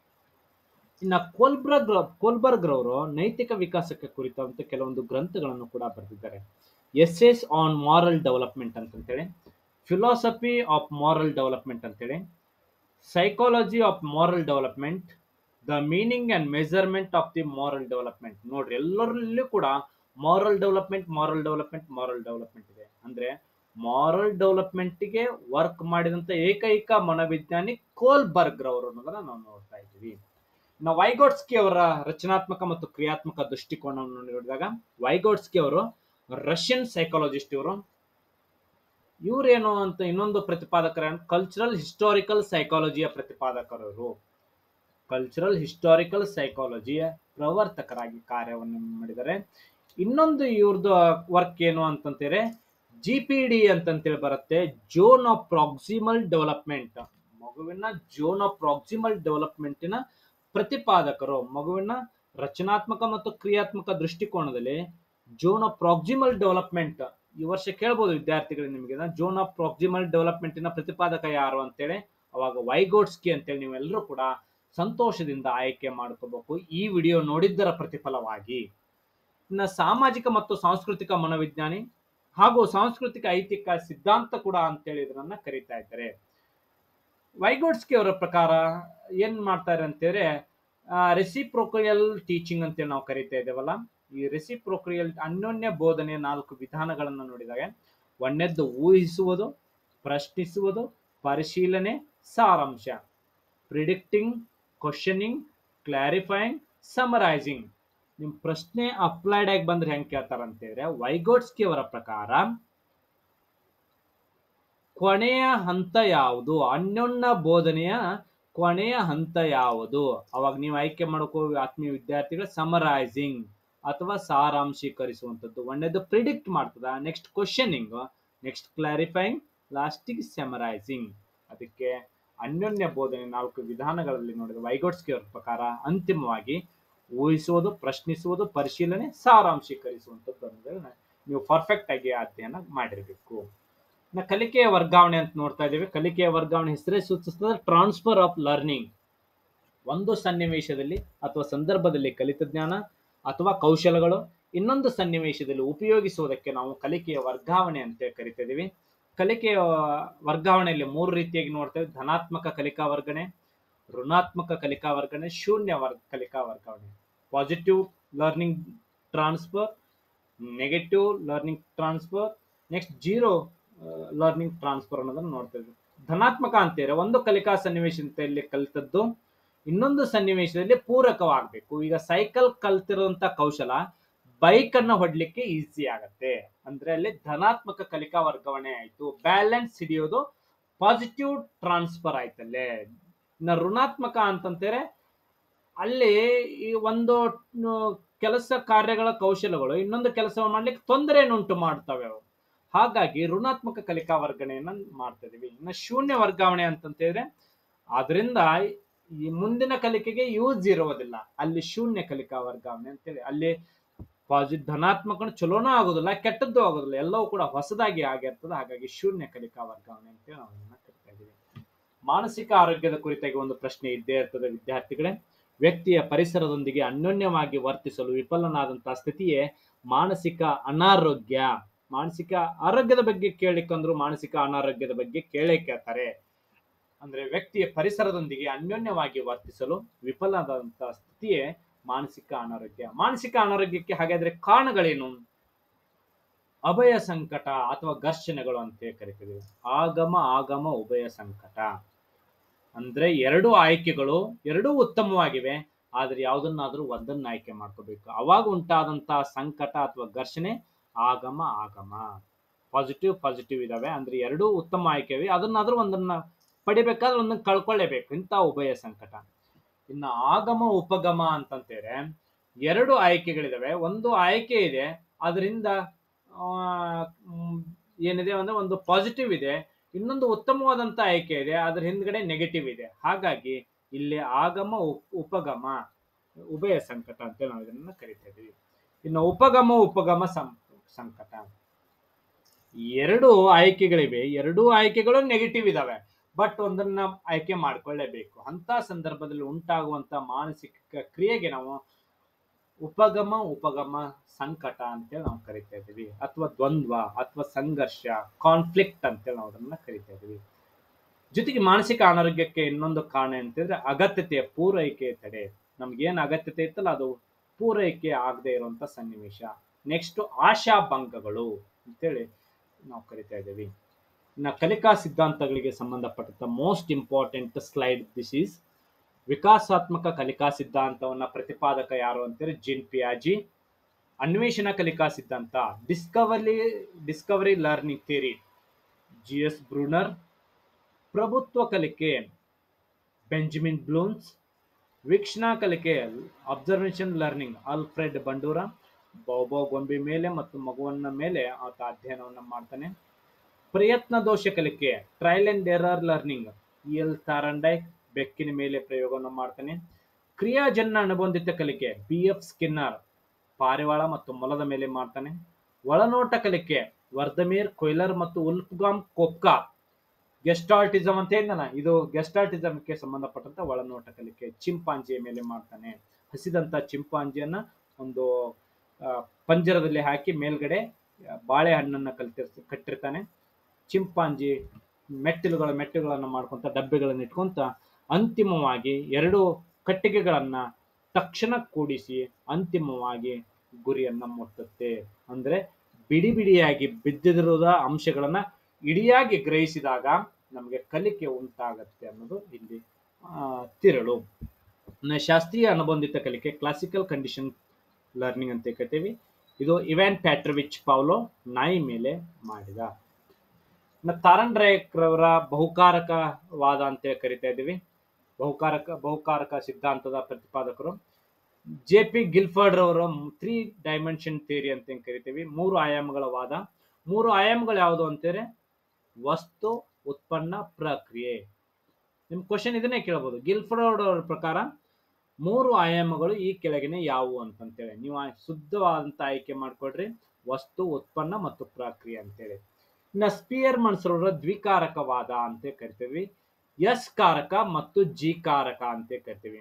ಇನ್ನ ಕೋಲ್ಬರ್ಗ್ ಕೋಲ್ಬರ್ಗ್ ರವರು ನೈತಿಕ ವಿಕಾಸಕ್ಕೆ ಕುರಿತಂತ ಕೆಲವೊಂದು ಗ್ರಂಥಗಳನ್ನು ಕೂಡ ಬರೆದಿದ್ದಾರೆ ಎಸ್ ಆನ್ ಮಾರಲ್ ಡೆವಲಪ್ಮೆಂಟ್ ಅಂತಂತೇಳಿ ಫಿಲಾಸಫಿ ಆಫ್ ಮಾರಲ್ ಡೆವಲಪ್ಮೆಂಟ್ ಅಂತೇಳಿ psychology of moral development the meaning and measurement of the moral development ನೋಡ್ರಿ ಎಲ್ಲರಲ್ಲೂ ಕೂಡ moral development moral development moral development ಇದೆ ಅಂದ್ರೆ ಮಾರಲ್ ಡೆವಲಪ್ಮೆಂಟ್ಗೆ ವರ್ಕ್ ಮಾಡಿದಂತ ಏಕೈಕ ಮನೋವಿಜ್ಞಾನಿ ಕೋಲ್ಬರ್ಗ್ ರವರು ಅನ್ನೋದನ್ನ ನಾವು ನೋಡ್ತಾ ಇದ್ದೀವಿ ನಾವು ವೈಗೋಟ್ಸ್ಕಿ ಅವರ ರಚನಾತ್ಮಕ ಮತ್ತು ಕ್ರಿಯಾತ್ಮಕ ದೃಷ್ಟಿಕೋನವನ್ನು ನೋಡಿದಾಗ ವೈಗೋಟ್ಸ್ಕಿ ಅವರು ರಷ್ಯನ್ ಸೈಕಾಲಜಿಸ್ಟ್ ಇವರು ಇವರೇನು ಅಂತ ಇನ್ನೊಂದು ಪ್ರತಿಪಾದಕರ ಕಲ್ಚರಲ್ ಹಿಸ್ಟಾರಿಕಲ್ ಸೈಕಾಲಜಿಯ ಪ್ರತಿಪಾದಕರವರು ಕಲ್ಚರಲ್ ಹಿಸ್ಟಾರಿಕಲ್ ಸೈಕಾಲಜಿಯ ಪ್ರವರ್ತಕರಾಗಿ ಕಾರ್ಯವನ್ನು ಮಾಡಿದ್ದಾರೆ ಇನ್ನೊಂದು ಇವ್ರದ್ದು ವರ್ಕ್ ಏನು ಅಂತಂತಾರೆ ಜಿ ಪಿ ಡಿ ಅಂತಂತೇಳಿ ಬರುತ್ತೆ ಜೋನ್ ಆಫ್ ಪ್ರಾಕ್ಸಿಮಲ್ ಡೆವಲಪ್ಮೆಂಟ್ ಮಗುವಿನ ಜೋನ್ ಆಫ್ ಪ್ರಾಕ್ಸಿಮಲ್ ಡೆವಲಪ್ಮೆಂಟಿನ ಪ್ರತಿಪಾದಕರು ಮಗುವಿನ ರಚನಾತ್ಮಕ ಮತ್ತು ಕ್ರಿಯಾತ್ಮಕ ದೃಷ್ಟಿಕೋನದಲ್ಲಿ ಜೋನ್ ಆಫ್ ಪ್ರಾಕ್ಸಿಮಲ್ ಡೆವಲಪ್ಮೆಂಟ್ ಈ ವರ್ಷ ಕೇಳ್ಬೋದು ವಿದ್ಯಾರ್ಥಿಗಳಿಗೆ ನಿಮಗೆ ಜೋನ್ ಆಫ್ ಪ್ರಾಕ್ಸಿಮಲ್ ಡೆವಲಪ್ಮೆಂಟಿನ ಪ್ರತಿಪಾದಕ ಯಾರು ಅಂತೇಳಿ ಅವಾಗ ವೈಗೋಟ್ಸ್ಕಿ ಅಂತೇಳಿ ನೀವೆಲ್ಲರೂ ಕೂಡ ಸಂತೋಷದಿಂದ ಆಯ್ಕೆ ಮಾಡ್ಕೋಬೇಕು ಈ ವಿಡಿಯೋ ನೋಡಿದ್ದರ ಪ್ರತಿಫಲವಾಗಿ ಇನ್ನು ಸಾಮಾಜಿಕ ಮತ್ತು ಸಾಂಸ್ಕೃತಿಕ ಮನೋವಿಜ್ಞಾನಿ ಹಾಗೂ ಸಾಂಸ್ಕೃತಿಕ ಐತಿಕ ಸಿದ್ಧಾಂತ ಕೂಡ ಅಂತೇಳಿ ಇದನ್ನ ಕರೀತಾ ಇದ್ದಾರೆ ವೈಗೋಟ್ಸ್ಕಿ ಅವರ ಪ್ರಕಾರ ಏನ್ ಮಾಡ್ತಾರೆ ಅಂತೇಳಿದ್ರೆ ರೆಸಿಪ್ರೋಕ್ರಿಯಲ್ ಟೀಚಿಂಗ್ ಅಂತೇಳಿ ನಾವು ಕರಿತಾ ಇದ್ದೇವಲ್ಲ ಈ ರೆಸಿಪ್ರೋಕ್ರಿಯಲ್ ಅನ್ಯೋನ್ಯ ಬೋಧನೆಯ ನಾಲ್ಕು ವಿಧಾನಗಳನ್ನು ನೋಡಿದಾಗ ಒಂದನೇದ್ದು ಊಹಿಸುವುದು ಪ್ರಶ್ನಿಸುವುದು ಪರಿಶೀಲನೆ ಸಾರಾಂಶ ಪ್ರಿಡಿಕ್ಟಿಂಗ್ ಕ್ವಶನಿಂಗ್ ಕ್ಲಾರಿಫೈಯಿಂಗ್ ಸಮರೈಸಿಂಗ್ ನಿಮ್ ಪ್ರಶ್ನೆ ಅಪ್ಲೈಡ್ ಆಗಿ ಬಂದ್ರೆ ಹೆಂಗ್ ಕೇಳ್ತಾರ ಅಂತ ಹೇಳಿದ್ರೆ ವೈಗೋಟ್ಸ್ಕಿ ಅವರ ಪ್ರಕಾರ ಕೊನೆಯ ಹಂತ ಯಾವುದು ಅನ್ಯೋನ್ಯ ಬೋಧನೆಯ ಕೊನೆಯ ಹಂತ ಯಾವುದು ಅವಾಗ ನೀವು ಆಯ್ಕೆ ಮಾಡ್ಕೋ ಆತ್ಮೀಯ ವಿದ್ಯಾರ್ಥಿಗಳ ಸಮರೈಸಿಂಗ್ ಅಥವಾ ಸಾರಾಂಶೀಕರಿಸುವಂಥದ್ದು ಒಂದೇದು ಪ್ರಿಡಿಕ್ಟ್ ಮಾಡ್ತದ ನೆಕ್ಸ್ಟ್ ಕ್ವಶನಿಂಗ್ ನೆಕ್ಸ್ಟ್ ಕ್ಲಾರಿಫೈಯಿಂಗ್ ಲಾಸ್ಟಿಗೆ ಸಮರೈಸಿಂಗ್ ಅದಕ್ಕೆ ಅನ್ಯೋನ್ಯ ಬೋಧನೆ ನಾಲ್ಕು ವಿಧಾನಗಳಲ್ಲಿ ನೋಡಿದ ವೈಗೋಟ್ಸ್ಕಿ ಅವರ ಪ್ರಕಾರ ಅಂತಿಮವಾಗಿ ಊಹಿಸುವುದು ಪ್ರಶ್ನಿಸುವುದು ಪರಿಶೀಲನೆ ಸಾರಾಂಶೀಕರಿಸುವಂಥದ್ದು ಅನ್ನೋದನ್ನ ನೀವು ಪರ್ಫೆಕ್ಟ್ ಆಗಿ ಅಧ್ಯಯನ ಮಾಡಿರಬೇಕು ಇನ್ನು ಕಲಿಕೆಯ ವರ್ಗಾವಣೆ ಅಂತ ನೋಡ್ತಾ ಇದ್ದೀವಿ ಕಲಿಕೆಯ ವರ್ಗಾವಣೆ ಹೆಸರೇ ಸೂಚಿಸ್ತದೆ ಟ್ರಾನ್ಸ್ಫರ್ ಆಫ್ ಲರ್ನಿಂಗ್ ಒಂದು ಸನ್ನಿವೇಶದಲ್ಲಿ ಅಥವಾ ಸಂದರ್ಭದಲ್ಲಿ ಕಲಿತ ಜ್ಞಾನ ಅಥವಾ ಕೌಶಲಗಳು ಇನ್ನೊಂದು ಸನ್ನಿವೇಶದಲ್ಲಿ ಉಪಯೋಗಿಸುವುದಕ್ಕೆ ನಾವು ಕಲಿಕೆಯ ವರ್ಗಾವಣೆ ಅಂತ ಕರಿತಾ ಇದೀವಿ ಕಲಿಕೆಯ ವರ್ಗಾವಣೆಯಲ್ಲಿ ಮೂರು ರೀತಿಯಾಗಿ ನೋಡ್ತೇವೆ ಧನಾತ್ಮಕ ಕಲಿಕಾ ವರ್ಗಣೆ ಋಣಾತ್ಮಕ ಕಲಿಕಾ ವರ್ಗಣೆ ಶೂನ್ಯ ವರ್ಗ ಕಲಿಕಾ ವರ್ಗಾವಣೆ positive learning transfer negative learning transfer next zero learning transfer ಅನ್ನೋದನ್ನು ನೋಡ್ತೇವೆ ಧನಾತ್ಮಕ ಅಂತೀರ ಒಂದು ಕಲಿಕಾ ಸನ್ನಿವೇಶದಲ್ಲಿ ಕಲಿತದ್ದು ಇನ್ನೊಂದು ಸನ್ನಿವೇಶದಲ್ಲಿ ಪೂರಕವಾಗಬೇಕು ಈಗ ಸೈಕಲ್ ಕಲ್ತಿರುವಂತ ಕೌಶಲ ಬೈಕ್ ಅನ್ನ ಹೊಡ್ಲಿಕ್ಕೆ ಈಸಿ ಆಗತ್ತೆ ಅಂದ್ರೆ ಅಲ್ಲಿ ಧನಾತ್ಮಕ ಕಲಿಕಾ ವರ್ಗಾವಣೆ ಆಯ್ತು ಬ್ಯಾಲೆನ್ಸ್ ಹಿಡಿಯೋದು ಪಾಸಿಟಿವ್ ಟ್ರಾನ್ಸ್ಫರ್ ಆಯ್ತಲ್ಲೇ ಇನ್ನ ಋಣಾತ್ಮಕ ಅಂತಂತಾರೆ ಅಲ್ಲಿ ಈ ಒಂದು ಕೆಲಸ ಕಾರ್ಯಗಳ ಕೌಶಲಗಳು ಇನ್ನೊಂದು ಕೆಲಸ ಮಾಡ್ಲಿಕ್ಕೆ ತೊಂದರೆಯನ್ನು ಉಂಟು ಮಾಡ್ತವೆ ಅವು ಹಾಗಾಗಿ ಋಣಾತ್ಮಕ ಕಲಿಕಾ ವರ್ಗಾವಣೆಯನ್ನ ಮಾಡ್ತಾ ಇದೀವಿ ಇನ್ನು ಶೂನ್ಯ ವರ್ಗಾವಣೆ ಅಂತಂತ ಹೇಳಿದ್ರೆ ಅದರಿಂದ ಈ ಮುಂದಿನ ಕಲಿಕೆಗೆ ಯೂಸ್ ಇರುವುದಿಲ್ಲ ಅಲ್ಲಿ ಶೂನ್ಯ ಕಲಿಕಾ ವರ್ಗಾವಣೆ ಅಂತೇಳಿ ಅಲ್ಲಿ ಪಾಸಿಟಿವ್ ಧನಾತ್ಮಕ ಚಲೋನೂ ಆಗೋದಿಲ್ಲ ಕೆಟ್ಟದ್ದು ಆಗೋದಿಲ್ಲ ಎಲ್ಲವೂ ಕೂಡ ಹೊಸದಾಗಿ ಆಗಿರ್ತದೆ ಹಾಗಾಗಿ ಶೂನ್ಯ ಕಲಿಕಾ ವರ್ಗಾವಣೆ ಅಂತೇಳಿ ನಾವು ಅದನ್ನ ಕರಿತಾ ಇದೀವಿ ಮಾನಸಿಕ ಆರೋಗ್ಯದ ಕುರಿತಾಗಿ ಒಂದು ಪ್ರಶ್ನೆ ಇದ್ದೇ ಇರ್ತದೆ ವಿದ್ಯಾರ್ಥಿಗಳೇ ವ್ಯಕ್ತಿಯ ಪರಿಸರದೊಂದಿಗೆ ಅನ್ಯೋನ್ಯವಾಗಿ ವರ್ತಿಸಲು ವಿಫಲನಾದಂತಹ ಸ್ಥಿತಿಯೇ ಮಾನಸಿಕ ಅನಾರೋಗ್ಯ ಮಾನಸಿಕ ಆರೋಗ್ಯದ ಬಗ್ಗೆ ಕೇಳಿಕೊಂಡ್ರು ಮಾನಸಿಕ ಅನಾರೋಗ್ಯದ ಬಗ್ಗೆ ಕೇಳೇ ಕೇಳ್ತಾರೆ ಅಂದ್ರೆ ವ್ಯಕ್ತಿಯ ಪರಿಸರದೊಂದಿಗೆ ಅನ್ಯೋನ್ಯವಾಗಿ ವರ್ತಿಸಲು ವಿಫಲವಾದಂತಹ ಸ್ಥಿತಿಯೇ ಮಾನಸಿಕ ಅನಾರೋಗ್ಯ ಮಾನಸಿಕ ಅನಾರೋಗ್ಯಕ್ಕೆ ಹಾಗಾದ್ರೆ ಕಾರಣಗಳೇನು ಅಭಯ ಸಂಕಟ ಅಥವಾ ಘರ್ಷಣೆಗಳು ಅಂತ ಕರಿತೀವಿ ಆಗಮ ಆಗಮ ಉಭಯ ಸಂಕಟ ಅಂದ್ರೆ ಎರಡು ಆಯ್ಕೆಗಳು ಎರಡೂ ಉತ್ತಮವಾಗಿವೆ ಆದ್ರೆ ಯಾವುದನ್ನಾದ್ರೂ ಒಂದನ್ನ ಆಯ್ಕೆ ಮಾಡ್ಕೋಬೇಕು ಅವಾಗ ಉಂಟಾದಂತಹ ಸಂಕಟ ಅಥವಾ ಘರ್ಷಣೆ ಆಗಮ ಆಗಮ ಪಾಸಿಟಿವ್ ಪಾಸಿಟಿವ್ ಇದಾವೆ ಅಂದ್ರೆ ಎರಡೂ ಉತ್ತಮ ಆಯ್ಕೆವೆ ಅದನ್ನಾದ್ರೂ ಒಂದನ್ನ ಪಡಿಬೇಕಾದ್ರೆ ಒಂದನ್ನ ಕಳ್ಕೊಳ್ಳೇಬೇಕು ಇಂಥ ಉಭಯ ಸಂಕಟ ಇನ್ನು ಆಗಮ ಉಪಗಮ ಅಂತಂತೇಳಿ ಎರಡು ಆಯ್ಕೆಗಳಿದಾವೆ ಒಂದು ಆಯ್ಕೆ ಇದೆ ಅದರಿಂದ ಆ, ಮ್, ಏನಿದೆ ಅಂದ್ರೆ ಒಂದು ಪಾಸಿಟಿವ್ ಇದೆ ಇನ್ನೊಂದು ಉತ್ತಮವಾದಂತ ಆಯ್ಕೆ ಇದೆ ಅದ್ರ ಹಿಂದ್ಗಡೆ ನೆಗೆಟಿವ್ ಇದೆ ಹಾಗಾಗಿ ಇಲ್ಲಿ ಆಗಮ ಉಪ್- ಉಪಗಮ ಉಭಯ ಸಂಕಟ ಅಂತೇಳಿ ನಾವು ಇದನ್ನ ಕರಿತಾ ಇದೀವಿ ಇನ್ನು ಉಪಗಮ ಉಪಗಮ ಸಂ- ಸಂಕಟ ಎರಡು ಆಯ್ಕೆಗಳಿವೆ ಎರಡೂ ಆಯ್ಕೆಗಳು ನೆಗೆಟಿವ್ ಇದಾವೆ ಬಟ್ ಒಂದನ್ನ ಆಯ್ಕೆ ಮಾಡ್ಕೊಳ್ಳೇಬೇಕು ಅಂತ ಸಂದರ್ಭದಲ್ಲಿ ಉಂಟಾಗುವಂತ ಮಾನಸಿಕ ಕ್ರಿಯೆಗೆ ನಾವು ಉಪಗಮ ಉಪಗಮ ಸಂಕಟ ಅಂತೇಳಿ ನಾವು ಕರಿತಾ ಇದೀವಿ ಅಥವಾ ದ್ವಂದ್ವ ಅಥವಾ ಸಂಘರ್ಷ ಕಾನ್ಫ್ಲಿಕ್ಟ್ ಅಂತೇಳಿ ನಾವು ಅದನ್ನ ಕರಿತಾ ಇದೀವಿ ಜೊತೆಗೆ ಮಾನಸಿಕ ಅನಾರೋಗ್ಯಕ್ಕೆ ಇನ್ನೊಂದು ಕಾರಣ ಅಂತಂದ್ರೆ ಅಗತ್ಯತೆಯ ಪೂರೈಕೆ ತಡೆ ನಮ್ಗೇನ್ ಅಗತ್ಯತೆ ಇತ್ತಲ್ಲ ಅದು ಪೂರೈಕೆ ಆಗದೆ ಇರುವಂತ ಸನ್ನಿವೇಶ ನೆಕ್ಸ್ಟ್ ಆಶಾಭಂಗಗಳು ಅಂತೇಳಿ ನಾವು ಕರಿತಾ ಇದ್ದೀವಿ ಇನ್ನು ಕಲಿಕಾ ಸಿದ್ಧಾಂತಗಳಿಗೆ ಸಂಬಂಧಪಟ್ಟಂತ most important slide this is ವಿಕಾಸಾತ್ಮಕ ಕಲಿಕಾ ಸಿದ್ಧಾಂತವನ್ನ ಪ್ರತಿಪಾದಕ ಯಾರು ಅಂತಾರೆ ಜಿನ್ ಪಿಯಾಜಿ ಅನ್ವೇಷಣ ಕಲಿಕಾ ಸಿದ್ಧಾಂತ discovery discovery learning theory J S Bruner ಪ್ರಭುತ್ವ ಕಲಿಕೆ ಬೆಂಜಮಿನ್ ಬ್ಲೂನ್ಸ್ ವೀಕ್ಷಣಾ ಕಲಿಕೆ observation learning Alfred Bandura Bobo ಗೊಂಬೆ ಮೇಲೆ ಮತ್ತು ಮಗುವನ್ನ ಮೇಲೆ ಆತ ಅಧ್ಯಯನವನ್ನ ಮಾಡ್ತಾನೆ ಪ್ರಯತ್ನ ದೋಷ ಕಲಿಕೆ trial and error learning E L Thorndike ಬೆಕ್ಕಿನ ಮೇಲೆ ಪ್ರಯೋಗವನ್ನು ಮಾಡ್ತಾನೆ ಕ್ರಿಯಾಜನ್ಯ ಅನುಬಂಧಿತ ಕಲಿಕೆ ಬಿ ಎಫ್ ಸ್ಕಿನ್ನರ್ ಪಾರಿವಾಳ ಮತ್ತು ಮೊಲದ ಮೇಲೆ ಮಾಡ್ತಾನೆ ಒಳನೋಟ ಕಲಿಕೆ ವರ್ಧಮೀರ್ ಕೊಯ್ಲರ್ ಮತ್ತು ಉಲ್ಫ್ಗಾಮ್ ಕೊಪ್ಕಾ ಗೆಸ್ಟಾಲ್ಟಿಸಮ್ ಅಂತ ಹೇಳಿದ್ನಲ್ಲ ಇದು ಗೆಸ್ಟಾಲ್ಟಿಸಮ್ಗೆ ಸಂಬಂಧಪಟ್ಟಂತ ಒಳನೋಟ ಕಲಿಕೆ ಚಿಂಪಾಂಜಿಯ ಮೇಲೆ ಮಾಡ್ತಾನೆ ಹಸಿದಂತ ಚಿಂಪಾಂಜಿಯನ್ನ ಒಂದು ಆ, ಪಂಜರದಲ್ಲಿ ಹಾಕಿ ಮೇಲ್ಗಡೆ ಆ, ಬಾಳೆಹಣ್ಣನ್ನ ಕಲ್ತಿರ್ ಕಟ್ಟಿರ್ತಾನೆ ಚಿಂಪಾಂಜಿ ಮೆಟ್ಟಿಲುಗಳ ಮೆಟ್ಟಿಲುಗಳನ್ನ ಮಾಡ್ಕೊಂತ ಡಬ್ಬೆಗಳನ್ನ ಇಟ್ಕೊಂತ ಅಂತಿಮವಾಗಿ ಎರಡು ಕಟ್ಟಿಗೆಗಳನ್ನ ತಕ್ಷಣ ಕೂಡಿಸಿ ಅಂತಿಮವಾಗಿ ಗುರಿಯನ್ನ ಮುಟ್ಟುತ್ತೆ ಅಂದ್ರೆ ಬಿಡಿ ಬಿಡಿಯಾಗಿ ಬಿದ್ದಿರುವ ಅಂಶಗಳನ್ನ ಇಡಿಯಾಗಿ ಗ್ರಹಿಸಿದಾಗ ನಮಗೆ ಕಲಿಕೆ ಉಂಟಾಗತ್ತೆ ಅನ್ನೋದು ಇಲ್ಲಿ ಆ, ತಿರುಳು ಇನ್ನು ಶಾಸ್ತ್ರೀಯ ಅನುಬಂಧಿತ ಕಲಿಕೆ ಕ್ಲಾಸಿಕಲ್ ಕಂಡೀಷನ್ ಲರ್ನಿಂಗ್ ಅಂತ ಕರಿತೀವಿ ಇದು ಇವ್ಯಾನ್ ಪ್ಯಾಟ್ರವಿಚ್ ಪೌಲೋ ನಾಯಿ ಮೇಲೆ ಮಾಡಿದ ಇನ್ನು ತಾರನ್ ಡ್ರೈಕ್ ರವರ ಬಹುಕಾರಕವಾದ ಅಂತ ಕರಿತಾ ಇದ್ದೀವಿ ಬಹುಕಾರಕ ಬಹುಕಾರಕ ಸಿದ್ಧಾಂತದ ಪ್ರತಿಪಾದಕರು ಜೆ ಪಿ ಗಿಲ್ಫರ್ಡ್ ರವರ ತ್ರೀ ಡೈಮೆನ್ಷನ್ ಥಿಯರಿ ಅಂತ ಏನ್ ಕರಿತೀವಿ ಮೂರು ಆಯಾಮಗಳ ವಾದ ಮೂರು ಆಯಾಮಗಳು ಯಾವುದು ಅಂತಾರೆ ವಸ್ತು ಉತ್ಪನ್ನ ಪ್ರಕ್ರಿಯೆ ನಿಮ್ ಕ್ವಶನ್ ಇದನ್ನೇ ಕೇಳ್ಬೋದು ಗಿಲ್ಫರ್ಡ್ ಅವರ ಪ್ರಕಾರ ಮೂರು ಆಯಾಮಗಳು ಈ ಕೆಳಗಿನ ಯಾವುವು ಅಂತಂತೇಳಿ ನೀವು ಆ ಶುದ್ಧವಾದಂತ ಆಯ್ಕೆ ಮಾಡ್ಕೊಡ್ರಿ ವಸ್ತು ಉತ್ಪನ್ನ ಮತ್ತು ಪ್ರಕ್ರಿಯೆ ಅಂತೇಳಿ ಇನ್ನ ಸ್ಪಿಯರ್ ಮನ್ಸರವರ ದ್ವಿಕಾರಕವಾದ ಅಂತ ಕರಿತೀವಿ ಎಸ್ ಕಾರಕ ಮತ್ತು ಜಿ ಕಾರಕ ಅಂತ ಕರಿತೀವಿ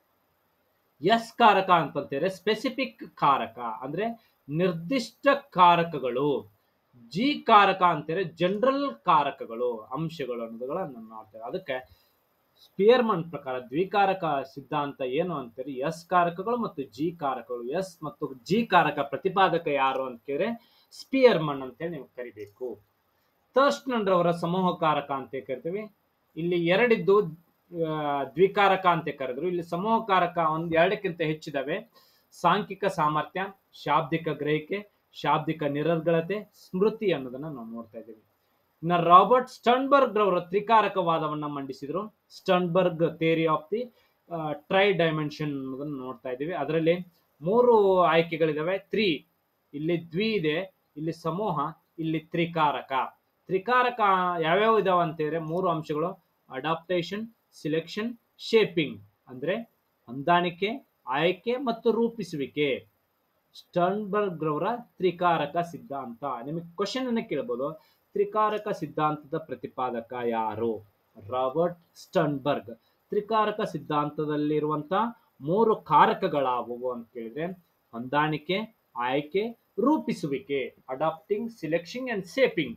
ಎಸ್ ಕಾರಕ ಅಂತಂತೇಳಿ ಸ್ಪೆಸಿಫಿಕ್ ಕಾರಕ ಅಂದ್ರೆ ನಿರ್ದಿಷ್ಟ ಕಾರಕಗಳು ಜಿ ಕಾರಕ ಅಂತಾರೆ ಜನರಲ್ ಕಾರಕಗಳು ಅಂಶಗಳು ಅನ್ನೋದುಗಳನ್ನ ನೋಡ್ತೇವೆ ಅದಕ್ಕೆ ಸ್ಪಿಯರ್ಮನ್ ಪ್ರಕಾರ ದ್ವಿಕಾರಕ ಸಿದ್ಧಾಂತ ಏನು ಅಂತಾರೆ ಎಸ್ ಕಾರಕಗಳು ಮತ್ತು ಜಿ ಕಾರಕಗಳು ಎಸ್ ಮತ್ತು ಜಿ ಕಾರಕ ಪ್ರತಿಪಾದಕ ಯಾರು ಅಂತ ಕೇಳಿದ್ರೆ ಸ್ಪಿಯರ್ಮನ್ ಅಂತೇಳಿ ನೀವು ಕರಿಬೇಕು ಥರ್ಸ್ಟನ್ ರವರ ಸಮೂಹ ಕಾರಕ ಅಂತ ಕರಿತೀವಿ ಇಲ್ಲಿ ಎರಡಿದ್ದು ಆ, ದ್ವಿಕಾರಕ ಅಂತ ಕರೆದ್ರು ಇಲ್ಲಿ ಸಮೂಹ ಕಾರಕ ಒಂದ್ ಎರಡಕ್ಕಿಂತ ಹೆಚ್ಚಿದಾವೆ ಸಾಂಖ್ಯಿಕ ಸಾಮರ್ಥ್ಯ ಶಾಬ್ದಿಕ ಗ್ರಹಿಕೆ ಶಾಬ್ದಿಕ ನಿರರ್ಗಳತೆ ಸ್ಮೃತಿ ಅನ್ನೋದನ್ನ ನಾವು ನೋಡ್ತಾ ಇದ್ದೀವಿ ಇನ್ನ ರಾಬರ್ಟ್ ಸ್ಟನ್ಬರ್ಗ್ ರವರ ತ್ರಿಕಾರಕವಾದವನ್ನ ಮಂಡಿಸಿದ್ರು Sternberg theory of the tri dimension ಅನ್ನೋದನ್ನ ನೋಡ್ತಾ ಇದ್ದೀವಿ ಅದರಲ್ಲಿ ಮೂರು ಆಯ್ಕೆಗಳಿದಾವೆ ತ್ರೀ ಇಲ್ಲಿ ದ್ವಿ ಇದೆ ಇಲ್ಲಿ ಸಮೂಹ ಇಲ್ಲಿ ತ್ರಿಕಾರಕ ತ್ರಿಕಾರಕ ಯಾವ್ಯಾವ ಇದಾವ ಅಂತಂದ್ರೆ ಮೂರು ಅಂಶಗಳು ಅಡಾಪ್ಟೇಷನ್ ಸಿಲೆಕ್ಷನ್ ಶೇಪಿಂಗ್ ಅಂದ್ರೆ ಹೊಂದಾಣಿಕೆ ಆಯ್ಕೆ ಮತ್ತು ರೂಪಿಸುವಿಕೆ ಸ್ಟರ್ನ್ಬರ್ಗ್ ರವರ ತ್ರಿಕಾರಕ ಸಿದ್ಧಾಂತ ನಿಮಗೆ ಕ್ವಶನ್ ಅನ್ನ ಕೇಳ್ಬೋದು ತ್ರಿಕಾರಕ ಸಿದ್ಧಾಂತದ ಪ್ರತಿಪಾದಕ ಯಾರು ರಾಬರ್ಟ್ ಸ್ಟರ್ನ್ಬರ್ಗ್ ತ್ರಿಕಾರಕ ಸಿದ್ಧಾಂತದಲ್ಲಿರುವಂತ ಮೂರು ಕಾರಕಗಳಾವುವು ಅಂತ ಕೇಳಿದ್ರೆ ಹೊಂದಾಣಿಕೆ ಆಯ್ಕೆ ರೂಪಿಸುವಿಕೆ ಅಡಾಪ್ಟಿಂಗ್ ಸಿಲೆಕ್ಷಿಂಗ್ ಅಂಡ್ ಸೇಪಿಂಗ್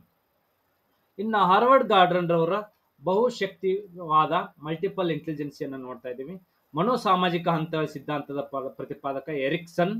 ಇನ್ನು ಹಾರ್ವರ್ಡ್ ಗಾರ್ಡನ್ ರವರ ಬಹುಶಕ್ತಿವಾದ ಮಲ್ಟಿಪಲ್ ಇಂಟೆಲಿಜೆನ್ಸಿಯನ್ನು ನೋಡ್ತಾ ಇದ್ದೀವಿ ಮನೋಸಾಮಾಜಿಕ ಹಂತ ಸಿದ್ಧಾಂತದ ಪ- ಪ್ರತಿಪಾದಕ ಎರಿಕ್ಸನ್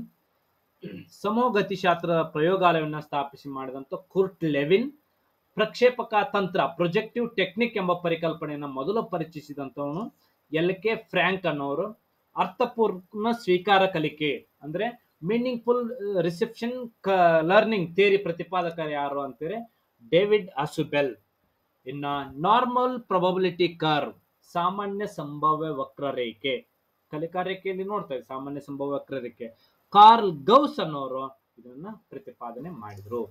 ಸಮೂಹಗತಿಶಾಸ್ತ್ರದ ಪ್ರಯೋಗಾಲಯವನ್ನು ಸ್ಥಾಪಿಸಿ ಮಾಡಿದಂತ ಕುರ್ಟ್ ಲೆವಿನ್ ಪ್ರಕ್ಷೇಪಕ ತಂತ್ರ ಪ್ರೊಜೆಕ್ಟಿವ್ ಟೆಕ್ನಿಕ್ ಎಂಬ ಪರಿಕಲ್ಪನೆಯನ್ನು ಮೊದಲು ಪರಿಚಯಿಸಿದಂತವನು ಎಲ್ ಕೆ ಫ್ರ್ಯಾಂಕ್ ಅನ್ನೋರು ಅರ್ಥಪೂರ್ಣ ಸ್ವೀಕಾರ ಕಲಿಕೆ ಅಂದ್ರೆ ಮೀನಿಂಗ್ಫುಲ್ ರಿಸೆಪ್ಷನ್ ಲರ್ನಿಂಗ್ ಥಿಯರಿ ಪ್ರತಿಪಾದಕ ಯಾರು ಅಂತಾರೆ ಡೇವಿಡ್ ಅಸುಬೆಲ್ ಇನ್ನ ನಾರ್ಮಲ್ ಪ್ರೊಬಬಿಲಿಟಿ ಕರ್ವ್ ಸಾಮಾನ್ಯ ಸಂಭಾವ್ಯ ವಕ್ರರೇಖೆ ಕಲಿಕಾ ರೇಖೆಯಲ್ಲಿ ನೋಡ್ತಾ ಇದ್ದೀವಿ ಸಾಮಾನ್ಯ ಸಂಭಾವ್ಯ ವಕ್ರರೇಖೆ ಕಾರ್ಲ್ ಗೌಸ್ ಅನ್ನೋರು ಇದನ್ನ ಪ್ರತಿಪಾದನೆ ಮಾಡಿದ್ರು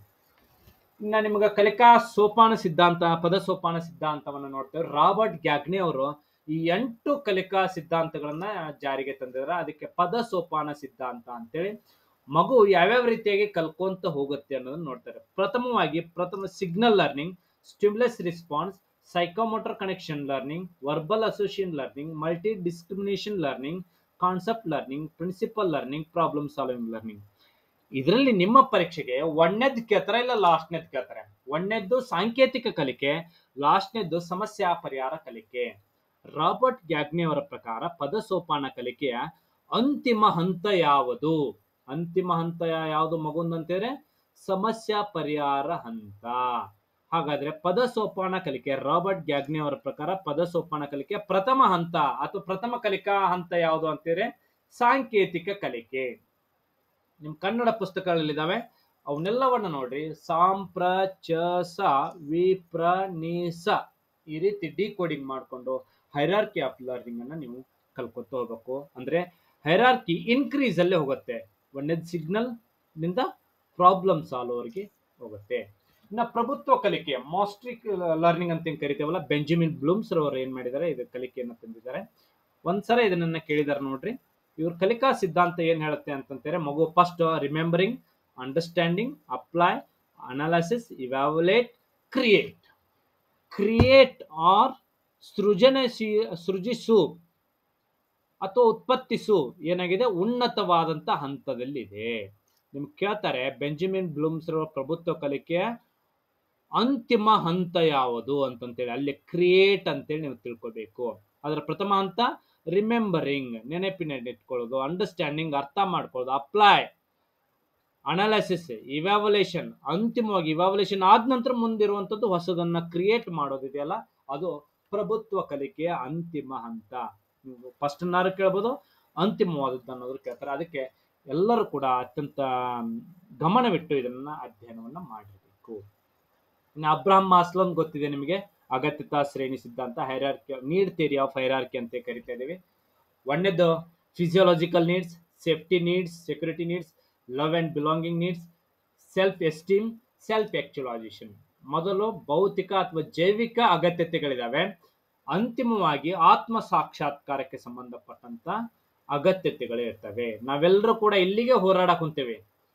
ಇನ್ನ ನಿಮ್ಗೆ ಕಲಿಕಾ ಸೋಪಾನ ಸಿದ್ಧಾಂತ ಪದ ಸೋಪಾನ ಸಿದ್ಧಾಂತವನ್ನ ನೋಡ್ತೇವೆ ರಾಬರ್ಟ್ ಗ್ಯಾಗ್ನೆ ಅವರು ಈ ಎಂಟು ಕಲಿಕಾ ಸಿದ್ಧಾಂತಗಳನ್ನ ಜಾರಿಗೆ ತಂದಿದ್ದಾರೆ ಅದಕ್ಕೆ ಪದ ಸೋಪಾನ ಸಿದ್ಧಾಂತ ಅಂತೇಳಿ ಮಗು ಯಾವ್ಯಾವ ರೀತಿಯಾಗಿ ಕಲ್ಕೊಂತ ಹೋಗುತ್ತೆ ಅನ್ನೋದನ್ನ ನೋಡ್ತಾರೆ ಪ್ರಥಮವಾಗಿ ಪ್ರಥಮ signal learning stimulus response psychomotor connection learning verbal association learning multi discrimination learning concept learning principle learning problem solving learning ಇದರಲ್ಲಿ ನಿಮ್ಮ ಪರೀಕ್ಷೆಗೆ ಒಂದನೇದ್ ಕೇಳ್ತಾರೆ ಇಲ್ಲ ಲಾಸ್ಟ್ನೇದ್ ಕೇಳ್ತಾರೆ ಒಂದನೇದ್ದು ಸಾಂಕೇತಿಕ ಕಲಿಕೆ ಲಾಸ್ಟ್ನೇದ್ದು ಸಮಸ್ಯಾ ಪರಿಹಾರ ಕಲಿಕೆ ರಾಬರ್ಟ್ ಗ್ಯಾಗ್ನೆ ಅವರ ಪ್ರಕಾರ ಪದ ಸೋಪಾನ ಕಲಿಕೆಯ ಅಂತಿಮ ಹಂತ ಯಾವುದು ಅಂತಿಮ ಹಂತ ಯಾವುದು ಮಗುಂದಂತೇದ್ರೆ ಸಮಸ್ಯಾ ಪರಿಹಾರ ಹಂತ ಹಾಗಾದ್ರೆ ಪದ ಸೋಪಾನ ಕಲಿಕೆ ರಾಬರ್ಟ್ ಗ್ಯಾಗ್ನೆ ಅವರ ಪ್ರಕಾರ ಪದ ಸೋಪಾನ ಕಲಿಕೆ ಪ್ರಥಮ ಹಂತ ಅಥವಾ ಪ್ರಥಮ ಕಲಿಕಾ ಹಂತ ಯಾವುದು ಅಂತೀರಿ ಸಾಂಕೇತಿಕ ಕಲಿಕೆ ನಿಮ್ ಕನ್ನಡ ಪುಸ್ತಕಗಳಿದ್ದಾವೆ ಅವನ್ನೆಲ್ಲವನ್ನ ನೋಡ್ರಿ ಸಾಂಪ್ರ ಚ ಸ ವಿ ಪ್ರ ನಿ ಸ ಈ ರೀತಿ ಡಿ ಕೋಡಿಂಗ್ ಮಾಡಿಕೊಂಡು ಹೈರಾರ್ಕಿ ಆಫ್ ಲರ್ನಿಂಗ್ ಅನ್ನ ನೀವು ಕಲ್ಕೊತ ಹೋಗ್ಬೇಕು ಅಂದ್ರೆ ಹೈರಾರ್ಕಿ ಇನ್ಕ್ರೀಸ್ ಅಲ್ಲೇ ಹೋಗುತ್ತೆ ಒಂದೇದ್ ಸಿಗ್ನಲ್ ನಿಂದ ಪ್ರಾಬ್ಲಮ್ ಸಾಲ್ವ್ ಅವರಿಗೆ ಹೋಗುತ್ತೆ ಇನ್ನ ಪ್ರಭುತ್ವ ಕಲಿಕೆ ಮಾಸ್ಟ್ರಿಕ್ ಲರ್ನಿಂಗ್ ಅಂತ ಏನ್ ಕರಿತೇವಲ್ಲ ಬೆಂಜಮಿನ್ ಬ್ಲೂಮ್ಸ್ ರವರು ಏನ್ ಮಾಡಿದ್ದಾರೆ ಇದು ಕಲಿಕೆಯನ್ನು ತಂದಿದ್ದಾರೆ ಒಂದ್ಸಲ ಇದನ್ನ ಕೇಳಿದಾರೆ ನೋಡ್ರಿ ಇವ್ರ ಕಲಿಕಾ ಸಿದ್ಧಾಂತ ಏನ್ ಹೇಳುತ್ತೆ ಅಂತಂತಾರೆ ಮಗು first remembering understanding apply analysis evaluate create create or ಸೃಜನಶೀ ಸೃಜಿಸು ಅಥವಾ ಉತ್ಪತ್ತಿಸು ಏನಾಗಿದೆ ಉನ್ನತವಾದಂತ ಹಂತದಲ್ಲಿದೆ ನಿಮ್ಗೆ ಕೇಳ್ತಾರೆ ಬೆಂಜಮಿನ್ ಬ್ಲೂಮ್ಸ್ ರವರ ಪ್ರಭುತ್ವ ಕಲಿಕೆಯ ಅಂತಿಮ ಹಂತ ಯಾವುದು ಅಂತಂತೇಳಿ ಅಲ್ಲಿ ಕ್ರಿಯೇಟ್ ಅಂತೇಳಿ ನೀವು ತಿಳ್ಕೊಬೇಕು ಅದರ ಪ್ರಥಮ ಹಂತ ರಿಮೆಂಬರಿಂಗ್ ನೆನಪಿನಲ್ಲಿಟ್ಕೊಳ್ಳೋದು ಅಂಡರ್ಸ್ಟ್ಯಾಂಡಿಂಗ್ ಅರ್ಥ ಮಾಡ್ಕೊಳ್ಳೋದು ಅಪ್ಲೈ ಅನಾಲಿಸಿಸ್ ಇವ್ಯಾವಲೇಷನ್ ಅಂತಿಮವಾಗಿ ಇವ್ಯಾವಲೇಷನ್ ಆದ ನಂತರ ಮುಂದಿರುವಂಥದ್ದು ಹೊಸದನ್ನ ಕ್ರಿಯೇಟ್ ಮಾಡೋದಿದೆಯಲ್ಲ ಅದು ಪ್ರಭುತ್ವ ಕಲಿಕೆಯ ಅಂತಿಮ ಹಂತ ನೀವು ಫಸ್ಟ್ ನಾರು ಕೇಳ್ಬೋದು ಅಂತಿಮವಾದದ್ದು ಅನ್ನೋದ್ರು ಕೇಳ್ತಾರೆ ಅದಕ್ಕೆ ಎಲ್ಲರೂ ಕೂಡ ಅತ್ಯಂತ ಗಮನವಿಟ್ಟು ಇದನ್ನ ಅಧ್ಯಯನವನ್ನ ಮಾಡಿರಬೇಕು ಇನ್ನು ಅಬ್ರಾಹಂ ಮಾಸ್ಲೋನ್ ಗೊತ್ತಿದೆ ನಿಮಗೆ ಅಗತ್ಯತಾ ಶ್ರೇಣಿ ಸಿದ್ಧಾಂತ hierarchy need theory of hierarchy ಅಂತ ಕರಿತಾ ಇದೀವಿ ಒಂದೇದು physiological needs safety needs security needs love and belonging needs self esteem self actualisation ಮೊದಲು ಭೌತಿಕ ಅಥವಾ ಜೈವಿಕ ಅಗತ್ಯತೆಗಳಿದಾವೆ ಅಂತಿಮವಾಗಿ ಆತ್ಮ ಸಾಕ್ಷಾತ್ಕಾರಕ್ಕೆ ಸಂಬಂಧಪಟ್ಟಂತ ಅಗತ್ಯತೆಗಳು ಇರ್ತವೆ ನಾವೆಲ್ಲರೂ ಕೂಡ ಇಲ್ಲಿಗೆ ಹೋರಾಡಕ್ ಕುಂತೇವೆ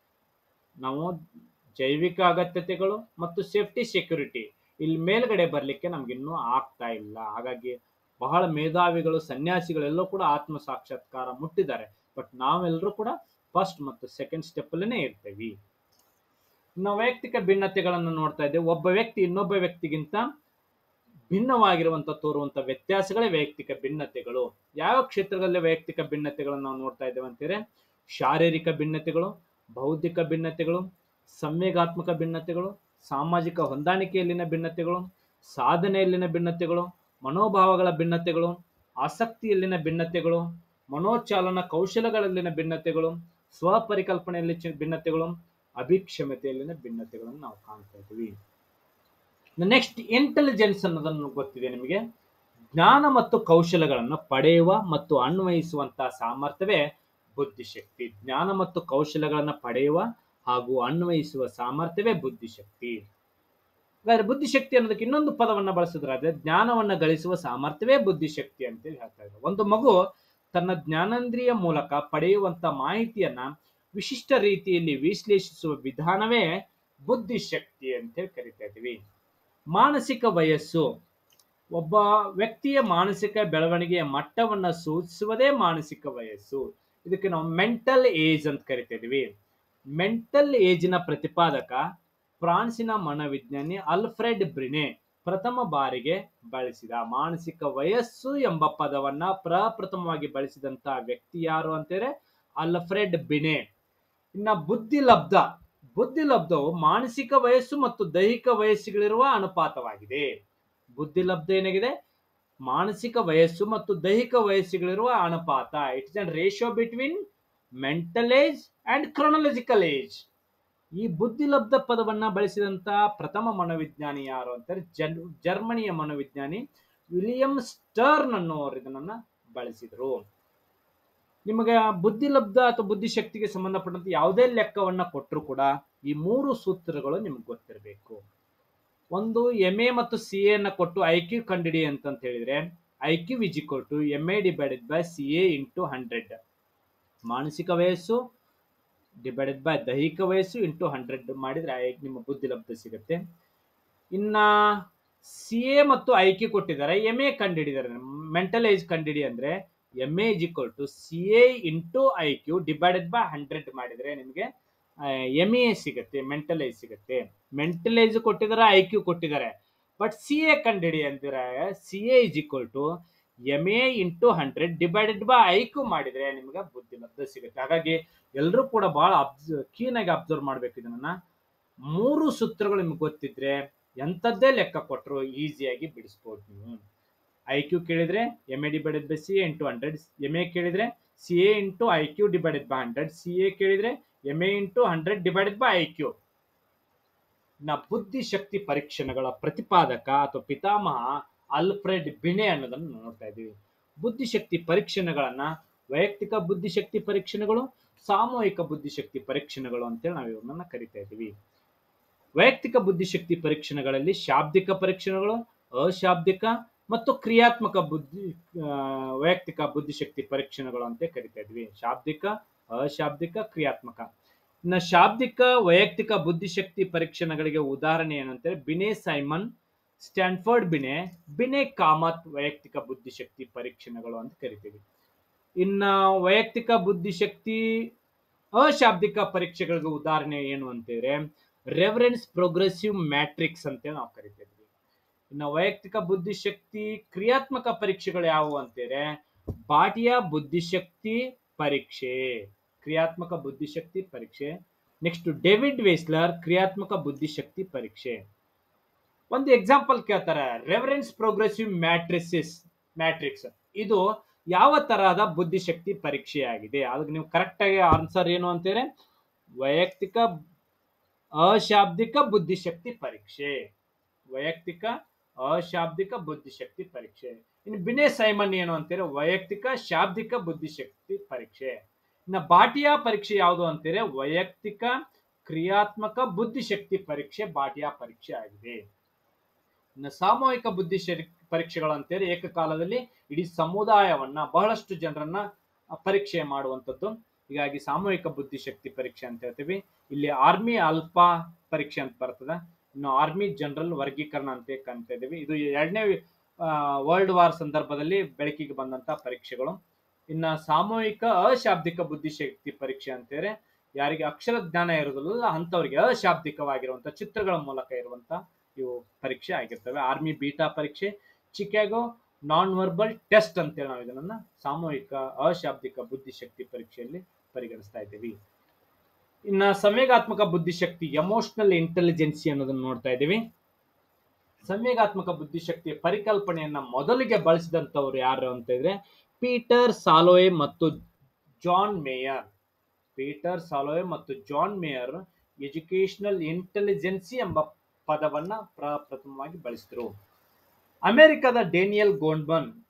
ನಾವು ಜೈವಿಕ ಅಗತ್ಯತೆಗಳು ಮತ್ತು ಸೇಫ್ಟಿ ಸೆಕ್ಯೂರಿಟಿ ಇಲ್ಲಿ ಮೇಲ್ಗಡೆ ಬರ್ಲಿಕ್ಕೆ ನಮ್ಗಿನ್ನೂ ಆಗ್ತಾ ಇಲ್ಲ ಹಾಗಾಗಿ ಬಹಳ ಮೇಧಾವಿಗಳು ಸನ್ಯಾಸಿಗಳೆಲ್ಲರೂ ಕೂಡ ಆತ್ಮ ಸಾಕ್ಷಾತ್ಕಾರ ಮುಟ್ಟಿದ್ದಾರೆ ಬಟ್ ನಾವೆಲ್ಲರೂ ಕೂಡ ಫಸ್ಟ್ ಮತ್ತು ಸೆಕೆಂಡ್ ಸ್ಟೆಪ್ ಅಲ್ಲೇ ಇರ್ತೇವೆ ನಾವು ವೈಯಕ್ತಿಕ ಭಿನ್ನತೆಗಳನ್ನು ನೋಡ್ತಾ ಇದ್ದೇವೆ ಒಬ್ಬ ವ್ಯಕ್ತಿ ಇನ್ನೊಬ್ಬ ವ್ಯಕ್ತಿಗಿಂತ ಭಿನ್ನವಾಗಿರುವಂತ ತೋರುವಂತ ವ್ಯತ್ಯಾಸಗಳೇ ವೈಯಕ್ತಿಕ ಭಿನ್ನತೆಗಳು ಯಾವ ಕ್ಷೇತ್ರದಲ್ಲಿ ವೈಯಕ್ತಿಕ ಭಿನ್ನತೆಗಳನ್ನು ನಾವು ನೋಡ್ತಾ ಇದ್ದೇವೆ ಅಂತೀರಿ ಶಾರೀರಿಕ ಭಿನ್ನತೆಗಳು ಬೌದ್ಧಿಕ ಭಿನ್ನತೆಗಳು ಸಂವೇಗಾತ್ಮಕ ಭಿನ್ನತೆಗಳು ಸಾಮಾಜಿಕ ಹೊಂದಾಣಿಕೆಯಲ್ಲಿನ ಭಿನ್ನತೆಗಳು ಸಾಧನೆಯಲ್ಲಿನ ಭಿನ್ನತೆಗಳು ಮನೋಭಾವಗಳ ಭಿನ್ನತೆಗಳು ಆಸಕ್ತಿಯಲ್ಲಿನ ಭಿನ್ನತೆಗಳು ಮನೋಚಾಲನ ಕೌಶಲಗಳಲ್ಲಿನ ಭಿನ್ನತೆಗಳು ಸ್ವಪರಿಕಲ್ಪನೆಯಲ್ಲಿ ಚಿ- ಭಿನ್ನತೆಗಳು ಅಭಿಕ್ಷಮತೆಯಲ್ಲಿನ ಭಿನ್ನತೆಗಳನ್ನು ನಾವು ಕಾಣ್ತಾ ಇದ್ದೀವಿ ನೆಕ್ಸ್ಟ್ ಇಂಟೆಲಿಜೆನ್ಸ್ ಅನ್ನೋದನ್ನು ಗೊತ್ತಿದೆ ನಿಮಗೆ ಜ್ಞಾನ ಮತ್ತು ಕೌಶಲಗಳನ್ನು ಪಡೆಯುವ ಮತ್ತು ಅನ್ವಯಿಸುವಂತಹ ಸಾಮರ್ಥ್ಯವೇ ಬುದ್ಧಿಶಕ್ತಿ ಜ್ಞಾನ ಮತ್ತು ಕೌಶಲ್ಯಗಳನ್ನು ಪಡೆಯುವ ಹಾಗೂ ಅನ್ವಯಿಸುವ ಸಾಮರ್ಥ್ಯವೇ ಬುದ್ಧಿಶಕ್ತಿ ಹಾಗಾದ್ರೆ ಬುದ್ಧಿಶಕ್ತಿ ಅನ್ನೋದಕ್ಕೆ ಇನ್ನೊಂದು ಪದವನ್ನ ಬಳಸಿದ್ರಾದ್ರೆ ಜ್ಞಾನವನ್ನ ಗಳಿಸುವ ಸಾಮರ್ಥ್ಯವೇ ಬುದ್ಧಿಶಕ್ತಿ ಅಂತೇಳಿ ಹೇಳ್ತಾ ಇದ್ದಾರೆ ಒಂದು ಮಗು ತನ್ನ ಜ್ಞಾನೇಂದ್ರಿಯ ಮೂಲಕ ಪಡೆಯುವಂತ ಮಾಹಿತಿಯನ್ನ ವಿಶಿಷ್ಟ ರೀತಿಯಲ್ಲಿ ವಿಶ್ಲೇಷಿಸುವ ವಿಧಾನವೇ ಬುದ್ಧಿಶಕ್ತಿ ಅಂತೇಳಿ ಕರಿತಾ ಇದ್ದೀವಿ ಮಾನಸಿಕ ವಯಸ್ಸು ಒಬ್ಬ ವ್ಯಕ್ತಿಯ ಮಾನಸಿಕ ಬೆಳವಣಿಗೆಯ ಮಟ್ಟವನ್ನ ಸೂಚಿಸುವುದೇ ಮಾನಸಿಕ ವಯಸ್ಸು ಇದಕ್ಕೆ ನಾವು ಮೆಂಟಲ್ ಏಜ್ ಅಂತ ಕರಿತಾ ಇದೀವಿ ಮೆಂಟಲ್ ಏಜಿನ ಪ್ರತಿಪಾದಕ ಫ್ರಾನ್ಸಿನ ಮನೋವಿಜ್ಞಾನಿ ಅಲ್ಫ್ರೆಡ್ ಬ್ರಿನೆ ಪ್ರಥಮ ಬಾರಿಗೆ ಬಳಸಿದ ಮಾನಸಿಕ ವಯಸ್ಸು ಎಂಬ ಪದವನ್ನ ಪ್ರಪ್ರಥಮವಾಗಿ ಬಳಸಿದಂತ ವ್ಯಕ್ತಿ ಯಾರು ಅಂತೇಳಿ ಅಲ್ಫ್ರೆಡ್ ಬಿನೆ ಇನ್ನ ಬುದ್ಧಿ ಲಬ್ಧ ಬುದ್ಧಿ ಲಬ್ಧವು ಮಾನಸಿಕ ವಯಸ್ಸು ಮತ್ತು ದೈಹಿಕ ವಯಸ್ಸುಗಳಿರುವ ಅನುಪಾತವಾಗಿದೆ ಬುದ್ಧಿ ಲಬ್ಧ ಏನಾಗಿದೆ ಮಾನಸಿಕ ವಯಸ್ಸು ಮತ್ತು ದೈಹಿಕ ವಯಸ್ಸುಗಳಿರುವ ಅನುಪಾತ it's an ratio between mental age and chronological age ಈ ಬುದ್ಧಿಲಬ್ಧ ಪದವನ್ನ ಬಳಸಿದಂತ ಪ್ರಥಮ ಮನೋವಿಜ್ಞಾನಿ ಯಾರು ಅಂತಾರೆ ಜನ್ ಜರ್ಮನಿಯ ಮನೋವಿಜ್ಞಾನಿ ವಿಲಿಯಂ ಸ್ಟರ್ನ್ ಅನ್ನೋರು ಇದನ್ನ ಬಳಸಿದ್ರು ನಿಮಗೆ ಬುದ್ಧಿಲಬ್ಧ ಅಥವಾ ಬುದ್ಧಿಶಕ್ತಿಗೆ ಸಂಬಂಧಪಟ್ಟಂತೆ ಯಾವುದೇ ಲೆಕ್ಕವನ್ನ ಕೊಟ್ಟರು ಕೂಡ ಈ ಮೂರು ಸೂತ್ರಗಳು ನಿಮ್ಗೆ ಗೊತ್ತಿರಬೇಕು ಒಂದು ಎಂ ಎ ಮತ್ತು ಸಿ ಎನ್ನ ಕೊಟ್ಟು ಐ ಕ್ಯೂ ಕಂಡಿಡಿ ಅಂತಂತ ಹೇಳಿದ್ರೆ I Q is equal to M A divided by C A into hundred ಮಾನಸಿಕ ವಯಸ್ಸು ಡಿವೈಡೆಡ್ ಬೈ ದೈಹಿಕ ವಯಸ್ಸು ಇಂಟು ಹಂಡ್ರೆಡ್ ಮಾಡಿದ್ರೆ ಐ- ನಿಮ್ಮ ಬುದ್ಧಿ ಲಬ್ಧ ಸಿಗುತ್ತೆ ಇನ್ನ ಸಿ ಎ ಮತ್ತು ಐ ಕ್ಯೂ ಕೊಟ್ಟಿದ್ದಾರೆ ಎಂ ಎ ಕಂಡುಹಿಡಿದಾರೆ ಮೆಂಟಲ್ ಏಜ್ ಕಂಡುಹಿಡಿ ಅಂದ್ರೆ M A is equal to C A into I Q divided by hundred ಮಾಡಿದ್ರೆ ನಿಮಗೆ ಎಂ ಎ ಸಿಗುತ್ತೆ ಮೆಂಟಲ್ ಏಜ್ ಸಿಗುತ್ತೆ ಮೆಂಟಲ್ ಏಜ್ ಕೊಟ್ಟಿದ್ದಾರೆ ಐ ಕ್ಯೂ ಕೊಟ್ಟಿದ್ದಾರೆ ಬಟ್ ಸಿ ಎ ಕಂಡುಹಿಡಿ ಅಂದ್ರೆ C A is equal to M A into hundred divided by I Q ಮಾಡಿದ್ರೆ ನಿಮ್ಗೆ ಬುದ್ಧಿ ಲಬ್ಧ ಸಿಗುತ್ತೆ ಹಾಗಾಗಿ ಎಲ್ಲರೂ ಕೂಡ ಬಹಳ ಅಬ್ಸ ಕೀನಾಗಿ ಅಬ್ಸರ್ವ್ ಮಾಡ್ಬೇಕು ಇದನ್ನ ಮೂರು ಸೂತ್ರಗಳು ನಿಮ್ಗೆ ಗೊತ್ತಿದ್ರೆ ಎಂಥದ್ದೇ ಲೆಕ್ಕ ಕೊಟ್ಟರು ಈಸಿಯಾಗಿ ಬಿಡಿಸ್ಬೋದು ನೀವು ಐ ಕ್ಯೂ ಕೇಳಿದ್ರೆ M A divided by C A into hundred M A ಕೇಳಿದ್ರೆ C A into I Q divided by hundred C A ಕೇಳಿದ್ರೆ M A into hundred divided by I Q ನ ಬುದ್ಧಿಶಕ್ತಿ ಪರೀಕ್ಷಣಗಳ ಪ್ರತಿಪಾದಕ ಅಥವಾ ಪಿತಾಮಹ ಅಲ್ಫ್ರೆಡ್ ಬಿಣೆ ಅನ್ನೋದನ್ನು ನೋಡ್ತಾ ಇದ್ದೀವಿ ಬುದ್ಧಿಶಕ್ತಿ ಪರೀಕ್ಷಣಗಳನ್ನ ವೈಯಕ್ತಿಕ ಬುದ್ಧಿಶಕ್ತಿ ಪರೀಕ್ಷಣೆಗಳು ಸಾಮೂಹಿಕ ಬುದ್ಧಿಶಕ್ತಿ ಪರೀಕ್ಷಣೆಗಳು ಅಂತೇಳಿ ನಾವು ಇವನ್ನ ಕರಿತಾ ಇದ್ದೀವಿ ವೈಯಕ್ತಿಕ ಬುದ್ಧಿಶಕ್ತಿ ಪರೀಕ್ಷಣೆಗಳಲ್ಲಿ ಶಾಬ್ದಿಕ ಪರೀಕ್ಷಣೆಗಳು ಅಶಾಬ್ದಿಕ ಮತ್ತು ಕ್ರಿಯಾತ್ಮಕ ಬುದ್ಧಿ ಆ, ವೈಯಕ್ತಿಕ ಬುದ್ಧಿಶಕ್ತಿ ಪರೀಕ್ಷಣೆಗಳು ಅಂತ ಕರಿತಾ ಇದ್ವಿ ಶಾಬ್ದಿಕ ಅಶಾಬ್ದಿಕ ಕ್ರಿಯಾತ್ಮಕ ಇನ್ನು ಶಾಬ್ದಿಕ ವೈಯಕ್ತಿಕ ಬುದ್ಧಿಶಕ್ತಿ ಪರೀಕ್ಷಣೆಗಳಿಗೆ ಉದಾಹರಣೆ ಏನಂತಾರೆ Binet Simon Stanford Binet Binet Kamat ವೈಯಕ್ತಿಕ ಬುದ್ಧಿಶಕ್ತಿ ಪರೀಕ್ಷಣೆಗಳು ಅಂತ ಕರಿತೀವಿ ಇನ್ನ ವೈಯಕ್ತಿಕ ಬುದ್ಧಿಶಕ್ತಿ ಅಶಾಬ್ದಿಕ ಪರೀಕ್ಷೆಗಳಿಗೆ ಉದಾಹರಣೆ ಏನು ಅಂತಂದ್ರೆ ರೆಫರೆನ್ಸ್ ಪ್ರೋಗ್ರೆಸಿವ್ ಮ್ಯಾಟ್ರಿಕ್ಸ್ ಅಂತ ನಾವು ಕರಿತೀವಿ ಇನ್ನು ವೈಯಕ್ತಿಕ ಬುದ್ಧಿಶಕ್ತಿ ಕ್ರಿಯಾತ್ಮಕ ಪರೀಕ್ಷೆಗಳು ಯಾವುವು ಅಂತಂದ್ರೆ ಬಾಟಿಯ ಬುದ್ಧಿಶಕ್ತಿ ಪರೀಕ್ಷೆ ಕ್ರಿಯಾತ್ಮಕ ಬುದ್ಧಿಶಕ್ತಿ ಪರೀಕ್ಷೆ ನೆಕ್ಸ್ಟ್ ಡೇವಿಡ್ ವೇಸ್ಲರ್ ಕ್ರಿಯಾತ್ಮಕ ಬುದ್ಧಿಶಕ್ತಿ ಪರೀಕ್ಷೆ ಒಂದು ಎಕ್ಸಾಂಪಲ್ ಕೇಳ್ತಾರೆ ರೆಫರೆನ್ಸ್ ಪ್ರೋಗ್ರೆಸಿವ್ ಮ್ಯಾಟ್ರಿಸಿಸ್ ಮ್ಯಾಟ್ರಿಕ್ಸ್ ಇದು ಯಾವ ತರಹದ ಬುದ್ಧಿಶಕ್ತಿ ಪರೀಕ್ಷೆಯಾಗಿದೆ ಅದಕ್ಕೆ ನೀವು ಕರೆಕ್ಟ್ ಆಗಿ ಆನ್ಸರ್ ಏನು ಅಂತಂದ್ರೆ ವೈಯಕ್ತಿಕ ಅಶಾಬ್ದಿಕ ಬುದ್ಧಿಶಕ್ತಿ ಪರೀಕ್ಷೆ ವೈಯಕ್ತಿಕ ಅಶಾಬ್ದಿಕ ಬುದ್ಧಿಶಕ್ತಿ ಪರೀಕ್ಷೆ ಇನ್ನು ಬಿನೆ ಸೈಮನ್ ಏನು ಅಂತೀರ ವೈಯಕ್ತಿಕ ಶಾಬ್ದಿಕ ಬುದ್ಧಿಶಕ್ತಿ ಪರೀಕ್ಷೆ ಇನ್ನು ಬಾಟಿಯಾ ಪರೀಕ್ಷೆ ಯಾವುದು ಅಂತೀರ ವೈಯಕ್ತಿಕ ಕ್ರಿಯಾತ್ಮಕ ಬುದ್ಧಿಶಕ್ತಿ ಪರೀಕ್ಷೆ ಬಾಟಿಯಾ ಪರೀಕ್ಷೆ ಆಗಿದೆ ಇನ್ನು ಸಾಮೂಹಿಕ ಬುದ್ಧಿಶಕ್ತಿ ಪರೀಕ್ಷೆಗಳು ಅಂತೇಳಿ ಏಕಕಾಲದಲ್ಲಿ ಇಡೀ ಸಮುದಾಯವನ್ನ ಬಹಳಷ್ಟು ಜನರನ್ನ ಪರೀಕ್ಷೆ ಮಾಡುವಂಥದ್ದು ಹೀಗಾಗಿ ಸಾಮೂಹಿಕ ಬುದ್ಧಿಶಕ್ತಿ ಪರೀಕ್ಷೆ ಅಂತ ಹೇಳ್ತೀವಿ ಇಲ್ಲಿ ಆರ್ಮಿ ಅಲ್ಫಾ ಪರೀಕ್ಷೆ ಅಂತ ಬರ್ತದೆ ಇನ್ನು ಆರ್ಮಿ ಜನರಲ್ ವರ್ಗೀಕರಣ ಅಂತ ಕಾಣ್ತಾ ಇದೀವಿ ಇದು ಎರಡನೇ ವರ್ಲ್ಡ್ ವಾರ್ ಸಂದರ್ಭದಲ್ಲಿ ಬೆಳಕಿಗೆ ಬಂದಂತ ಪರೀಕ್ಷೆಗಳು ಇನ್ನ ಸಾಮೂಹಿಕ ಅಶಾಬ್ದಿಕ ಬುದ್ಧಿಶಕ್ತಿ ಪರೀಕ್ಷೆ ಅಂತೇಳಿ ಯಾರಿಗೆ ಅಕ್ಷರ ಜ್ಞಾನ ಇರೋದಿಲ್ಲ ಅಂಥವ್ರಿಗೆ ಅಶಾಬ್ದಿಕವಾಗಿರುವಂತ ಚಿತ್ರಗಳ ಮೂಲಕ ಇರುವಂತ ಇವು ಪರೀಕ್ಷೆ ಆಗಿರ್ತವೆ ಆರ್ಮಿ ಬೀಟಾ ಪರೀಕ್ಷೆ ಚಿಕಾಗೋ ನಾನ್ ವರ್ಬಲ್ ಟೆಸ್ಟ್ ಅಂತೇಳಿ ನಾವು ಇದನ್ನ ಸಾಮೂಹಿಕ ಅಶಾಬ್ದಿಕ ಬುದ್ಧಿಶಕ್ತಿ ಪರೀಕ್ಷೆಯಲ್ಲಿ ಪರಿಗಣಿಸ್ತಾ ಇದ್ದೀವಿ ಇನ್ನ ಸಂವೇಗಾತ್ಮಕ ಬುದ್ಧಿಶಕ್ತಿ ಎಮೋಷನಲ್ ಇಂಟೆಲಿಜೆನ್ಸಿ ಅನ್ನೋದನ್ನ ನೋಡ್ತಾ ಇದ್ದೀವಿ ಸಂವೇಗಾತ್ಮಕ ಬುದ್ಧಿಶಕ್ತಿಯ ಪರಿಕಲ್ಪನೆಯನ್ನ ಮೊದಲಿಗೆ ಬಳಸಿದಂತವ್ರು ಯಾರು ಅಂತ ಇದ್ರೆ ಪೀಟರ್ ಸಾಲೋಯೆ ಮತ್ತು ಜಾನ್ ಮೇಯರ್ ಪೀಟರ್ ಸಾಲೋಯೆ ಮತ್ತು ಜಾನ್ ಮೇಯರ್ ಎಜುಕೇಶನಲ್ ಇಂಟೆಲಿಜೆನ್ಸಿ ಎಂಬ ಪದವನ್ನ ಪ್ರಪ್ರಥಮವಾಗಿ ಬಳಸಿದ್ರು ಅಮೆರಿಕದ ಡೇನಿಯಲ್ ಗೋಂಡ್ಬನ್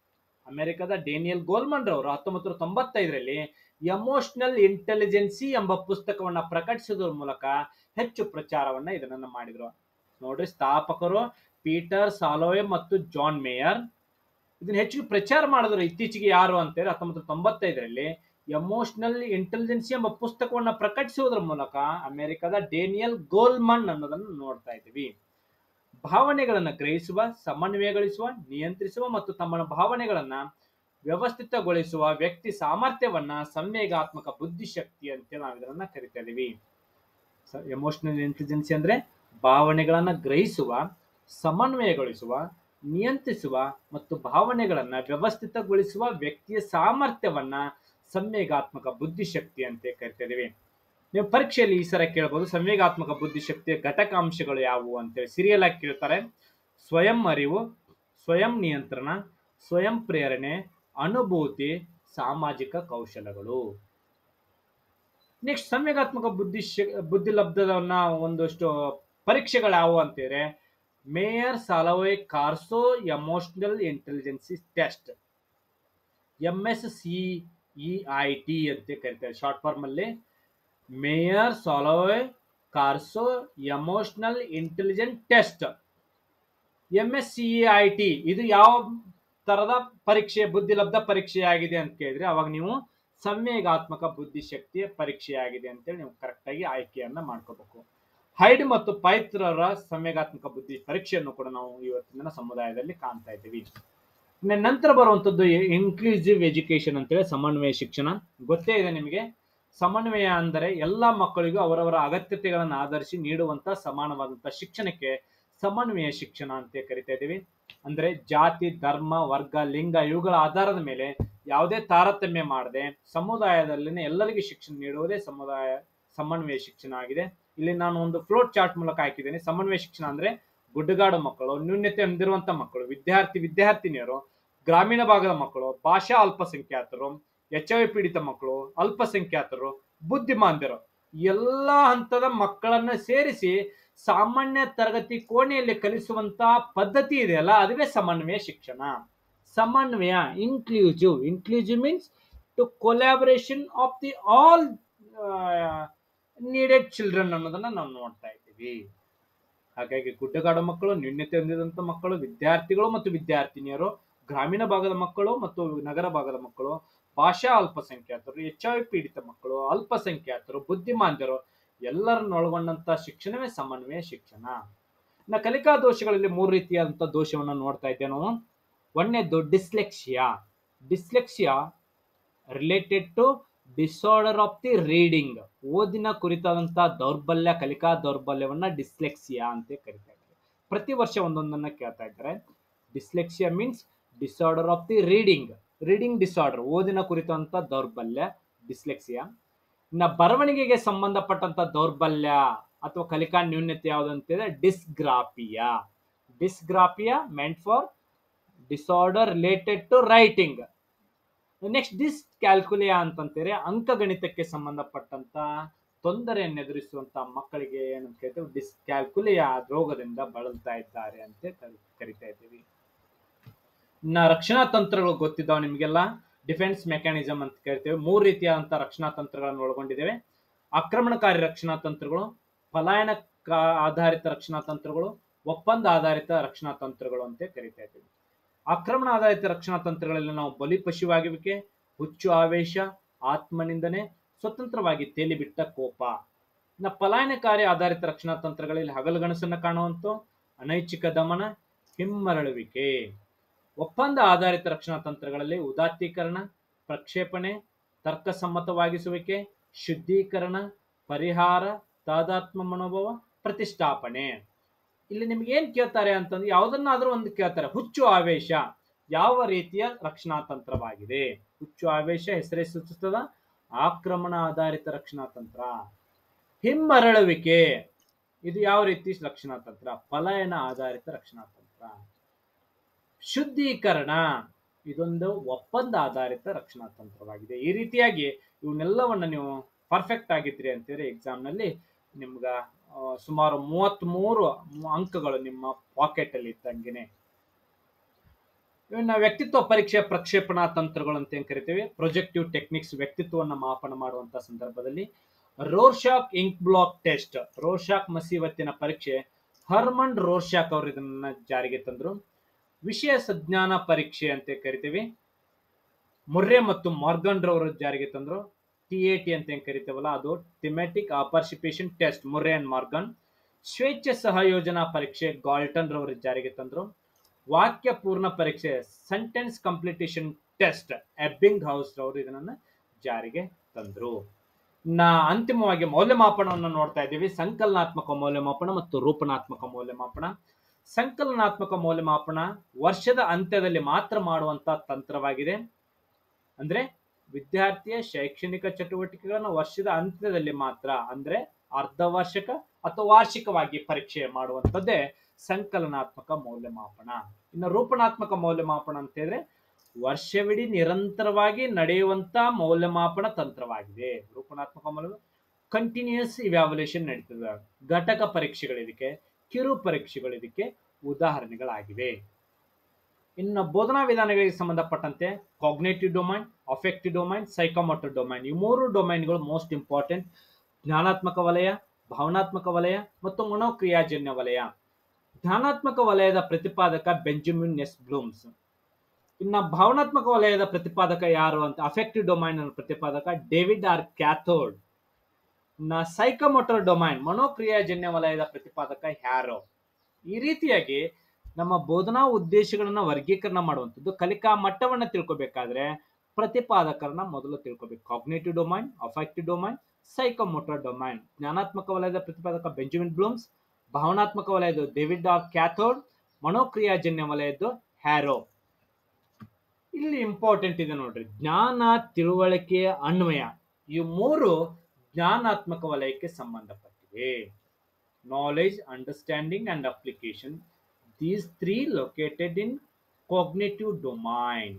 ಅಮೆರಿಕದ ಡೇನಿಯಲ್ ಗೋಲ್ಮನ್ ರವರು ಹತ್ತೊಂಬತ್ತು ನೂರ ತೊಂಬತ್ತೈದರಲ್ಲಿ ಎಮೋಷನಲ್ ಇಂಟೆಲಿಜೆನ್ಸಿ ಎಂಬ ಪುಸ್ತಕವನ್ನ ಪ್ರಕಟಿಸೋದ್ರ ಮೂಲಕ ಹೆಚ್ಚು ಪ್ರಚಾರವನ್ನ ಇದನ್ನ ಮಾಡಿದ್ರು ನೋಡ್ರಿ ಸ್ಥಾಪಕರು ಪೀಟರ್ ಸಾಲೋವೆ ಮತ್ತು ಜಾನ್ ಮೇಯರ್ ಇದನ್ನ ಹೆಚ್ಚು ಪ್ರಚಾರ ಮಾಡಿದ್ರು ಇತ್ತೀಚೆಗೆ ಯಾರು ಅಂತೇಳಿ ಹತ್ತೊಂಬತ್ತು ನೂರ ತೊಂಬತ್ತೈದರಲ್ಲಿ ಎಮೋಷನಲ್ ಇಂಟೆಲಿಜೆನ್ಸಿ ಎಂಬ ಪುಸ್ತಕವನ್ನ ಪ್ರಕಟಿಸುವುದರ ಮೂಲಕ ಅಮೆರಿಕದ ಡೇನಿಯಲ್ ಗೋಲ್ಮನ್ ಅನ್ನೋದನ್ನು ನೋಡ್ತಾ ಇದ್ದೀವಿ ಭಾವನೆಗಳನ್ನು ಗ್ರಹಿಸುವ ಸಮನ್ವಯಗೊಳಿಸುವ ನಿಯಂತ್ರಿಸುವ ಮತ್ತು ತಮ್ಮ ಭಾವನೆಗಳನ್ನ ವ್ಯವಸ್ಥಿತಗೊಳಿಸುವ ವ್ಯಕ್ತಿ ಸಾಮರ್ಥ್ಯವನ್ನ ಸಂವೇಗಾತ್ಮಕ ಬುದ್ಧಿಶಕ್ತಿ ಅಂತ ನಾವು ಇದನ್ನ ಕರಿತಾ ಇದೀವಿ ಎಮೋಷನಲ್ ಇಂಟೆಲಿಜೆನ್ಸಿ ಅಂದ್ರೆ ಭಾವನೆಗಳನ್ನ ಗ್ರಹಿಸುವ ಸಮನ್ವಯಗೊಳಿಸುವ ನಿಯಂತ್ರಿಸುವ ಮತ್ತು ಭಾವನೆಗಳನ್ನ ವ್ಯವಸ್ಥಿತಗೊಳಿಸುವ ವ್ಯಕ್ತಿಯ ಸಾಮರ್ಥ್ಯವನ್ನ ಸಂವೇಗಾತ್ಮಕ ಬುದ್ಧಿಶಕ್ತಿ ಅಂತ ಕರಿತಾ ಇದೀವಿ ನೀವು ಪರೀಕ್ಷೆಯಲ್ಲಿ ಈ ಸರ ಕೇಳಬಹುದು ಸಂವೇಗಾತ್ಮಕ ಬುದ್ಧಿಶಕ್ತಿಯ ಘಟಕಾಂಶಗಳು ಯಾವುವು ಅಂತೇಳಿ ಸಿರಿಯಲ್ ಆಗಿ ಕೇಳ್ತಾರೆ ಸ್ವಯಂ ಅರಿವು ಸ್ವಯಂ ನಿಯಂತ್ರಣ ಸ್ವಯಂ ಪ್ರೇರಣೆ ಅನುಭೂತಿ ಸಾಮಾಜಿಕ ಕೌಶಲಗಳು ನೆಕ್ಸ್ಟ್ ಸಂವೇಗಾತ್ಮಕ ಬುದ್ಧಿ ಬುದ್ಧಿಲಬ್ಧವನ್ನ ಒಂದಷ್ಟು ಪರೀಕ್ಷೆಗಳು ಯಾವುವು ಅಂತೀರಿ Mayer Salovey Caruso emotional intelligence test M S C E I T ಅಂತ ಕರಿತಾರೆ ಶಾರ್ಟ್ ಫಾರ್ಮ್ ಅಲ್ಲಿ Mayer Salovey Caruso emotional intelligent test M S C I T ಇದು ಯಾವ ತರದ ಪರೀಕ್ಷೆ ಬುದ್ಧಿಲಬ್ಧ ಪರೀಕ್ಷೆ ಆಗಿದೆ ಅಂತ ಕೇಳಿದ್ರೆ ಅವಾಗ ನೀವು ಸಂವೇಗಾತ್ಮಕ ಬುದ್ಧಿಶಕ್ತಿಯ ಪರೀಕ್ಷೆ ಆಗಿದೆ ಅಂತೇಳಿ ನೀವು ಕರೆಕ್ಟ್ ಆಗಿ ಆಯ್ಕೆಯನ್ನ ಮಾಡ್ಕೋಬೇಕು ಹೈಡ್ ಮತ್ತು ಪೈತ್ರರ ಸಂವೇಗಾತ್ಮಕ ಬುದ್ಧಿ ಪರೀಕ್ಷೆಯನ್ನು ಕೂಡ ನಾವು ಇವತ್ತಿನ ಸಮುದಾಯದಲ್ಲಿ ಕಾಣ್ತಾ ಇದ್ದೀವಿ ಇನ್ನು ನಂತರ ಬರುವಂತದ್ದು ಇನ್ಕ್ಲೂಸಿವ್ ಎಜುಕೇಶನ್ ಅಂತೇಳಿ ಸಮನ್ವಯ ಶಿಕ್ಷಣ ಗೊತ್ತೇ ಇದೆ ನಿಮಗೆ ಸಮನ್ವಯ ಅಂದರೆ ಎಲ್ಲ ಮಕ್ಕಳಿಗೂ ಅವರವರ ಅಗತ್ಯತೆಗಳನ್ನು ಆಧರಿಸಿ ನೀಡುವಂತ ಸಮಾನವಾದಂತಹ ಶಿಕ್ಷಣಕ್ಕೆ ಸಮನ್ವಯ ಶಿಕ್ಷಣ ಅಂತ ಕರಿತಾ ಇದ್ದೀವಿ ಅಂದ್ರೆ ಜಾತಿ ಧರ್ಮ ವರ್ಗ ಲಿಂಗ ಇವುಗಳ ಆಧಾರದ ಮೇಲೆ ಯಾವುದೇ ತಾರತಮ್ಯ ಮಾಡದೆ ಸಮುದಾಯದಲ್ಲಿನ ಎಲ್ಲರಿಗೂ ಶಿಕ್ಷಣ ನೀಡುವುದೇ ಸಮುದಾಯ ಸಮನ್ವಯ ಶಿಕ್ಷಣ ಆಗಿದೆ ಇಲ್ಲಿ ನಾನು ಒಂದು ಫ್ಲೋಟ್ ಚಾರ್ಟ್ ಮೂಲಕ ಹಾಕಿದ್ದೇನೆ ಸಮನ್ವಯ ಶಿಕ್ಷಣ ಅಂದ್ರೆ ಗುಡ್ಡಗಾಡು ಮಕ್ಕಳು ನ್ಯೂನ್ಯತೆ ಹೊಂದಿರುವಂತ ಮಕ್ಕಳು ವಿದ್ಯಾರ್ಥಿ ವಿದ್ಯಾರ್ಥಿನಿಯರು ಗ್ರಾಮೀಣ ಭಾಗದ ಮಕ್ಕಳು ಭಾಷಾ ಅಲ್ಪಸಂಖ್ಯಾತರು ಎಚ್ ಐ ಪೀಡಿತ ಮಕ್ಕಳು ಅಲ್ಪಸಂಖ್ಯಾತರು ಬುದ್ಧಿಮಾಂದ್ಯರು ಎಲ್ಲ ಹಂತದ ಮಕ್ಕಳನ್ನ ಸೇರಿಸಿ ಸಾಮಾನ್ಯ ತರಗತಿ ಕೋಣೆಯಲ್ಲಿ ಕಲಿಸುವಂತ ಪದ್ಧತಿ ಇದೆಯಲ್ಲ ಅದುವೇ ಸಮನ್ವಯ ಶಿಕ್ಷಣ ಸಮನ್ವಯ inclusive inclusive means to collaboration of the all needed children ಅನ್ನೋದನ್ನ ನಾವು ನೋಡ್ತಾ ಇದ್ದೀವಿ ಹಾಗಾಗಿ ಗುಡ್ಡಗಾಡು ಮಕ್ಕಳು ನ್ಯೂನ್ಯತೆ ಹೊಂದಿದಂತ ಮಕ್ಕಳು ವಿದ್ಯಾರ್ಥಿಗಳು ಮತ್ತು ವಿದ್ಯಾರ್ಥಿನಿಯರು ಗ್ರಾಮೀಣ ಭಾಗದ ಮಕ್ಕಳು ಮತ್ತು ನಗರ ಭಾಗದ ಮಕ್ಕಳು ಭಾಷಾ ಅಲ್ಪಸಂಖ್ಯಾತರು ಎಚ್ ಐ ಪೀಡಿತ ಮಕ್ಕಳು ಅಲ್ಪಸಂಖ್ಯಾತರು ಬುದ್ಧಿಮಾಂದ್ಯರು ಎಲ್ಲರನ್ನು ಒಳಗೊಂಡಂತ ಶಿಕ್ಷಣವೇ ಸಮನ್ವಯ ಶಿಕ್ಷಣ ಇನ್ನು ಕಲಿಕಾ ದೋಷಗಳಲ್ಲಿ ಮೂರು ರೀತಿಯಾದಂಥ ದೋಷವನ್ನು ನೋಡ್ತಾ ಇದ್ದೇವೆ ನಾವು ಒಂದನೇದು dyslexia dyslexia related to disorder of the reading ಓದಿನ ಕುರಿತಾದಂತಹ ದೌರ್ಬಲ್ಯ ಕಲಿಕಾ ದೌರ್ಬಲ್ಯವನ್ನ ಡಿಸ್ಲೆಕ್ಸಿಯಾ ಅಂತ ಕರಿತಾ ಇದ್ದಾರೆ ಪ್ರತಿ ವರ್ಷ ಒಂದೊಂದನ್ನ ಕೇಳ್ತಾ ಇದ್ದಾರೆ dyslexia means disorder of the reading reading disorder ಓದಿನ ಕುರಿತಂತ ದೌರ್ಬಲ್ಯ ಡಿಸ್ಲೆಕ್ಸಿಯಾ ಇನ್ನ ಬರವಣಿಗೆಗೆ ಸಂಬಂಧಪಟ್ಟಂತ ದೌರ್ಬಲ್ಯ ಅಥವಾ ಕಲಿಕಾ ನ್ಯೂನ್ಯತೆ ಯಾವುದು ಅಂತಿದೆ dysgraphia dysgraphia meant for disorder related to writing next dyscalculia ಅಂತಂತೀರಿ ಅಂಕಗಣಿತಕ್ಕೆ ಸಂಬಂಧಪಟ್ಟಂತ ತೊಂದರೆಯನ್ನು ಎದುರಿಸುವಂತ ಮಕ್ಕಳಿಗೆ ಏನಂತ ಕೇಳ್ತೇವೆ ಡಿಸ್ಕ್ಯಾಲ್ಕುಲಿಯಾ ರೋಗದಿಂದ ಬಳಲ್ತಾ ಇದ್ದಾರೆ ಅಂತ ಕರಿ- ಕರಿತಾ ಇದ್ದೀವಿ ಇನ್ನ ರಕ್ಷಣಾ ತಂತ್ರಗಳು ಗೊತ್ತಿದ್ದಾವೆ ನಿಮಗೆಲ್ಲ ಡಿಫೆನ್ಸ್ ಮೆಕ್ಯಾನಿಸಮ್ ಅಂತ ಕೇಳ್ತೇವೆ ಮೂರು ರೀತಿಯಾದಂತ ರಕ್ಷಣಾ ತಂತ್ರಗಳನ್ನು ಒಳಗೊಂಡಿದ್ದೇವೆ ಆಕ್ರಮಣಕಾರಿ ರಕ್ಷಣಾ ತಂತ್ರಗಳು ಪಲಾಯನ ಕಾ- ಆಧಾರಿತ ರಕ್ಷಣಾ ತಂತ್ರಗಳು ಒಪ್ಪಂದ ಆಧಾರಿತ ರಕ್ಷಣಾ ತಂತ್ರಗಳು ಅಂತ ಕರಿತಾ ಇದ್ದೀವಿ ಆಕ್ರಮಣ ಆಧಾರಿತ ರಕ್ಷಣಾ ತಂತ್ರಗಳಲ್ಲಿ ನಾವು ಬಲಿಪಶುವಾಗುವಿಕೆ ಹುಚ್ಚು ಆವೇಶ ಆತ್ಮನಿಂದನೆ ಸ್ವತಂತ್ರವಾಗಿ ತೇಲಿಬಿಟ್ಟ ಕೋಪ ಇನ್ನು ಪಲಾಯನಕಾರಿ ಆಧಾರಿತ ರಕ್ಷಣಾ ತಂತ್ರಗಳಲ್ಲಿ ಹಗಲುಗನಸನ್ನು ಕಾಣುವಂತ ಅನೈಚ್ಛಿಕ ದಮನ ಹಿಮ್ಮರಳುವಿಕೆ ಒಪ್ಪಂದ ಆಧಾರಿತ ರಕ್ಷಣಾ ತಂತ್ರಗಳಲ್ಲಿ ಉದಾತ್ತೀಕರಣ ಪ್ರಕ್ಷೇಪಣೆ ತರ್ಕಸಮ್ಮತವಾಗಿಸುವಿಕೆ ಶುದ್ಧೀಕರಣ ಪರಿಹಾರ ತಾದಾತ್ಮ ಮನೋಭಾವ ಪ್ರತಿಷ್ಠಾಪನೆ ಇಲ್ಲಿ ನಿಮ್ಗೆ ಏನ್ ಕೇಳ್ತಾರೆ ಅಂತಂದ್ರೆ ಯಾವುದನ್ನಾದ್ರೂ ಒಂದು ಕೇಳ್ತಾರೆ ಹುಚ್ಚು ಆವೇಶ ಯಾವ ರೀತಿಯ ರಕ್ಷಣಾ ತಂತ್ರವಾಗಿದೆ ಹುಚ್ಚು ಆವೇಶ ಹೆಸರೇ ಸೂಚಿಸ್ತದ ಆಕ್ರಮಣ ಆಧಾರಿತ ರಕ್ಷಣಾ ತಂತ್ರ ಹಿಮ್ಮರಳುವಿಕೆ ಇದು ಯಾವ ರೀತಿ ರಕ್ಷಣಾ ತಂತ್ರ ಪಲಾಯನ ಆಧಾರಿತ ರಕ್ಷಣಾ ತಂತ್ರ ಶುದ್ಧೀಕರಣ ಇದೊಂದು ಒಪ್ಪಂದ ಆಧಾರಿತ ರಕ್ಷಣಾ ತಂತ್ರವಾಗಿದೆ ಈ ರೀತಿಯಾಗಿ ಇವನ್ನೆಲ್ಲವನ್ನ ನೀವು ಪರ್ಫೆಕ್ಟ್ ಆಗಿದ್ರಿ ಅಂತೇಳಿ ಎಕ್ಸಾಮ್ ನಲ್ಲಿ ನಿಮ್ಗ ಆ, ಸುಮಾರು ಮೂವತ್ತ್ ಮೂರು ಅಂಕಗಳು ನಿಮ್ಮ ಪಾಕೆಟ್ ಅಲ್ಲಿ ಇದ್ದಂಗೆನೆ ಇವನ್ನ ವ್ಯಕ್ತಿತ್ವ ಪರೀಕ್ಷೆ ಪ್ರಕ್ಷೇಪಣಾ ತಂತ್ರಗಳು ಅಂತ ಏನ್ ಕರಿತೀವಿ ಪ್ರೊಜೆಕ್ಟಿವ್ ಟೆಕ್ನಿಕ್ಸ್ ವ್ಯಕ್ತಿತ್ವವನ್ನ ಮಾಪನ ಮಾಡುವಂತ ಸಂದರ್ಭದಲ್ಲಿ Rorschach ink block test Rorschach ಮಸೀವತ್ತಿನ ಪರೀಕ್ಷೆ ಹರ್ಮನ್ ರೋರ್ಶಾಕ್ ಅವರು ಇದನ್ನ ಜಾರಿಗೆ ತಂದ್ರು ವಿಷಯ ಸಜ್ಞಾನ ಪರೀಕ್ಷೆ ಅಂತ ಕರಿತೀವಿ ಮುರ್ರೆ ಮತ್ತು ಮಾರ್ಗನ್ ರವರು ಜಾರಿಗೆ ತಂದ್ರು ಟಿ ಎ ಟಿ ಅಂತ ಏನ್ ಕರಿತೀವಲ್ಲ ಅದು thematic participation test Murray and Morgan ಸ್ವೇಚ್ಛೆ ಸಹಯೋಜನಾ ಪರೀಕ್ಷೆ ಗಾಲ್ಟನ್ ರವರು ಜಾರಿಗೆ ತಂದ್ರು ವಾಕ್ಯ ಪೂರ್ಣ ಪರೀಕ್ಷೆ sentence completion test Ebbinghaus ರವರು ಇದನ್ನ ಜಾರಿಗೆ ತಂದ್ರು ನಾ ಅಂತಿಮವಾಗಿ ಮೌಲ್ಯಮಾಪನವನ್ನು ನೋಡ್ತಾ ಇದ್ದೀವಿ ಸಂಕಲನಾತ್ಮಕ ಮೌಲ್ಯಮಾಪನ ಮತ್ತು ರೂಪನಾತ್ಮಕ ಮೌಲ್ಯಮಾಪನ ಸಂಕಲನಾತ್ಮಕ ಮೌಲ್ಯಮಾಪನ ವರ್ಷದ ಅಂತ್ಯದಲ್ಲಿ ಮಾತ್ರ ಮಾಡುವಂತ ತಂತ್ರವಾಗಿದೆ ಅಂದ್ರೆ ವಿದ್ಯಾರ್ಥಿಯ ಶೈಕ್ಷಣಿಕ ಚಟುವಟಿಕೆಗಳನ್ನು ವರ್ಷದ ಅಂತ್ಯದಲ್ಲಿ ಮಾತ್ರ ಅಂದ್ರೆ ಅರ್ಧ ವಾರ್ಷಿಕ ಅಥವಾ ವಾರ್ಷಿಕವಾಗಿ ಪರೀಕ್ಷೆ ಮಾಡುವಂಥದ್ದೇ ಸಂಕಲನಾತ್ಮಕ ಮೌಲ್ಯಮಾಪನ ಇನ್ನು ರೂಪನಾತ್ಮಕ ಮೌಲ್ಯಮಾಪನ ಅಂತ ಹೇಳಿದ್ರೆ ವರ್ಷವಿಡೀ ನಿರಂತರವಾಗಿ ನಡೆಯುವಂತ ಮೌಲ್ಯಮಾಪನ ತಂತ್ರವಾಗಿದೆ ರೂಪನಾತ್ಮಕ ಮೌಲ್ಯ ಕಂಟಿನ್ಯೂಸ್ ಇವ್ಯಾಲ್ಯೂಯೇಷನ್ ನಡೀತದೆ ಘಟಕ ಪರೀಕ್ಷೆಗಳು ಇದಕ್ಕೆ ಕಿರು ಪರೀಕ್ಷೆಗಳು ಇದಕ್ಕೆ ಉದಾಹರಣೆಗಳಾಗಿವೆ ಇನ್ನು ಬೋಧನಾ ವಿಧಾನಗಳಿಗೆ ಸಂಬಂಧಪಟ್ಟಂತೆ cognitive domain affective domain psychomotor domain ಈ ಮೂರು ಡೊಮೈನ್ಗಳು ಮೋಸ್ಟ್ ಇಂಪಾರ್ಟೆಂಟ್ ಜ್ಞಾನಾತ್ಮಕ ವಲಯ ಭಾವನಾತ್ಮಕ ವಲಯ ಮತ್ತು ಮನೋಕ್ರಿಯಾಜನ್ಯ ವಲಯ ಜ್ಞಾನಾತ್ಮಕ ವಲಯದ ಪ್ರತಿಪಾದಕ ಬೆಂಜಮಿನ್ ಎಸ್ ಬ್ಲೂಮ್ಸ್ ಇನ್ನ ಭಾವನಾತ್ಮಕ ವಲಯದ ಪ್ರತಿಪಾದಕ ಯಾರು ಅಂತ ಅಫೆಕ್ಟಿವ್ ಡೊಮೈನ್ ಪ್ರತಿಪಾದಕ ಡೇವಿಡ್ ಆರ್ ಕ್ಯಾಥೋಡ್ ಇನ್ನ ಸೈಕೋಮೋಟರ್ ಡೊಮೈನ್ ಮನೋಕ್ರಿಯಾಜನ್ಯ ವಲಯದ ಪ್ರತಿಪಾದಕ ಹ್ಯಾರೋ ಈ ರೀತಿಯಾಗಿ ನಮ್ಮ ಬೋಧನಾ ಉದ್ದೇಶಗಳನ್ನ ವರ್ಗೀಕರಣ ಮಾಡುವಂಥದ್ದು ಕಲಿಕಾ ಮಟ್ಟವನ್ನ ತಿಳ್ಕೊಬೇಕಾದ್ರೆ ಪ್ರತಿಪಾದಕರನ್ನ ಮೊದಲು ತಿಳ್ಕೊಬೇಕು cognitive domain affective domain psychomotor domain ಜ್ಞಾನಾತ್ಮಕ ವಲಯದ ಪ್ರತಿಪಾದಕ ಬೆಂಜಮಿನ್ ಬ್ಲೂಮ್ಸ್ ಭಾವನಾತ್ಮಕ ವಲಯದ ಡೇವಿಡ್ ಆರ್ ಕ್ಯಾಥೋಡ್ ಮನೋಕ್ರಿಯಾಜನ್ಯ ವಲಯದ್ದು ಹ್ಯಾರೋ ಇಲ್ಲಿ ಇಂಪಾರ್ಟೆಂಟ್ ಇದೆ ನೋಡ್ರಿ ಜ್ಞಾನ ತಿಳುವಳಿಕೆ ಅನ್ವಯ ಈ ಮೂರು ಜ್ಞಾನಾತ್ಮಕ ವಲಯಕ್ಕೆ ಸಂಬಂಧಪಟ್ಟಿವೆ knowledge understanding and application these three located in cognitive domain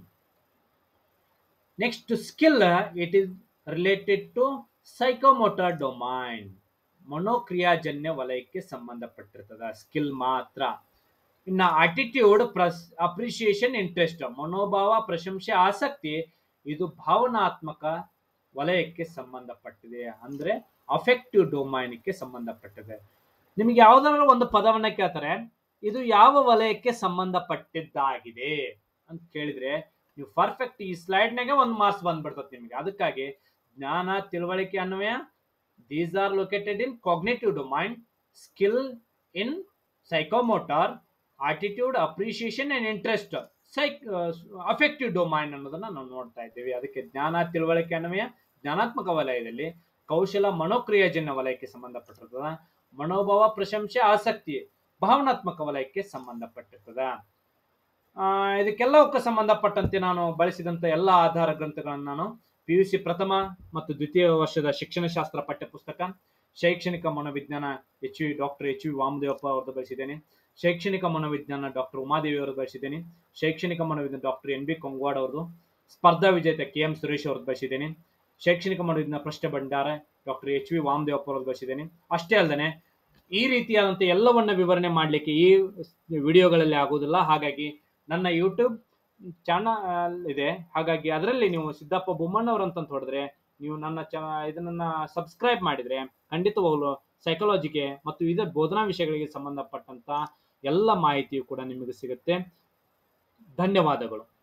next skill it is related to psychomotor domain ಮನೋಕ್ರಿಯಾಜನ್ಯ ವಲಯಕ್ಕೆ ಸಂಬಂಧಪಟ್ಟಿರ್ತದ ಸ್ಕಿಲ್ ಮಾತ್ರ ಇನ್ನ ಆಟಿಟ್ಯೂಡ್ ಪ್ರಸ್ ಅಪ್ರಿಸಿಯೇಷನ್ ಇಂಟ್ರೆಸ್ಟ್ ಮನೋಭಾವ ಪ್ರಶಂಸೆ ಆಸಕ್ತಿ ಇದು ಭಾವನಾತ್ಮಕ ವಲಯಕ್ಕೆ ಸಂಬಂಧಪಟ್ಟಿದೆ ಅಂದ್ರೆ ಅಫೆಕ್ಟಿವ್ ಡೊಮೈನ್ಗೆ ಸಂಬಂಧಪಟ್ಟಿದೆ ನಿಮಗೆ ಯಾವ್ದಾದ್ರು ಒಂದು ಪದವನ್ನ ಕೇಳ್ತಾರೆ ಇದು ಯಾವ ವಲಯಕ್ಕೆ ಸಂಬಂಧಪಟ್ಟಿದ್ದಾಗಿದೆ ಅಂತ ಕೇಳಿದ್ರೆ ನೀವು ಪರ್ಫೆಕ್ಟ್ ಈ ಸ್ಲೈಡ್ನಾಗೆ ಒಂದು ಮಾರ್ಕ್ಸ್ ಬಂದ್ಬಿಡ್ತದೆ ನಿಮಗೆ ಅದಕ್ಕಾಗಿ ಜ್ಞಾನ ತಿಳುವಳಿಕೆ ಅನ್ವಯ these are located in cognitive domain skill in psychomotor attitude appreciation and interest psych affective domain ಅನ್ನೋದನ್ನ ನಾವು ನೋಡ್ತಾ ಇದ್ದೀವಿ ಅದಕ್ಕೆ ಜ್ಞಾನ ತಿಳುವಳಿಕೆ ಅನ್ವಯ ಜ್ಞಾನಾತ್ಮಕ ವಲಯದಲ್ಲಿ ಕೌಶಲ ಮನೋಕ್ರಿಯಾಜನ್ಯ ವಲಯಕ್ಕೆ ಸಂಬಂಧಪಟ್ಟಿರ್ತದ ಮನೋಭಾವ ಪ್ರಶಂಸೆ ಆಸಕ್ತಿ ಭಾವನಾತ್ಮಕ ವಲಯಕ್ಕೆ ಸಂಬಂಧಪಟ್ಟಿರ್ತದ ಆ, ಇದಕ್ಕೆಲ್ಲವಕ್ಕೂ ಸಂಬಂಧಪಟ್ಟಂತೆ ನಾನು ಬಳಸಿದಂತ ಎಲ್ಲ ಆಧಾರ ಗ್ರಂಥಗಳನ್ನು ನಾನು ಪಿ ಯು ಸಿ ಪ್ರಥಮ ಮತ್ತು ದ್ವಿತೀಯ ವರ್ಷದ ಶಿಕ್ಷಣಶಾಸ್ತ್ರ ಪಠ್ಯಪುಸ್ತಕ ಶೈಕ್ಷಣಿಕ ಮನೋವಿಜ್ಞಾನ H V doctor H V Vamadevappa ಅವರದ್ದು ಬಳಸಿದ್ದೇನೆ ಶೈಕ್ಷಣಿಕ ಮನೋವಿಜ್ಞಾನ ಡಾಕ್ಟರ್ ಉಮಾದೇವಿ ಅವರದ್ದು ಬಳಸಿದ್ದೇನೆ ಶೈಕ್ಷಣಿಕ ಮನೋವಿಜ್ಞಾನ ಡಾಕ್ಟರ್ ಎನ್ ಬಿ ಕೊಂಗ್ವಾಡ್ ಅವ್ರದ್ದು ಸ್ಪರ್ಧಾ ವಿಜೇತ ಕೆ ಎಂ ಸುರೇಶ್ ಅವ್ರದ್ದು ಬಳಸಿದ್ದೇನೆ ಶೈಕ್ಷಣಿಕ ಮನೋವಿಜ್ಞಾನ ಪ್ರಶ್ನೆ ಭಂಡಾರ ಡಾಕ್ಟರ್ ಎಚ್ ವಿ ವಾಮದೇವಪ್ಪ ಅವ್ರದ್ದು ಬಳಸಿದ್ದೇನೆ ಅಷ್ಟೇ ಅಲ್ಲದೆ ಈ ರೀತಿಯಾದಂಥ ಎಲ್ಲವನ್ನ ವಿವರಣೆ ಮಾಡಲಿಕ್ಕೆ ಈ ವಿಡಿಯೋಗಳಲ್ಲಿ ಆಗುವುದಿಲ್ಲ ಹಾಗಾಗಿ ನನ್ನ ಯೂಟ್ಯೂಬ್ ಚಾನಲ್ ಇದೆ ಹಾಗಾಗಿ ಅದರಲ್ಲಿ ನೀವು ಸಿದ್ದಪ್ಪ ಬೊಮ್ಮಣ್ಣವ್ರು ಅಂತ ಹೊಡೆದ್ರೆ ನೀವು ನನ್ನ ಚ ಇದನ್ನ ಸಬ್ಸ್ಕ್ರೈಬ್ ಮಾಡಿದ್ರೆ ಖಂಡಿತವಾಗಲು ಸೈಕಾಲಜಿಗೆ ಮತ್ತು ಇದರ ಬೋಧನಾ ವಿಷಯಗಳಿಗೆ ಸಂಬಂಧಪಟ್ಟಂತ ಎಲ್ಲ ಮಾಹಿತಿಯು ಕೂಡ ನಿಮಗೆ ಸಿಗುತ್ತೆ ಧನ್ಯವಾದಗಳು